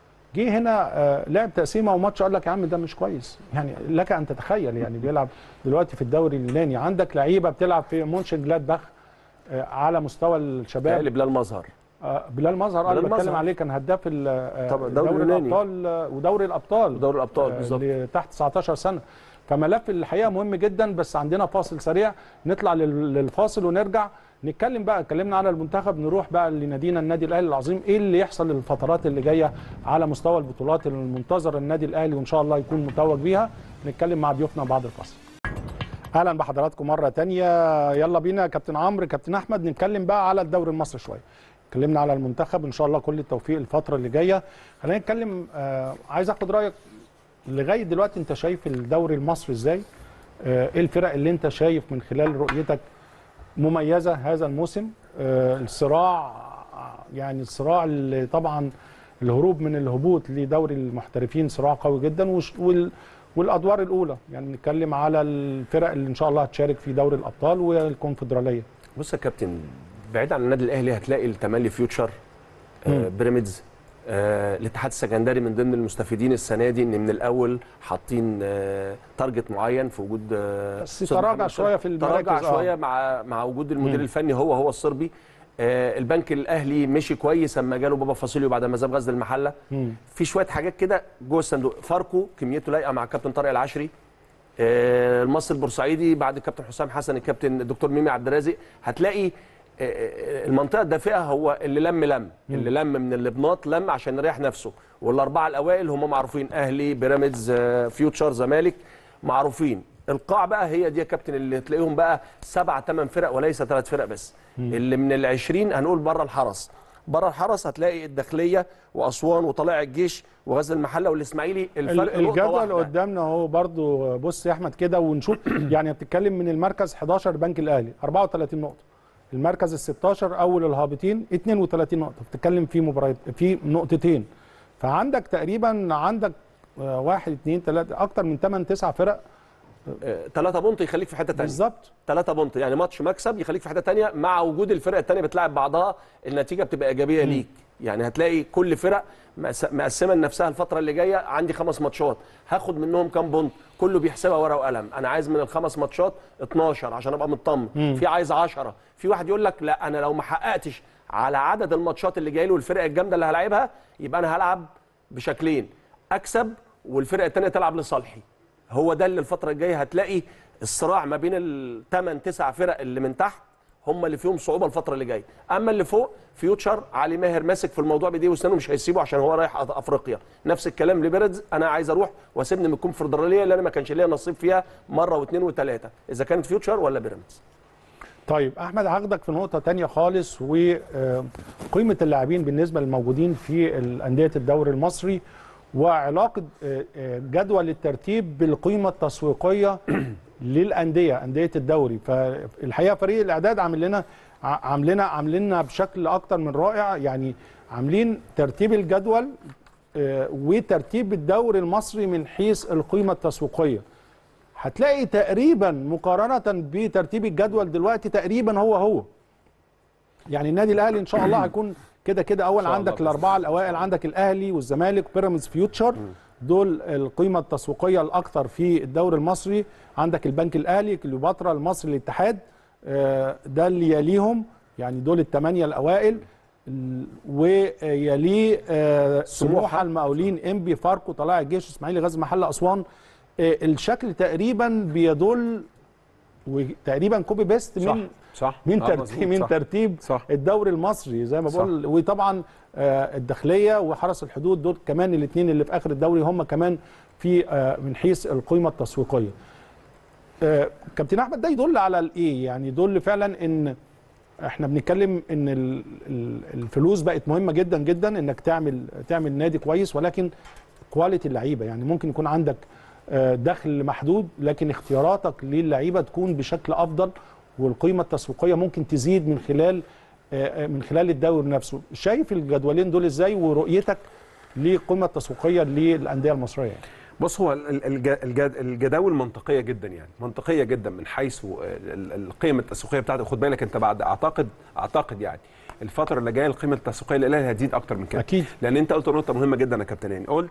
S1: جه هنا آه، لعب تقسيمه وماتش قال لك يا عم ده مش كويس يعني لك ان تتخيل يعني بيلعب دلوقتي في الدوري اليوناني عندك لعيبه بتلعب في مونشن جلادباخ آه، على مستوى الشباب
S3: اللي بلال مظهر
S1: آه، بلال مظهر
S3: بلال
S1: اللي بتكلم
S3: مظهر.
S1: عليه كان هداف ال- آه،
S3: طبعا الدوري
S1: دوري
S3: اليوناني.
S1: الابطال آه، ودوري الابطال
S3: ودوري الأبطال
S1: آه،
S3: بالظبط.
S1: اللي تحت 19 سنه فملف الحقيقه مهم جدا بس عندنا فاصل سريع نطلع لل- للفاصل ونرجع نتكلم بقى اتكلمنا على المنتخب نروح بقى لنادينا النادي الاهلي العظيم ايه اللي يحصل الفترات اللي جايه على مستوى البطولات المنتظره النادي الاهلي وان شاء الله يكون متوج بيها نتكلم مع ضيوفنا بعد الفاصل اهلا بحضراتكم مره تانية يلا بينا كابتن عمرو كابتن احمد نتكلم بقى على الدوري المصري شويه اتكلمنا على المنتخب ان شاء الله كل التوفيق الفتره اللي جايه خلينا نتكلم آه عايز اخد رايك لغايه دلوقتي انت شايف الدوري المصري ازاي آه ايه الفرق اللي انت شايف من خلال رؤيتك مميزه هذا الموسم آه الصراع يعني الصراع اللي طبعا الهروب من الهبوط لدوري المحترفين صراع قوي جدا وش- وال والادوار الاولى يعني نتكلم على الفرق اللي ان شاء الله هتشارك في دوري الابطال والكونفدراليه
S3: بص يا كابتن بعيد عن النادي الاهلي هتلاقي التملي فيوتشر آه بيراميدز آه الاتحاد السكندري من ضمن المستفيدين السنه دي ان من الاول حاطين آه تارجت معين في وجود آه
S1: بس
S3: صربي
S1: تراجع
S3: محمد
S1: شوية في المراكز،
S3: تراجع
S1: آه.
S3: شويه مع مع وجود المدير الفني هو هو الصربي آه البنك الاهلي مشي كويس اما جاله بابا فاصيليو بعد ما ذهب غزل المحله في شويه حاجات كده جوه الصندوق فاركو كميته لايقه مع الكابتن طارق العشري آه، المصري البورسعيدي بعد الكابتن حسام حسن الكابتن الدكتور ميمي عبد الرازق هتلاقي آه، آه، المنطقه الدافئه هو اللي لم لم اللي لم من اللبنات لم عشان يريح نفسه والاربعه الاوائل هم معروفين اهلي بيراميدز آه، فيوتشر زمالك معروفين القاع بقى هي دي يا كابتن اللي تلاقيهم بقى سبع ثمان فرق وليس ثلاث فرق بس اللي من ال 20 هنقول بره الحرس بره الحرس هتلاقي الداخليه واسوان وطلائع الجيش وغزل المحله والاسماعيلي الفرق
S1: ال-
S3: نقطه
S1: الجدول
S3: واحده
S1: قدامنا اهو برضو بص يا احمد كده ونشوف يعني بتتكلم من المركز 11 البنك الاهلي 34 نقطه المركز ال 16 اول الهابطين 32 نقطه بتتكلم في مباريات في نقطتين فعندك تقريبا عندك آه، واحد اثنين ثلاثه اكتر من 8 9 فرق
S3: ثلاثة بونت يخليك في حته ثانيه
S1: بالظبط
S3: ثلاثة بونت يعني ماتش مكسب يخليك في حته تانية مع وجود الفرق التانية بتلعب بعضها النتيجه بتبقى ايجابيه ليك يعني هتلاقي كل فرق مقس- مقسمه لنفسها الفتره اللي جايه عندي خمس ماتشات هاخد منهم كام بونت كله بيحسبها ورقه وقلم انا عايز من الخمس ماتشات 12 عشان ابقى مطمن في عايز 10 في واحد يقول لك لا انا لو ما حققتش على عدد الماتشات اللي جاي له الفرق الجامده اللي هلاعبها يبقى انا هلعب بشكلين اكسب والفرق التانية تلعب لصالحي هو ده اللي الفتره الجايه هتلاقي الصراع ما بين الثمان تسع فرق اللي من تحت هم اللي فيهم صعوبه الفتره اللي جايه اما اللي فوق فيوتشر علي ماهر ماسك في الموضوع بايديه واسنانه مش هيسيبه عشان هو رايح أف- افريقيا نفس الكلام لبيراميدز انا عايز اروح واسيبني من الكونفدراليه اللي انا ما كانش ليا نصيب فيها مره واثنين وثلاثه اذا كانت فيوتشر ولا بيراميدز
S1: طيب احمد هاخدك في نقطه تانية خالص وقيمه اللاعبين بالنسبه للموجودين في انديه الدوري المصري وعلاقه آه، آه، جدول الترتيب بالقيمه التسويقيه للانديه انديه الدوري فالحقيقه فريق الاعداد عامل لنا ع- عاملنا عاملنا بشكل اكتر من رائع يعني عاملين ترتيب الجدول آه، وترتيب الدوري المصري من حيث القيمه التسويقيه هتلاقي تقريبا مقارنه بترتيب الجدول دلوقتي تقريبا هو هو يعني النادي الاهلي ان شاء الله هيكون كده كده اول
S3: شاء الله
S1: عندك
S3: بإذن
S1: الاربعه الاوائل عندك الاهلي والزمالك بيراميدز فيوتشر دول القيمه التسويقيه الاكثر في الدوري المصري عندك البنك الاهلي كليوباترا المصري الاتحاد آه، ده اللي يليهم يعني دول الثمانيه الاوائل ال- ويليه آه، سموحه المقاولين انبي فاركو طلائع الجيش اسماعيلي غزل محله اسوان آه، الشكل تقريبا بيدل وتقريبا كوبي بيست
S4: صح
S1: من
S4: صح
S1: من
S4: آه،
S1: ترتيب
S4: مظبوط،
S1: من
S4: صح.
S1: ترتيب
S4: صح.
S1: الدوري المصري زي ما
S4: صح.
S1: بقول وطبعا آه، الداخليه وحرس الحدود دول كمان الاثنين اللي في اخر الدوري هم كمان في آه، من حيث القيمه التسويقيه. آه، كابتن احمد ده يدل على الايه؟ يعني يدل فعلا ان احنا بنتكلم ان ال- ال- الفلوس بقت مهمه جدا جدا انك تعمل تعمل نادي كويس ولكن كواليتي اللعيبه يعني ممكن يكون عندك آه، دخل محدود لكن اختياراتك للعيبه تكون بشكل افضل والقيمه التسويقيه ممكن تزيد من خلال آه، آه، من خلال الدوري نفسه شايف الجدولين دول ازاي ورؤيتك للقيمه التسويقيه للانديه المصريه يعني.
S4: بص هو ال- الج- الج- الجداول منطقيه جدا يعني منطقيه جدا من حيث ال- ال- القيمه التسويقيه بتاعته خد بالك انت بعد اعتقد اعتقد يعني الفتره اللي جايه القيمه التسويقيه للاهلي هتزيد اكتر من كده
S1: أكيد.
S4: لان انت قلت نقطه مهمه جدا يا كابتن هاني قلت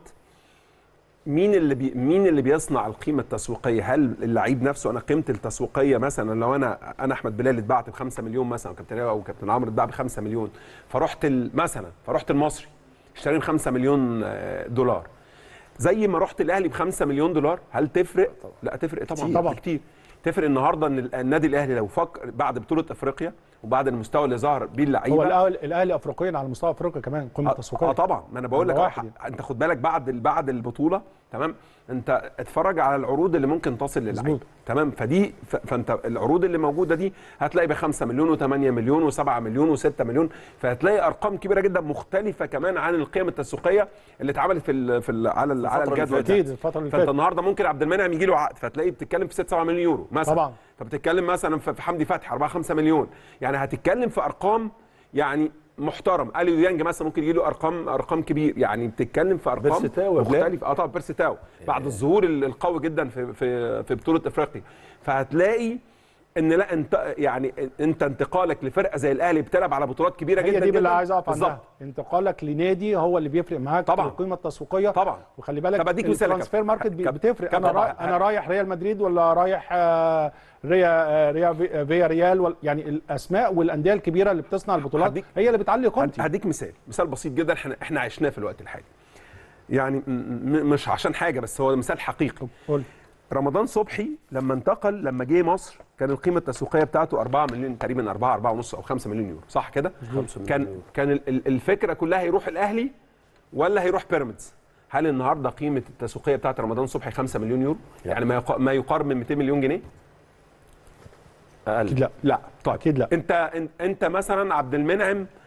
S4: مين اللي بي مين اللي بيصنع القيمه التسويقيه هل اللعيب نفسه انا قيمتي التسويقيه مثلا لو انا انا احمد بلال اتبعت ب 5 مليون مثلا أو كابتن او كابتن عمرو اتباع ب 5 مليون فرحت ال- مثلا فرحت المصري اشتري ب 5 مليون آه، دولار زي ما رحت الاهلي ب 5 مليون دولار هل تفرق؟ لا تفرق طبعا
S1: كتير. طبعا.
S4: كتير تفرق النهارده ان النادي الاهلي لو فكر بعد بطوله افريقيا وبعد المستوى اللي ظهر بيه اللعيبه
S1: هو الاهلي الاهلي افريقيا على مستوى افريقيا كمان قيمه
S4: اه
S1: تسويقيه
S4: آه طبعا ما انا بقول لك
S1: نمبر
S4: أهو،
S1: واحد
S4: ح- انت خد بالك بعد ال- بعد البطوله تمام انت اتفرج على العروض اللي ممكن تصل للعيبه
S1: مظبوط.
S4: تمام فدي ف- فانت العروض اللي موجوده دي هتلاقي ب 5 مليون و8 مليون و7 مليون و6 مليون فهتلاقي ارقام كبيره جدا مختلفه كمان عن القيم التسويقيه اللي اتعملت في ال في ال على ال على
S3: الفترة اللي
S4: الجدول
S1: فاتت. أكيد، الفترة اللي
S4: فانت
S1: فاتت.
S4: النهارده ممكن عبد المنعم يجي له عقد فتلاقيه بتتكلم في 6 7 مليون يورو مثلا
S1: طبعا.
S4: فبتتكلم مثلا في في حمدي فتحي 4 5 مليون يعني هتتكلم في ارقام يعني محترم اليو ديانج مثلا ممكن يجي له ارقام ارقام كبير يعني بتتكلم في ارقام
S3: بيرسيتاو يا بلال.
S4: مختلفه اه طبعا بيرسيتاو بعد الظهور ال- القوي جدا في في في بطوله افريقيا فهتلاقي ان لا انت يعني انت انتقالك لفرقه زي الاهلي بتلعب على بطولات كبيره
S1: هي
S4: جدا
S1: دي
S4: جدا
S1: اللي عايز اقف
S4: بالظبط.
S1: عندها انتقالك لنادي هو اللي بيفرق معاك
S4: طبعا.
S1: في القيمه التسويقيه
S4: طبعا.
S1: وخلي بالك
S4: طب أديك مثال يا
S1: الترانسفير
S4: كابتن.
S1: ماركت بي-
S4: كابتن.
S1: بتفرق انا
S4: كابتن.
S1: رايح انا رايح ريال مدريد ولا رايح آه، ريا آه، ريا في- فيا ريال ولا- يعني الاسماء والانديه الكبيره اللي بتصنع البطولات
S4: هديك-
S1: هي اللي بتعلي قيمتي
S4: هديك مثال مثال بسيط جدا احنا احنا عشناه في الوقت الحالي يعني م- م- مش عشان حاجه بس هو مثال حقيقي
S1: قول
S4: رمضان صبحي لما انتقل لما جه مصر كان القيمه التسويقيه بتاعته 4 مليون تقريبا 4 4 ونص او 5 مليون يورو صح كده كان كان ال- ال- الفكره كلها هيروح الاهلي ولا هيروح بيراميدز هل النهارده قيمه التسويقيه بتاعت رمضان صبحي 5 مليون يورو يعني ما يقا- ما يقارب من 200 مليون جنيه
S3: اقل
S1: اكيد لا
S4: لا طيب
S1: أكيد لا.
S4: انت انت, انت مثلا عبد المنعم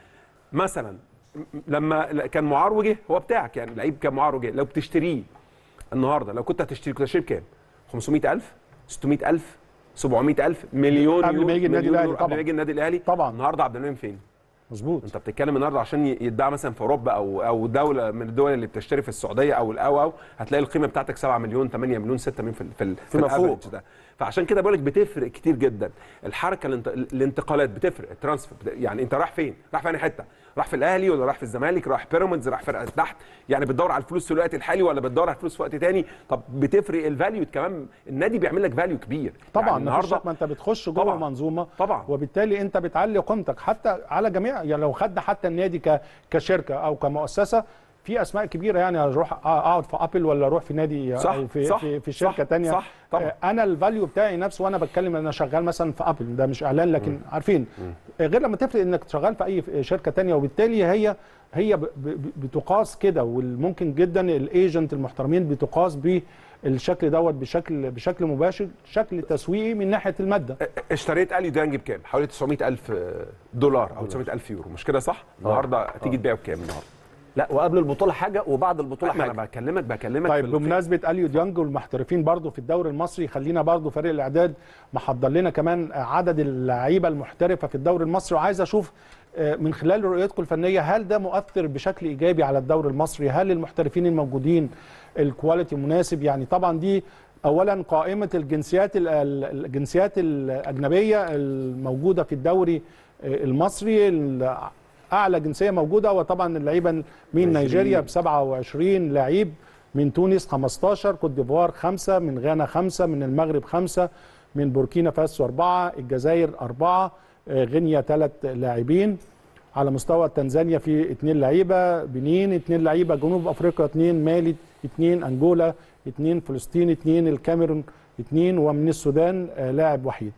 S4: مثلا م- لما ل- كان معار وجه هو بتاعك يعني لعيب كان معار وجه لو بتشتريه النهارده لو كنت هتشتري كنت هتشتري بكام 500000 600000 700000 مليون
S1: قبل ما
S4: يورو-
S1: يجي النادي
S4: مليون
S1: الأهلي
S4: يورو قبل
S1: طبعا.
S4: ما يجي النادي الاهلي
S1: طبعا.
S4: النهارده عبد المنعم فين
S1: مظبوط
S4: انت بتتكلم النهارده عشان ي- يتباع مثلا في اوروبا او او دوله من الدول اللي بتشتري في السعوديه او الاو او هتلاقي القيمه بتاعتك 7 مليون 8 مليون 6 مليون في ال- في ال- في
S3: فيما فوق.
S4: الافريج ده فعشان كده بقول لك بتفرق كتير جدا الحركه الانت... الانتقالات بتفرق الترانسفير بت... يعني انت رايح فين رايح في أنهي حته راح في الاهلي ولا راح في الزمالك راح بيراميدز راح فرقه تحت يعني بتدور على الفلوس في الوقت الحالي ولا بتدور على الفلوس في وقت تاني طب بتفرق الفاليو كمان النادي بيعمل لك فاليو كبير
S1: طبعا
S4: يعني
S1: النهارده
S4: النهارده
S1: ما انت بتخش جوه
S4: طبعاً.
S1: منظومه
S4: طبعا.
S1: وبالتالي انت بتعلي قيمتك حتى على جميع يعني لو خدنا حتى النادي ك- كشركه او كمؤسسه في اسماء كبيره يعني اروح اقعد في ابل ولا اروح في نادي
S4: صح،
S1: او في
S4: صح،
S1: في, في شركه
S4: صح،
S1: تانية
S4: صح، طبعاً.
S1: آه، انا الفاليو بتاعي نفسه وانا بتكلم ان انا شغال مثلا في ابل ده مش اعلان لكن عارفين آه، غير لما تفرق انك شغال في اي شركه تانية وبالتالي هي هي ب- ب- بتقاس كده والممكن جدا الايجنت المحترمين بتقاس بالشكل دوت بشكل بشكل مباشر شكل تسويقي من ناحيه الماده
S4: اشتريت اليو ديانج بكام؟ حوالي 900000 دولار او 900000 يورو مش كده صح؟ النهارده تيجي تبيعه بكام النهارده؟
S3: لا وقبل البطوله حاجه وبعد البطوله
S4: ما
S3: حاجه
S4: انا بكلمك بكلمك
S1: طيب
S4: في ال-
S1: بمناسبه اليو ديانج والمحترفين برضو في الدوري المصري خلينا برضو فريق الاعداد محضر لنا كمان عدد اللعيبه المحترفه في الدوري المصري وعايز اشوف آه، من خلال رؤيتكم الفنيه هل ده مؤثر بشكل ايجابي على الدوري المصري هل المحترفين الموجودين الكواليتي مناسب يعني طبعا دي اولا قائمه الجنسيات ال- ال- الجنسيات الاجنبيه الموجوده في الدوري آه، المصري ال- اعلى جنسيه موجوده وطبعا اللعيبه من نيجيريا ب 27 لعيب من تونس 15 كوت ديفوار 5 من غانا 5 من المغرب 5 من بوركينا فاسو 4 الجزائر 4 غينيا 3 لاعبين على مستوى تنزانيا في 2 لعيبه بنين 2 لعيبه جنوب افريقيا 2 مالي 2 انجولا 2 فلسطين 2 الكاميرون 2 ومن السودان آه، لاعب وحيد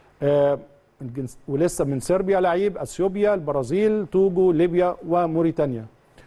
S1: آه، الجنس ولسه من صربيا لعيب اثيوبيا البرازيل توجو ليبيا وموريتانيا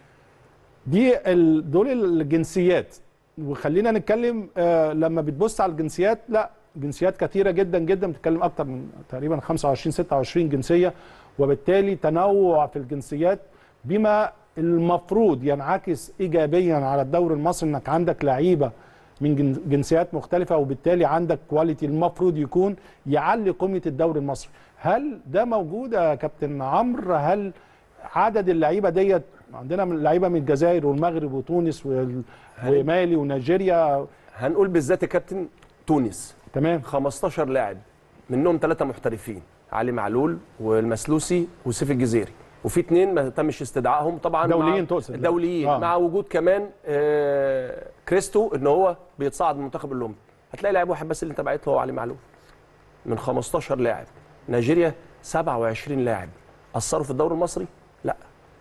S1: دي ال- دول الجنسيات وخلينا نتكلم آه لما بتبص على الجنسيات لا جنسيات كثيره جدا جدا بتتكلم اكتر من تقريبا 25 26 جنسيه وبالتالي تنوع في الجنسيات بما المفروض ينعكس ايجابيا على الدوري المصري انك عندك لعيبه من جن- جنسيات مختلفه وبالتالي عندك كواليتي المفروض يكون يعلي قيمه الدوري المصري هل ده موجود يا كابتن عمرو هل عدد اللعيبه ديت عندنا من لعيبه من الجزائر والمغرب وتونس وال- ومالي ونيجيريا
S3: هنقول بالذات يا كابتن تونس
S1: تمام
S3: 15 لاعب منهم ثلاثه محترفين علي معلول والمسلوسي وسيف الجزيري وفي اثنين ما تمش استدعائهم طبعا
S1: دوليين
S3: مع
S1: تقصد؟
S3: دوليين
S1: آه.
S3: آه. مع وجود كمان آه كريستو ان هو بيتصعد من المنتخب الاولمبي هتلاقي لاعب واحد بس اللي انت بعت له هو علي معلول من 15 لاعب نيجيريا 27 لاعب اثروا في الدوري المصري لا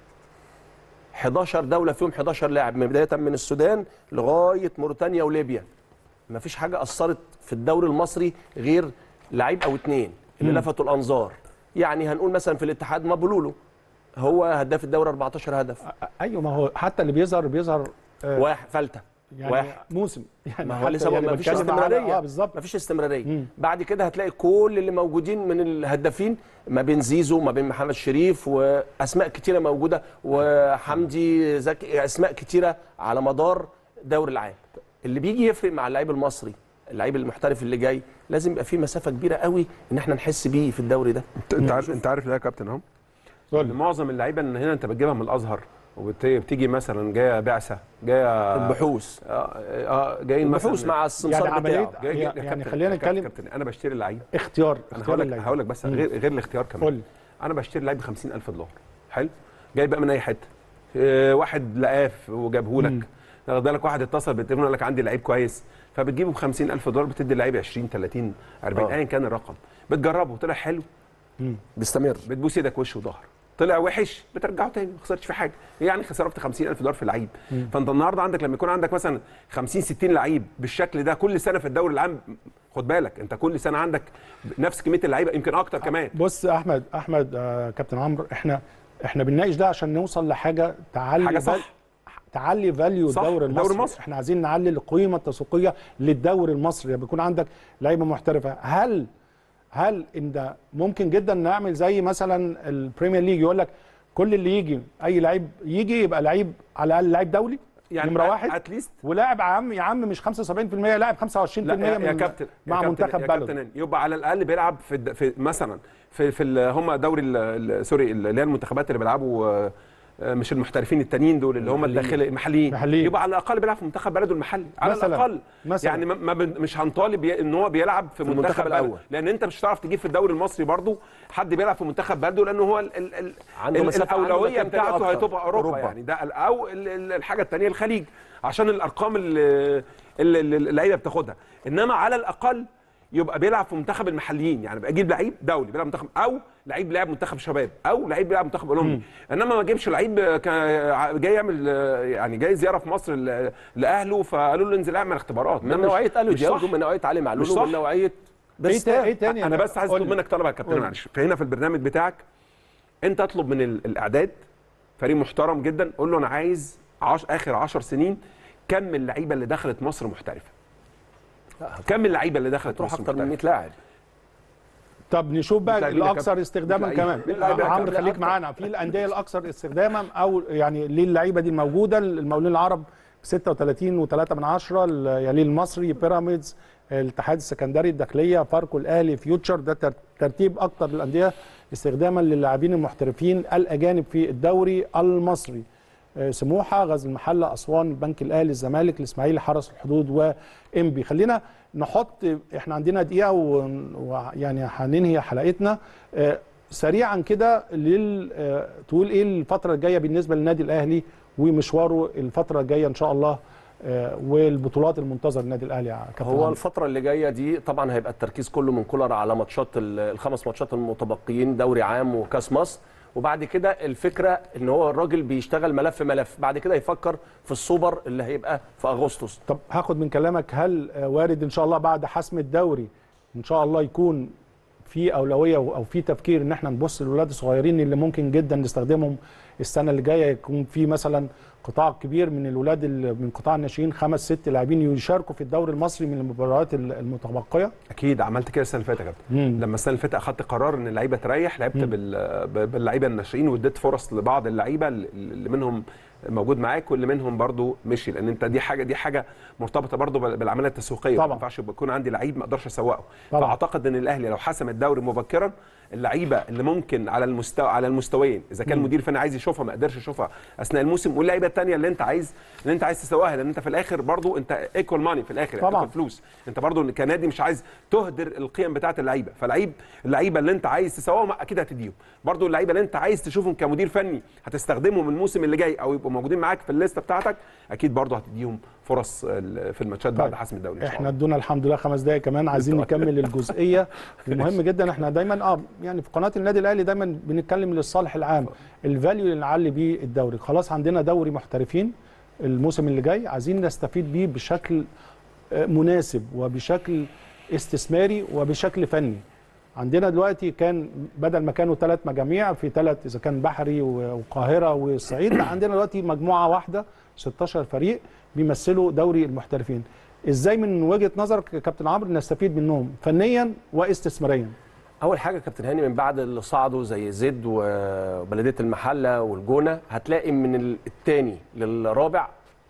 S3: 11 دوله فيهم 11 لاعب من بدايه من السودان لغايه موريتانيا وليبيا ما فيش حاجه اثرت في الدوري المصري غير لعيب او اتنين اللي لفتوا الانظار يعني هنقول مثلا في الاتحاد مابولولو هو هداف الدوري 14 هدف
S1: ايوه ما هو حتى اللي بيظهر بيظهر آه
S3: واحد فلته
S1: يعني
S3: واحد
S1: موسم يعني
S3: ما هو
S1: حتى
S3: لسه
S1: يعني
S3: ما فيش
S1: بتكلم على-
S3: استمراريه
S1: اه بالظبط
S3: ما فيش استمراريه
S1: مم.
S3: بعد كده هتلاقي كل اللي موجودين من الهدافين ما بين زيزو ما بين محمد شريف واسماء كتيره موجوده وحمدي زكي اسماء كتيره على مدار دوري العام اللي بيجي يفرق مع اللعيب المصري اللعيب المحترف اللي جاي لازم يبقى فيه مسافه كبيره قوي ان احنا نحس بيه في الدوري ده
S4: انت عارف انت عارف ليه يا كابتن اهو
S1: قول
S4: ان
S1: لي.
S4: معظم اللعيبه اللي هنا انت بتجيبها من الازهر وبتيجي مثلا جايه بعثه جايه
S3: البحوث
S4: اه اه جايين
S3: البحوث
S4: مثلا
S3: مع السمسار
S1: يعني
S3: بتاعه
S1: عملية-
S4: جاي جاي
S1: يعني
S4: يا كابتن-
S1: خلينا
S4: يا كابتن-
S1: نتكلم-
S4: كابتن انا بشتري لعيب
S1: اختيار
S4: انا
S1: اختيار
S4: هقول لك
S1: اللعيبه
S4: هقول لك بس
S1: مم.
S4: غير غير الاختيار كمان
S1: قول لي
S4: انا بشتري لعيب ب 50000 دولار حلو جاي بقى من اي حته اه واحد لقاف وجابه لك واخد بالك واحد اتصل بالتليفون قال لك عندي لعيب كويس فبتجيبه ب 50000 دولار بتدي اللعيب 20 30 40
S3: آه.
S4: ايا كان الرقم بتجربه طلع حلو
S3: بيستمر
S4: بتبوس ايدك وش وظهر طلع وحش بترجعه تاني ما خسرتش في حاجه يعني صرفت 50000 دولار في لعيب فانت النهارده عندك لما يكون عندك مثلا 50 60 لعيب بالشكل ده كل سنه في الدوري العام خد بالك انت كل سنه عندك نفس كميه اللعيبه يمكن اكتر كمان
S1: بص يا احمد احمد آه كابتن عمرو احنا احنا بنناقش ده عشان نوصل لحاجه تعلي
S4: حاجة
S1: فال-
S4: صح.
S1: تعلي فاليو
S4: صح،
S1: الدوري
S4: الدوري
S1: المصري
S4: المصري.
S1: احنا عايزين نعلي القيمه التسويقيه للدوري المصري بيكون عندك لعيبه محترفه هل هل ان ده ممكن جدا نعمل زي مثلا البريمير ليج يقول لك كل اللي يجي اي لعيب يجي يبقى لعيب على الاقل لعيب دولي يعني نمره واحد
S4: اتليست
S1: ولاعب يا عم يا عم مش 75% لاعب 25%
S4: لا يا,
S1: من
S4: يا كابتن
S1: مع
S4: يا كابتن-
S1: منتخب
S4: يا
S1: بلده
S4: كابتن هاني، يبقى على الاقل بيلعب في, الد- في مثلا في في ال- هم دوري ال- ال- سوري اللي هي المنتخبات اللي بيلعبوا آه، آه، مش المحترفين التانيين دول اللي هم الداخلي المحليين
S1: محليين.
S4: يبقى على الاقل بيلعب في منتخب بلده المحلي على
S1: مثلاً.
S4: الاقل
S1: مثلاً.
S4: يعني ما ما بن- مش هنطالب ي- ان هو بيلعب في,
S3: المنتخب
S4: منتخب
S3: الأول.
S4: الاول لان انت مش هتعرف تجيب في الدوري المصري برضو حد بيلعب في منتخب بلده لانه هو ال ال ال
S3: عنده
S4: ال-
S3: مسافة- عنده
S4: الاولويه
S3: مكان تاني
S4: بتاعته
S3: أكتر.
S4: هتبقى اوروبا,
S3: أوروبا.
S4: يعني ده ال- او ال- ال- الحاجه الثانيه الخليج عشان الارقام اللي اللي- اللي اللعيبه بتاخدها انما على الاقل يبقى بيلعب في منتخب المحليين يعني بقى اجيب لعيب دولي بيلعب منتخب او لعيب لعب منتخب شباب او لعيب بيلعب منتخب اولمبي انما ما اجيبش لعيب كا- جاي يعمل يعني جاي زياره في مصر ل- لاهله فقالوا له انزل اعمل اختبارات
S3: من
S4: ده مش-
S3: نوعيه الو
S4: مش
S3: ديانج
S4: صح.
S3: من نوعيه علي معلول
S4: مش صح.
S3: ومن نوعيه
S1: ايه
S3: بس
S1: تا- ايه تاني
S4: انا بس عايز
S1: قول
S4: اطلب
S1: لي.
S4: منك طلب يا كابتن
S1: قول لي.
S4: معلش فهنا في البرنامج بتاعك انت اطلب من ال- الاعداد فريق محترم جدا قول له انا عايز عش... اخر 10 سنين كم اللعيبه اللي دخلت مصر محترفه كم اللعيبه اللي دخلت
S3: تروح
S4: مصر
S3: اكتر من
S4: محترفه
S3: 100 لاعب
S1: طب نشوف بقى
S4: بتلاعبين يا
S1: الاكثر
S4: كابتن.
S1: استخداما
S4: بتلاعبين.
S1: كمان
S4: بتلاعبين يا
S1: عمرو
S3: كابتن.
S1: خليك معانا في الانديه الاكثر استخداما او يعني ليه اللعيبه دي الموجوده المقاولين العرب 36 و3 من 10 يليه المصري بيراميدز الاتحاد السكندري الداخليه فاركو الاهلي فيوتشر ده تر- ترتيب اكثر الانديه استخداما للاعبين المحترفين الاجانب في الدوري المصري آه، سموحه غزل المحله اسوان البنك الاهلي الزمالك الاسماعيلي حرس الحدود وانبي خلينا نحط احنا عندنا دقيقه ويعني و... يعني هننهي حلقتنا آه، سريعا كده لل آه، تقول ايه الفتره الجايه بالنسبه للنادي الاهلي ومشواره الفتره الجايه ان شاء الله آه، والبطولات المنتظره للنادي الاهلي يا كابتن
S3: هو
S1: عمرو.
S3: الفترة اللي جاية دي طبعا هيبقى التركيز كله من كولر على ماتشات ال- الخمس ماتشات المتبقيين دوري عام وكاس مصر وبعد كده الفكرة ان هو الراجل بيشتغل ملف ملف بعد كده يفكر في السوبر اللي هيبقى في اغسطس
S1: طب هاخد من كلامك هل آه، وارد ان شاء الله بعد حسم الدوري ان شاء الله يكون في اولويه او في تفكير ان احنا نبص للولاد الصغيرين اللي ممكن جدا نستخدمهم السنه اللي جايه يكون في مثلا قطاع كبير من الولاد ال- من قطاع الناشئين خمس ست لاعبين يشاركوا في الدوري المصري من المباريات ال- المتبقيه
S4: اكيد عملت كده السنه اللي فاتت يا كابتن
S1: مم.
S4: لما السنه اللي فاتت اخدت قرار ان اللعيبه تريح لعبت بال- ب- باللعيبه الناشئين واديت فرص لبعض اللعيبه اللي منهم موجود معاك واللي منهم برضو مشي لان انت دي حاجه دي حاجه مرتبطه برضو بال- بالعمليه التسويقيه
S1: طبعا.
S4: ما ينفعش يبقى يكون عندي لعيب ما اقدرش اسوقه
S1: طبعا.
S4: فاعتقد ان الاهلي لو حسم الدوري مبكرا اللعيبه اللي ممكن على المستوى على المستويين اذا كان المدير الفني عايز يشوفها ما قدرش يشوفها اثناء الموسم واللعيبه الثانيه اللي انت عايز اللي انت عايز تسوقها لان انت في الاخر برضو انت ايكوال ماني في الاخر يعني
S1: طبعا.
S4: equal فلوس انت برضو كنادي مش عايز تهدر القيم بتاعه اللعيبه فلعيب اللعيبه اللي انت عايز تسوقهم اكيد هتديهم برضو اللعيبه اللي انت عايز تشوفهم كمدير فني هتستخدمهم الموسم اللي جاي او يبقوا موجودين معاك في الليسته بتاعتك اكيد برضو هتديهم فرص ال- في الماتشات بعد
S1: طيب.
S4: حسم الدوري ان شاء
S1: احنا
S4: الله
S1: ادونا الحمد لله خمس دقائق كمان عايزين نكمل الجزئيه ومهم جدا احنا دايما اه يعني في قناه النادي الاهلي دايما بنتكلم للصالح العام الفاليو اللي نعلي بيه الدوري خلاص عندنا دوري محترفين الموسم اللي جاي عايزين نستفيد بيه بشكل آه، مناسب وبشكل استثماري وبشكل فني عندنا دلوقتي كان بدل ما كانوا ثلاث مجاميع في ثلاث اذا كان بحري و- والقاهره والصعيد لا عندنا دلوقتي مجموعه واحده 16 فريق بيمثلوا دوري المحترفين ازاي من وجهه نظرك يا كابتن عمرو نستفيد منهم فنيا واستثماريا
S3: اول حاجه كابتن هاني من بعد اللي صعدوا زي زد وبلديه المحله والجونه هتلاقي من الثاني للرابع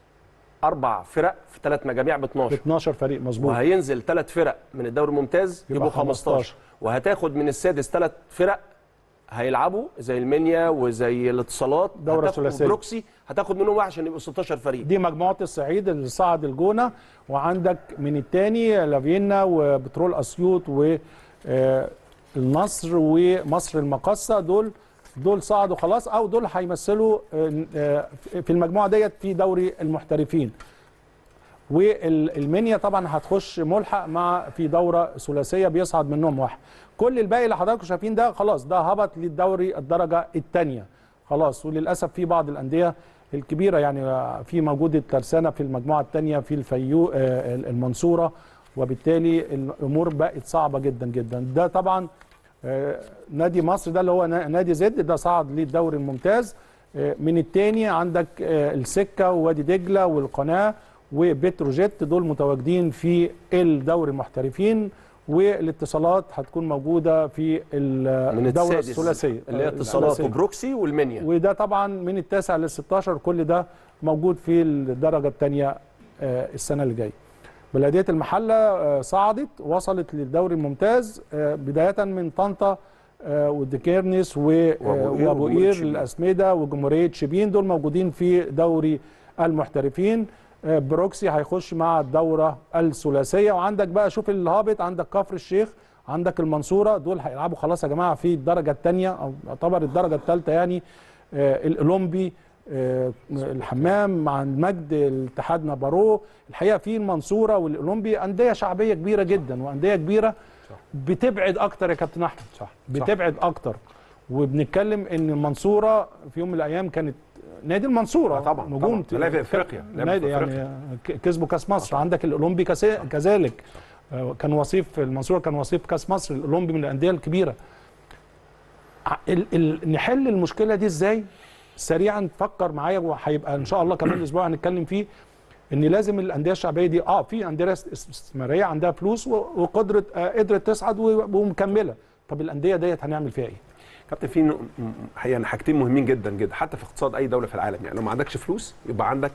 S3: اربع فرق في ثلاث مجاميع ب 12
S1: 12 فريق مظبوط
S3: وهينزل ثلاث فرق من الدوري الممتاز
S1: يبقى
S3: يبقوا 15
S1: 15.
S3: وهتاخد من السادس ثلاث فرق هيلعبوا زي المنيا وزي الاتصالات
S1: دورة
S3: هتاخد-
S1: ثلاثية.
S3: وبروكسي هتاخد منهم واحد عشان يبقوا 16 فريق
S1: دي مجموعه الصعيد اللي صعد الجونه وعندك من الثاني لافينا وبترول اسيوط والنصر ومصر المقاصه دول دول صعدوا خلاص او دول هيمثلوا آه، آه، في المجموعه ديت في دوري المحترفين والمنيا طبعا هتخش ملحق مع في دوره ثلاثيه بيصعد منهم واحد كل الباقي اللي حضراتكم شايفين ده خلاص ده هبط للدوري الدرجه الثانيه خلاص وللاسف في بعض الانديه الكبيره يعني في موجود الترسانه في المجموعه الثانيه في الفيو آه، المنصوره وبالتالي الامور بقت صعبه جدا جدا ده طبعا آه، نادي مصر ده اللي هو نا- نادي زد ده صعد للدوري الممتاز آه، من التاني عندك آه، السكه ووادي دجله والقناه وبتروجيت دول متواجدين في الدوري المحترفين والاتصالات هتكون موجوده في ال-
S3: من
S1: الدوره
S3: السادس
S1: الثلاثيه
S3: اللي هي اتصالات
S1: الثلاثية.
S3: وبروكسي والمنيا
S1: وده طبعا من التاسع لل 16 كل ده موجود في الدرجه الثانيه السنه اللي جايه. بلديه المحله آه، صعدت وصلت للدوري الممتاز آه، بدايه من طنطا آه، وديكيرنس و- آه،
S3: وأبو قير
S1: وابو
S3: وجمهورية
S1: قير
S3: شبين.
S1: الاسمده وجمهوريه شبين دول موجودين في دوري المحترفين آه، بروكسي هيخش مع الدوره الثلاثيه وعندك بقى شوف الهابط عندك كفر الشيخ عندك المنصوره دول هيلعبوا خلاص يا جماعه في الدرجه الثانيه او يعتبر الدرجه الثالثه يعني آه، الاولمبي آه، الحمام مع المجد الاتحاد نابارو الحقيقه في المنصوره والاولمبي انديه شعبيه كبيره جدا وانديه كبيره بتبعد اكتر يا كابتن احمد صح بتبعد اكتر وبنتكلم ان المنصوره في يوم من الايام كانت نادي المنصوره
S4: آه طبعا،
S1: نجوم
S4: طبعا. لا في أفريقيا، لا في
S1: نادي يعني
S4: أفريقيا.
S1: ك- كسبوا كاس مصر عندك الاولمبي كسا- كذلك آه، كان وصيف المنصوره كان وصيف كاس مصر الاولمبي من الانديه الكبيره ع- ال ال نحل المشكله دي ازاي سريعا فكر معايا وهيبقى ان شاء الله كمان الاسبوع هنتكلم فيه ان لازم الانديه الشعبيه دي اه في انديه است- استثماريه عندها فلوس و- وقدرت آه قدرت تصعد و- ومكمله طب الانديه ديت هنعمل فيها ايه
S4: كابتن في نوع- م- يعني حاجتين مهمين جدا جدا حتى في اقتصاد اي دوله في العالم يعني لو ما عندكش فلوس يبقى عندك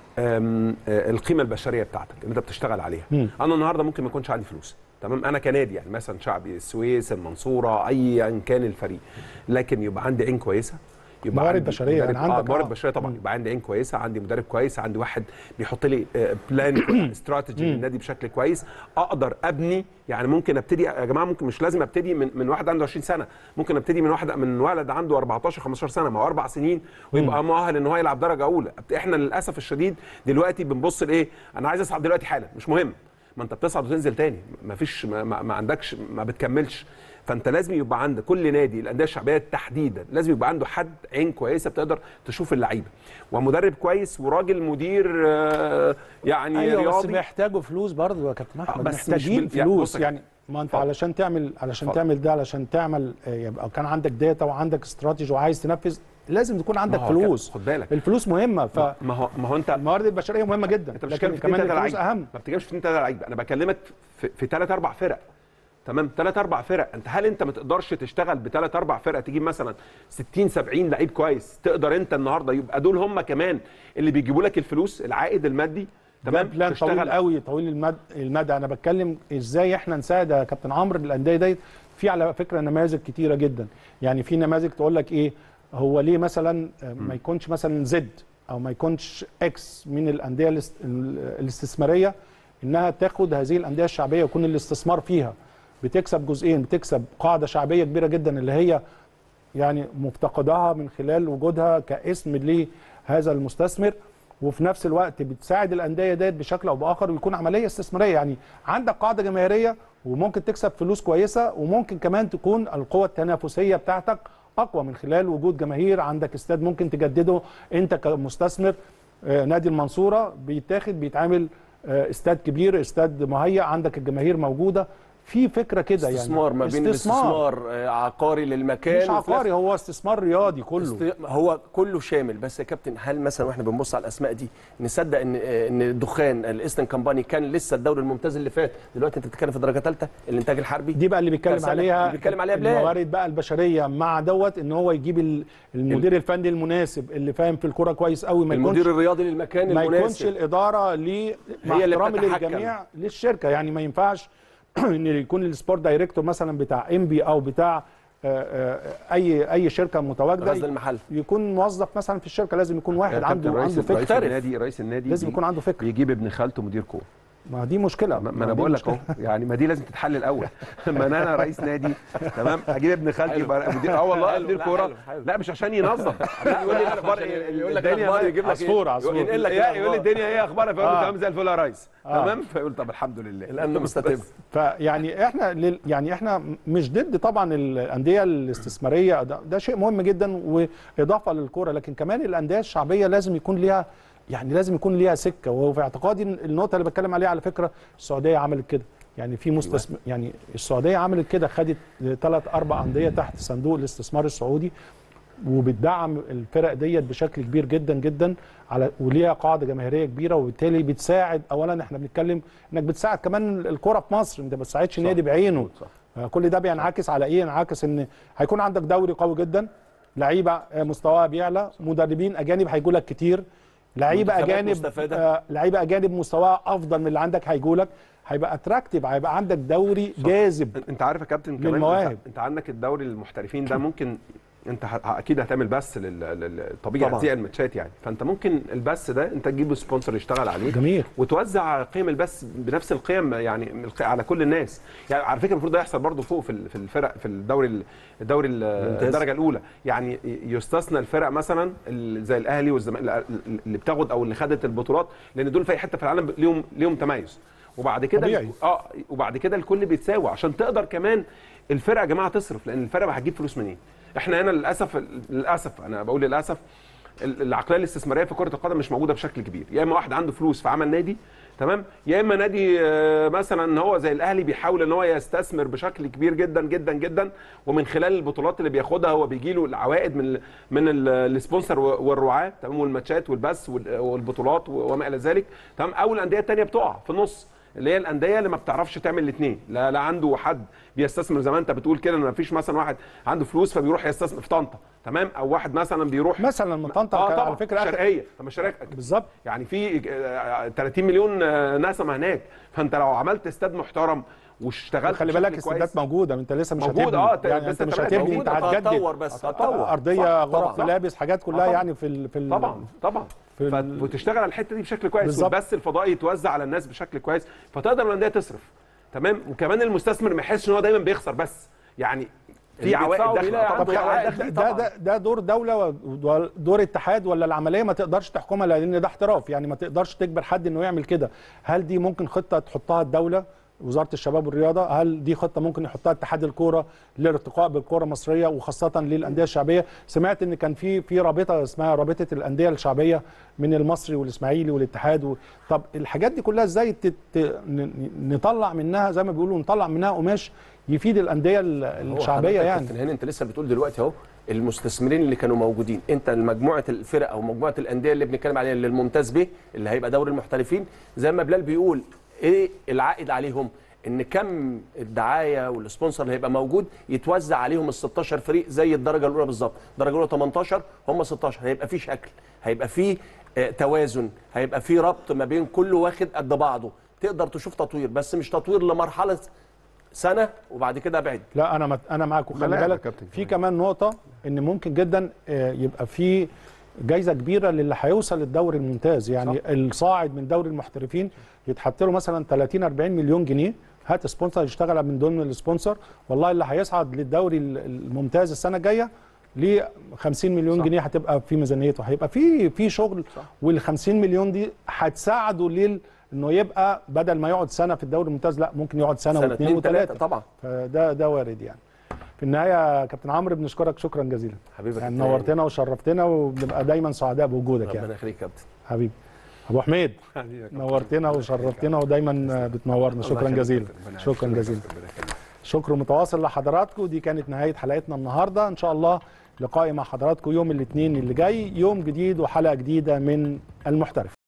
S4: آم، آه، القيمه البشريه بتاعتك اللي انت بتشتغل عليها
S1: مم.
S4: انا النهارده ممكن ما يكونش عندي فلوس تمام انا كنادي يعني مثلا شعبي السويس المنصوره ايا كان الفريق لكن يبقى عندي عين كويسه يبقى
S1: موارد
S4: عندي
S1: بشرية،
S4: مدرب-
S1: يعني عندك
S4: آه موارد
S1: آه.
S4: بشريه طبعا
S1: مم.
S4: يبقى عندي عين كويسه عندي مدرب كويس عندي واحد بيحط لي آه، بلان استراتيجي للنادي بشكل كويس اقدر ابني يعني ممكن ابتدي يا جماعه ممكن مش لازم ابتدي من من واحد عنده 20 سنه ممكن ابتدي من واحد من ولد عنده 14 15 سنه ما هو اربع سنين ويبقى مؤهل ان هو يلعب درجه اولى احنا للاسف الشديد دلوقتي بنبص لايه انا عايز اصعد دلوقتي حالا مش مهم ما انت بتصعد وتنزل تاني ما فيش ما, ما, ما عندكش ما بتكملش فانت لازم يبقى عند كل نادي الانديه الشعبيه تحديدا لازم يبقى عنده حد عين كويسه بتقدر تشوف اللعيبه ومدرب كويس وراجل مدير آه، يعني
S1: ايوه بس
S4: رياضي
S1: بيحتاجوا فلوس برضه يا كابتن احمد
S4: بس مش
S1: محتاجين
S4: بال- يعني
S1: فلوس
S4: بص يا
S1: يعني ما انت
S4: اتفضل.
S1: علشان تعمل علشان
S4: اتفضل.
S1: تعمل ده علشان تعمل آه، يبقى كان عندك داتا وعندك استراتيجي وعايز تنفذ لازم تكون عندك
S4: ما هو
S1: فلوس
S4: خد بالك
S1: الفلوس مهمه ف
S4: ما هو ما هو انت
S1: الموارد البشريه مهمه جدا
S4: انت مش
S1: لكن
S4: بتتكلم في اتنين
S1: كمان
S4: تلاته
S1: الفلوس
S4: لعيبه
S1: اهم
S4: ما بتتكلمش في اتنين تلاته لعيبه انا بكلمك في, في ثلاث اربع فرق تمام ثلاث اربع فرق انت هل انت ما تقدرش تشتغل بثلاث اربع فرق تجيب مثلا 60 70 لعيب كويس تقدر انت النهارده يبقى دول هم كمان اللي بيجيبوا لك الفلوس العائد المادي
S1: ده
S4: تمام
S1: بلان طويل قوي طويل المدى المدى انا بتكلم ازاي احنا نساعد يا كابتن عمرو الانديه ديت في على فكره نماذج كتيره جدا يعني في نماذج تقول لك ايه هو ليه مثلا آه، ما يكونش مثلا زد او ما يكونش اكس من الانديه الاست- ال- الاستثماريه انها تاخد هذه الانديه الشعبيه ويكون الاستثمار فيها بتكسب جزئين بتكسب قاعده شعبيه كبيره جدا اللي هي يعني مفتقدها من خلال وجودها كاسم لهذا المستثمر وفي نفس الوقت بتساعد الانديه ديت بشكل او باخر ويكون عمليه استثماريه يعني عندك قاعده جماهيريه وممكن تكسب فلوس كويسه وممكن كمان تكون القوه التنافسيه بتاعتك اقوى من خلال وجود جماهير عندك استاد ممكن تجدده انت كمستثمر آه، نادي المنصوره بيتاخد بيتعمل آه، استاد كبير استاد مهيأ عندك الجماهير موجوده في فكره كده يعني
S3: استثمار ما بين الاستثمار آه، عقاري للمكان
S1: مش
S3: وفي نفس-
S1: عقاري هو استثمار رياضي كله
S3: است- هو كله شامل بس يا كابتن هل مثلا واحنا بنبص على الاسماء دي نصدق ان آه، ان الدخان الايسترن كامباني كان لسه الدوري الممتاز اللي فات دلوقتي انت بتتكلم في درجه ثالثه الانتاج الحربي
S1: دي بقى اللي بيتكلم
S3: كان سنة
S1: عليها
S3: اللي بيتكلم عليها بلال.
S1: الموارد بقى البشريه مع دوت ان هو يجيب ال- المدير الفني المناسب اللي فاهم في الكوره كويس قوي ما
S3: المدير
S1: يكونش
S3: الرياضي للمكان
S1: ما يكونش
S3: المناسب
S1: الاداره ل مع
S3: هي اللي
S1: احترامي
S3: بتتحكم.
S1: للجميع للشركه يعني ما ينفعش ان يكون السبورت دايركتور مثلا بتاع انبي او بتاع آه، آه، اي اي شركه
S3: غزل
S1: متواجده
S3: المحل
S1: يكون موظف مثلا في الشركه لازم يكون واحد عنده
S4: رئيس
S1: عنده
S4: رئيس
S1: فكره
S4: النادي رئيس النادي
S1: لازم
S4: بي-
S1: يكون عنده فكره
S4: بيجيب ابن خالته مدير كوره
S1: ما دي مشكله
S4: ما ما انا
S1: دي
S4: بقول لك
S1: مشكلة.
S4: اهو يعني ما دي لازم تتحل الاول ما انا انا رئيس نادي تمام اجيب ابن خالتي يبقى مدير اه والله
S3: حلو،
S4: مدير
S3: لا،
S4: كوره
S3: حلو، حلو.
S4: لا مش عشان ينظم لا يقول لي اخبار
S3: عشان
S4: إيه،
S3: يقول لك
S4: الدنيا
S3: الأخبار،
S4: ما-
S3: يجيب لك
S1: عصفور عصفور
S3: ينقل لك
S4: يا- يقول لي
S3: الأخبار.
S4: الدنيا ايه اخبارها فيقول له
S1: آه.
S4: تمام زي الفل يا ريس
S1: آه.
S4: تمام فيقول طب الحمد لله
S3: الامن مستتب
S1: فيعني احنا لل يعني احنا مش ضد طبعا الانديه الاستثماريه ده, ده شيء مهم جدا واضافه للكوره لكن كمان الانديه الشعبيه لازم يكون ليها يعني لازم يكون ليها سكه وهو في اعتقادي إن النقطه اللي بتكلم عليها على فكره السعوديه عملت كده يعني في مستثمر يعني السعوديه عملت كده خدت ثلاث اربع انديه تحت صندوق الاستثمار السعودي وبتدعم الفرق ديت بشكل كبير جدا جدا على وليها قاعده جماهيريه كبيره وبالتالي بتساعد اولا احنا بنتكلم انك بتساعد كمان الكره في مصر انت ما بتساعدش نادي بعينه
S3: صح.
S1: آه، كل ده بينعكس على ايه ينعكس ان هيكون عندك دوري قوي جدا لعيبه آه، مستواها بيعلى مدربين اجانب هيجوا لك كتير لعيبه
S3: منتخبات
S1: اجانب
S3: مستفادة.
S1: آه، لعيبه اجانب مستواها افضل من اللي عندك هيجوا لك هيبقى اتراكتيف هيبقى عندك دوري جاذب
S4: انت عارف يا كابتن كمان
S1: للمواهب.
S4: انت, انت عندك الدوري المحترفين ده ممكن انت ه- اكيد هتعمل بس لل- لل- طبيعي
S3: طبعاً.
S4: هتذيع الماتشات يعني فانت ممكن البث ده انت تجيب سبونسر يشتغل عليه
S1: جميل
S4: وتوزع قيم البث بنفس القيم يعني الق- على كل الناس يعني على فكره المفروض ده يحصل برضه فوق في ال- في الفرق في الدوري ال- الدوري ال-
S3: ممتاز.
S4: الدرجه الاولى يعني يستثنى الفرق مثلا ال- زي الاهلي والزمالك اللي بتاخد او اللي خدت البطولات لان دول في اي حته في العالم ليهم ليهم تميز وبعد كده
S1: طبيعي.
S4: اه وبعد كده الكل بيتساوي عشان تقدر كمان الفرقه يا جماعه تصرف لان الفرقه ما هتجيب فلوس منين احنا هنا للاسف للاسف انا بقول للاسف ال- العقليه الاستثماريه في كره القدم مش موجوده بشكل كبير يا اما واحد عنده فلوس فعمل نادي تمام يا اما نادي آه، مثلا ان هو زي الاهلي بيحاول ان هو يستثمر بشكل كبير جدا جدا جدا ومن خلال البطولات اللي بياخدها هو بيجي له العوائد من ال من ال- السبونسر والرعاه تمام والماتشات والبث وال- والبطولات وما الى ذلك تمام او الانديه الثانيه بتقع في النص اللي هي الانديه اللي ما بتعرفش تعمل الاثنين لا لا عنده حد بيستثمر زي ما انت بتقول كده ان ما فيش مثلا واحد عنده فلوس فبيروح يستثمر في طنطا تمام او واحد مثلا بيروح
S1: مثلا من طنطا
S4: اه
S1: كان
S4: طبعا
S1: على فكره آخر-
S4: شرقيه طب ما شرقيه
S1: بالظبط
S4: يعني في آه، 30 مليون آه، نسمه هناك فانت لو عملت استاد محترم واشتغلت
S1: خلي
S4: بشكل
S1: بالك
S4: كويس،
S1: استادات موجوده انت لسه مش
S4: موجودة،
S1: هتبني
S4: اه،
S1: يعني
S4: بس
S1: انت مش
S4: انت
S1: هتبني انت
S3: موجودة،
S1: هتجدد
S3: هتطور بس هتطور
S1: ارضيه
S3: صح،
S1: غرف
S3: طبعاً.
S1: ملابس حاجات كلها
S4: طبعاً.
S1: يعني في ال في ال
S4: طبعا طبعا
S1: في
S4: ف-
S1: ال-
S4: وتشتغل على الحته دي بشكل كويس
S1: بالظبط.
S4: والبث الفضائي يتوزع على الناس بشكل كويس فتقدر الانديه تصرف تمام وكمان المستثمر ما يحسش ان هو دايما بيخسر بس يعني في
S3: اللي
S4: عوائد
S3: بيدفعوا
S4: داخله
S3: بيلاقي
S4: طبعا
S3: عنده
S4: في
S3: عوائد
S4: عوائد
S3: داخلة.
S1: ده
S4: داخله
S1: ده ده دور دوله ودور اتحاد ولا العمليه ما تقدرش تحكمها لان ده احتراف يعني ما تقدرش تجبر حد انه يعمل كده هل دي ممكن خطه تحطها الدوله وزاره الشباب والرياضه هل دي خطه ممكن يحطها اتحاد الكوره للارتقاء بالكوره المصريه وخاصه للانديه الشعبيه سمعت ان كان في في رابطه اسمها رابطه الانديه الشعبيه من المصري والاسماعيلي والاتحاد و... طب الحاجات دي كلها ازاي تت... ن- نطلع منها زي ما بيقولوا نطلع منها قماش يفيد الانديه ال-
S3: هو
S1: الشعبيه
S3: حضرتك
S1: يعني
S3: كابتن هاني انت لسه بتقول دلوقتي اهو المستثمرين اللي كانوا موجودين انت مجموعه الفرق او مجموعه الانديه اللي بنتكلم عليها اللي الممتاز به اللي هيبقى دوري المحترفين زي ما بلال بيقول ايه العائد عليهم ان كم الدعايه والسبونسر اللي هيبقى موجود يتوزع عليهم ال 16 فريق زي الدرجه الاولى بالظبط الدرجه الاولى 18 هم 16 هيبقى في شكل هيبقى في آه، توازن هيبقى في ربط ما بين كل واخد قد بعضه تقدر تشوف تطوير بس مش تطوير لمرحله سنه وبعد كده ابعد
S1: لا انا مت... انا معاك وخلي
S4: لا، يا
S1: بالك
S4: كابتن
S1: في
S4: كمان.
S1: كمان نقطه ان ممكن جدا آه، يبقى في جايزه كبيره للي هيوصل للدوري الممتاز يعني صح. الصاعد من دوري المحترفين يتحط له مثلا 30 40 مليون جنيه هات سبونسر يشتغل من ضمن السبونسر والله اللي هيصعد للدوري ال- الممتاز السنه الجايه ليه 50 مليون
S4: صح.
S1: جنيه هتبقى في ميزانيته هيبقى في في شغل
S4: صح.
S1: وال 50 مليون دي هتساعده لل انه يبقى بدل ما يقعد سنه في الدوري الممتاز لا ممكن يقعد سنه,
S3: سنه
S1: واثنين
S3: اتنين
S1: وثلاثه
S3: تلاته طبعا
S1: فده ده وارد يعني في النهايه يا كابتن عمرو بنشكرك شكرا جزيلا
S3: حبيبك
S1: يعني
S3: التاني.
S1: نورتنا وشرفتنا وبنبقى دايما سعداء بوجودك يعني
S3: ربنا يخليك يا كابتن
S1: حبيبي ابو حميد نورتنا وشرفتنا ودايما بتنورنا شكرا جزيلا شكرا جزيلا شكر متواصل لحضراتكم دي كانت نهايه حلقتنا النهارده ان شاء الله لقائي مع حضراتكم يوم الاثنين اللي جاي يوم جديد وحلقه جديده من المحترف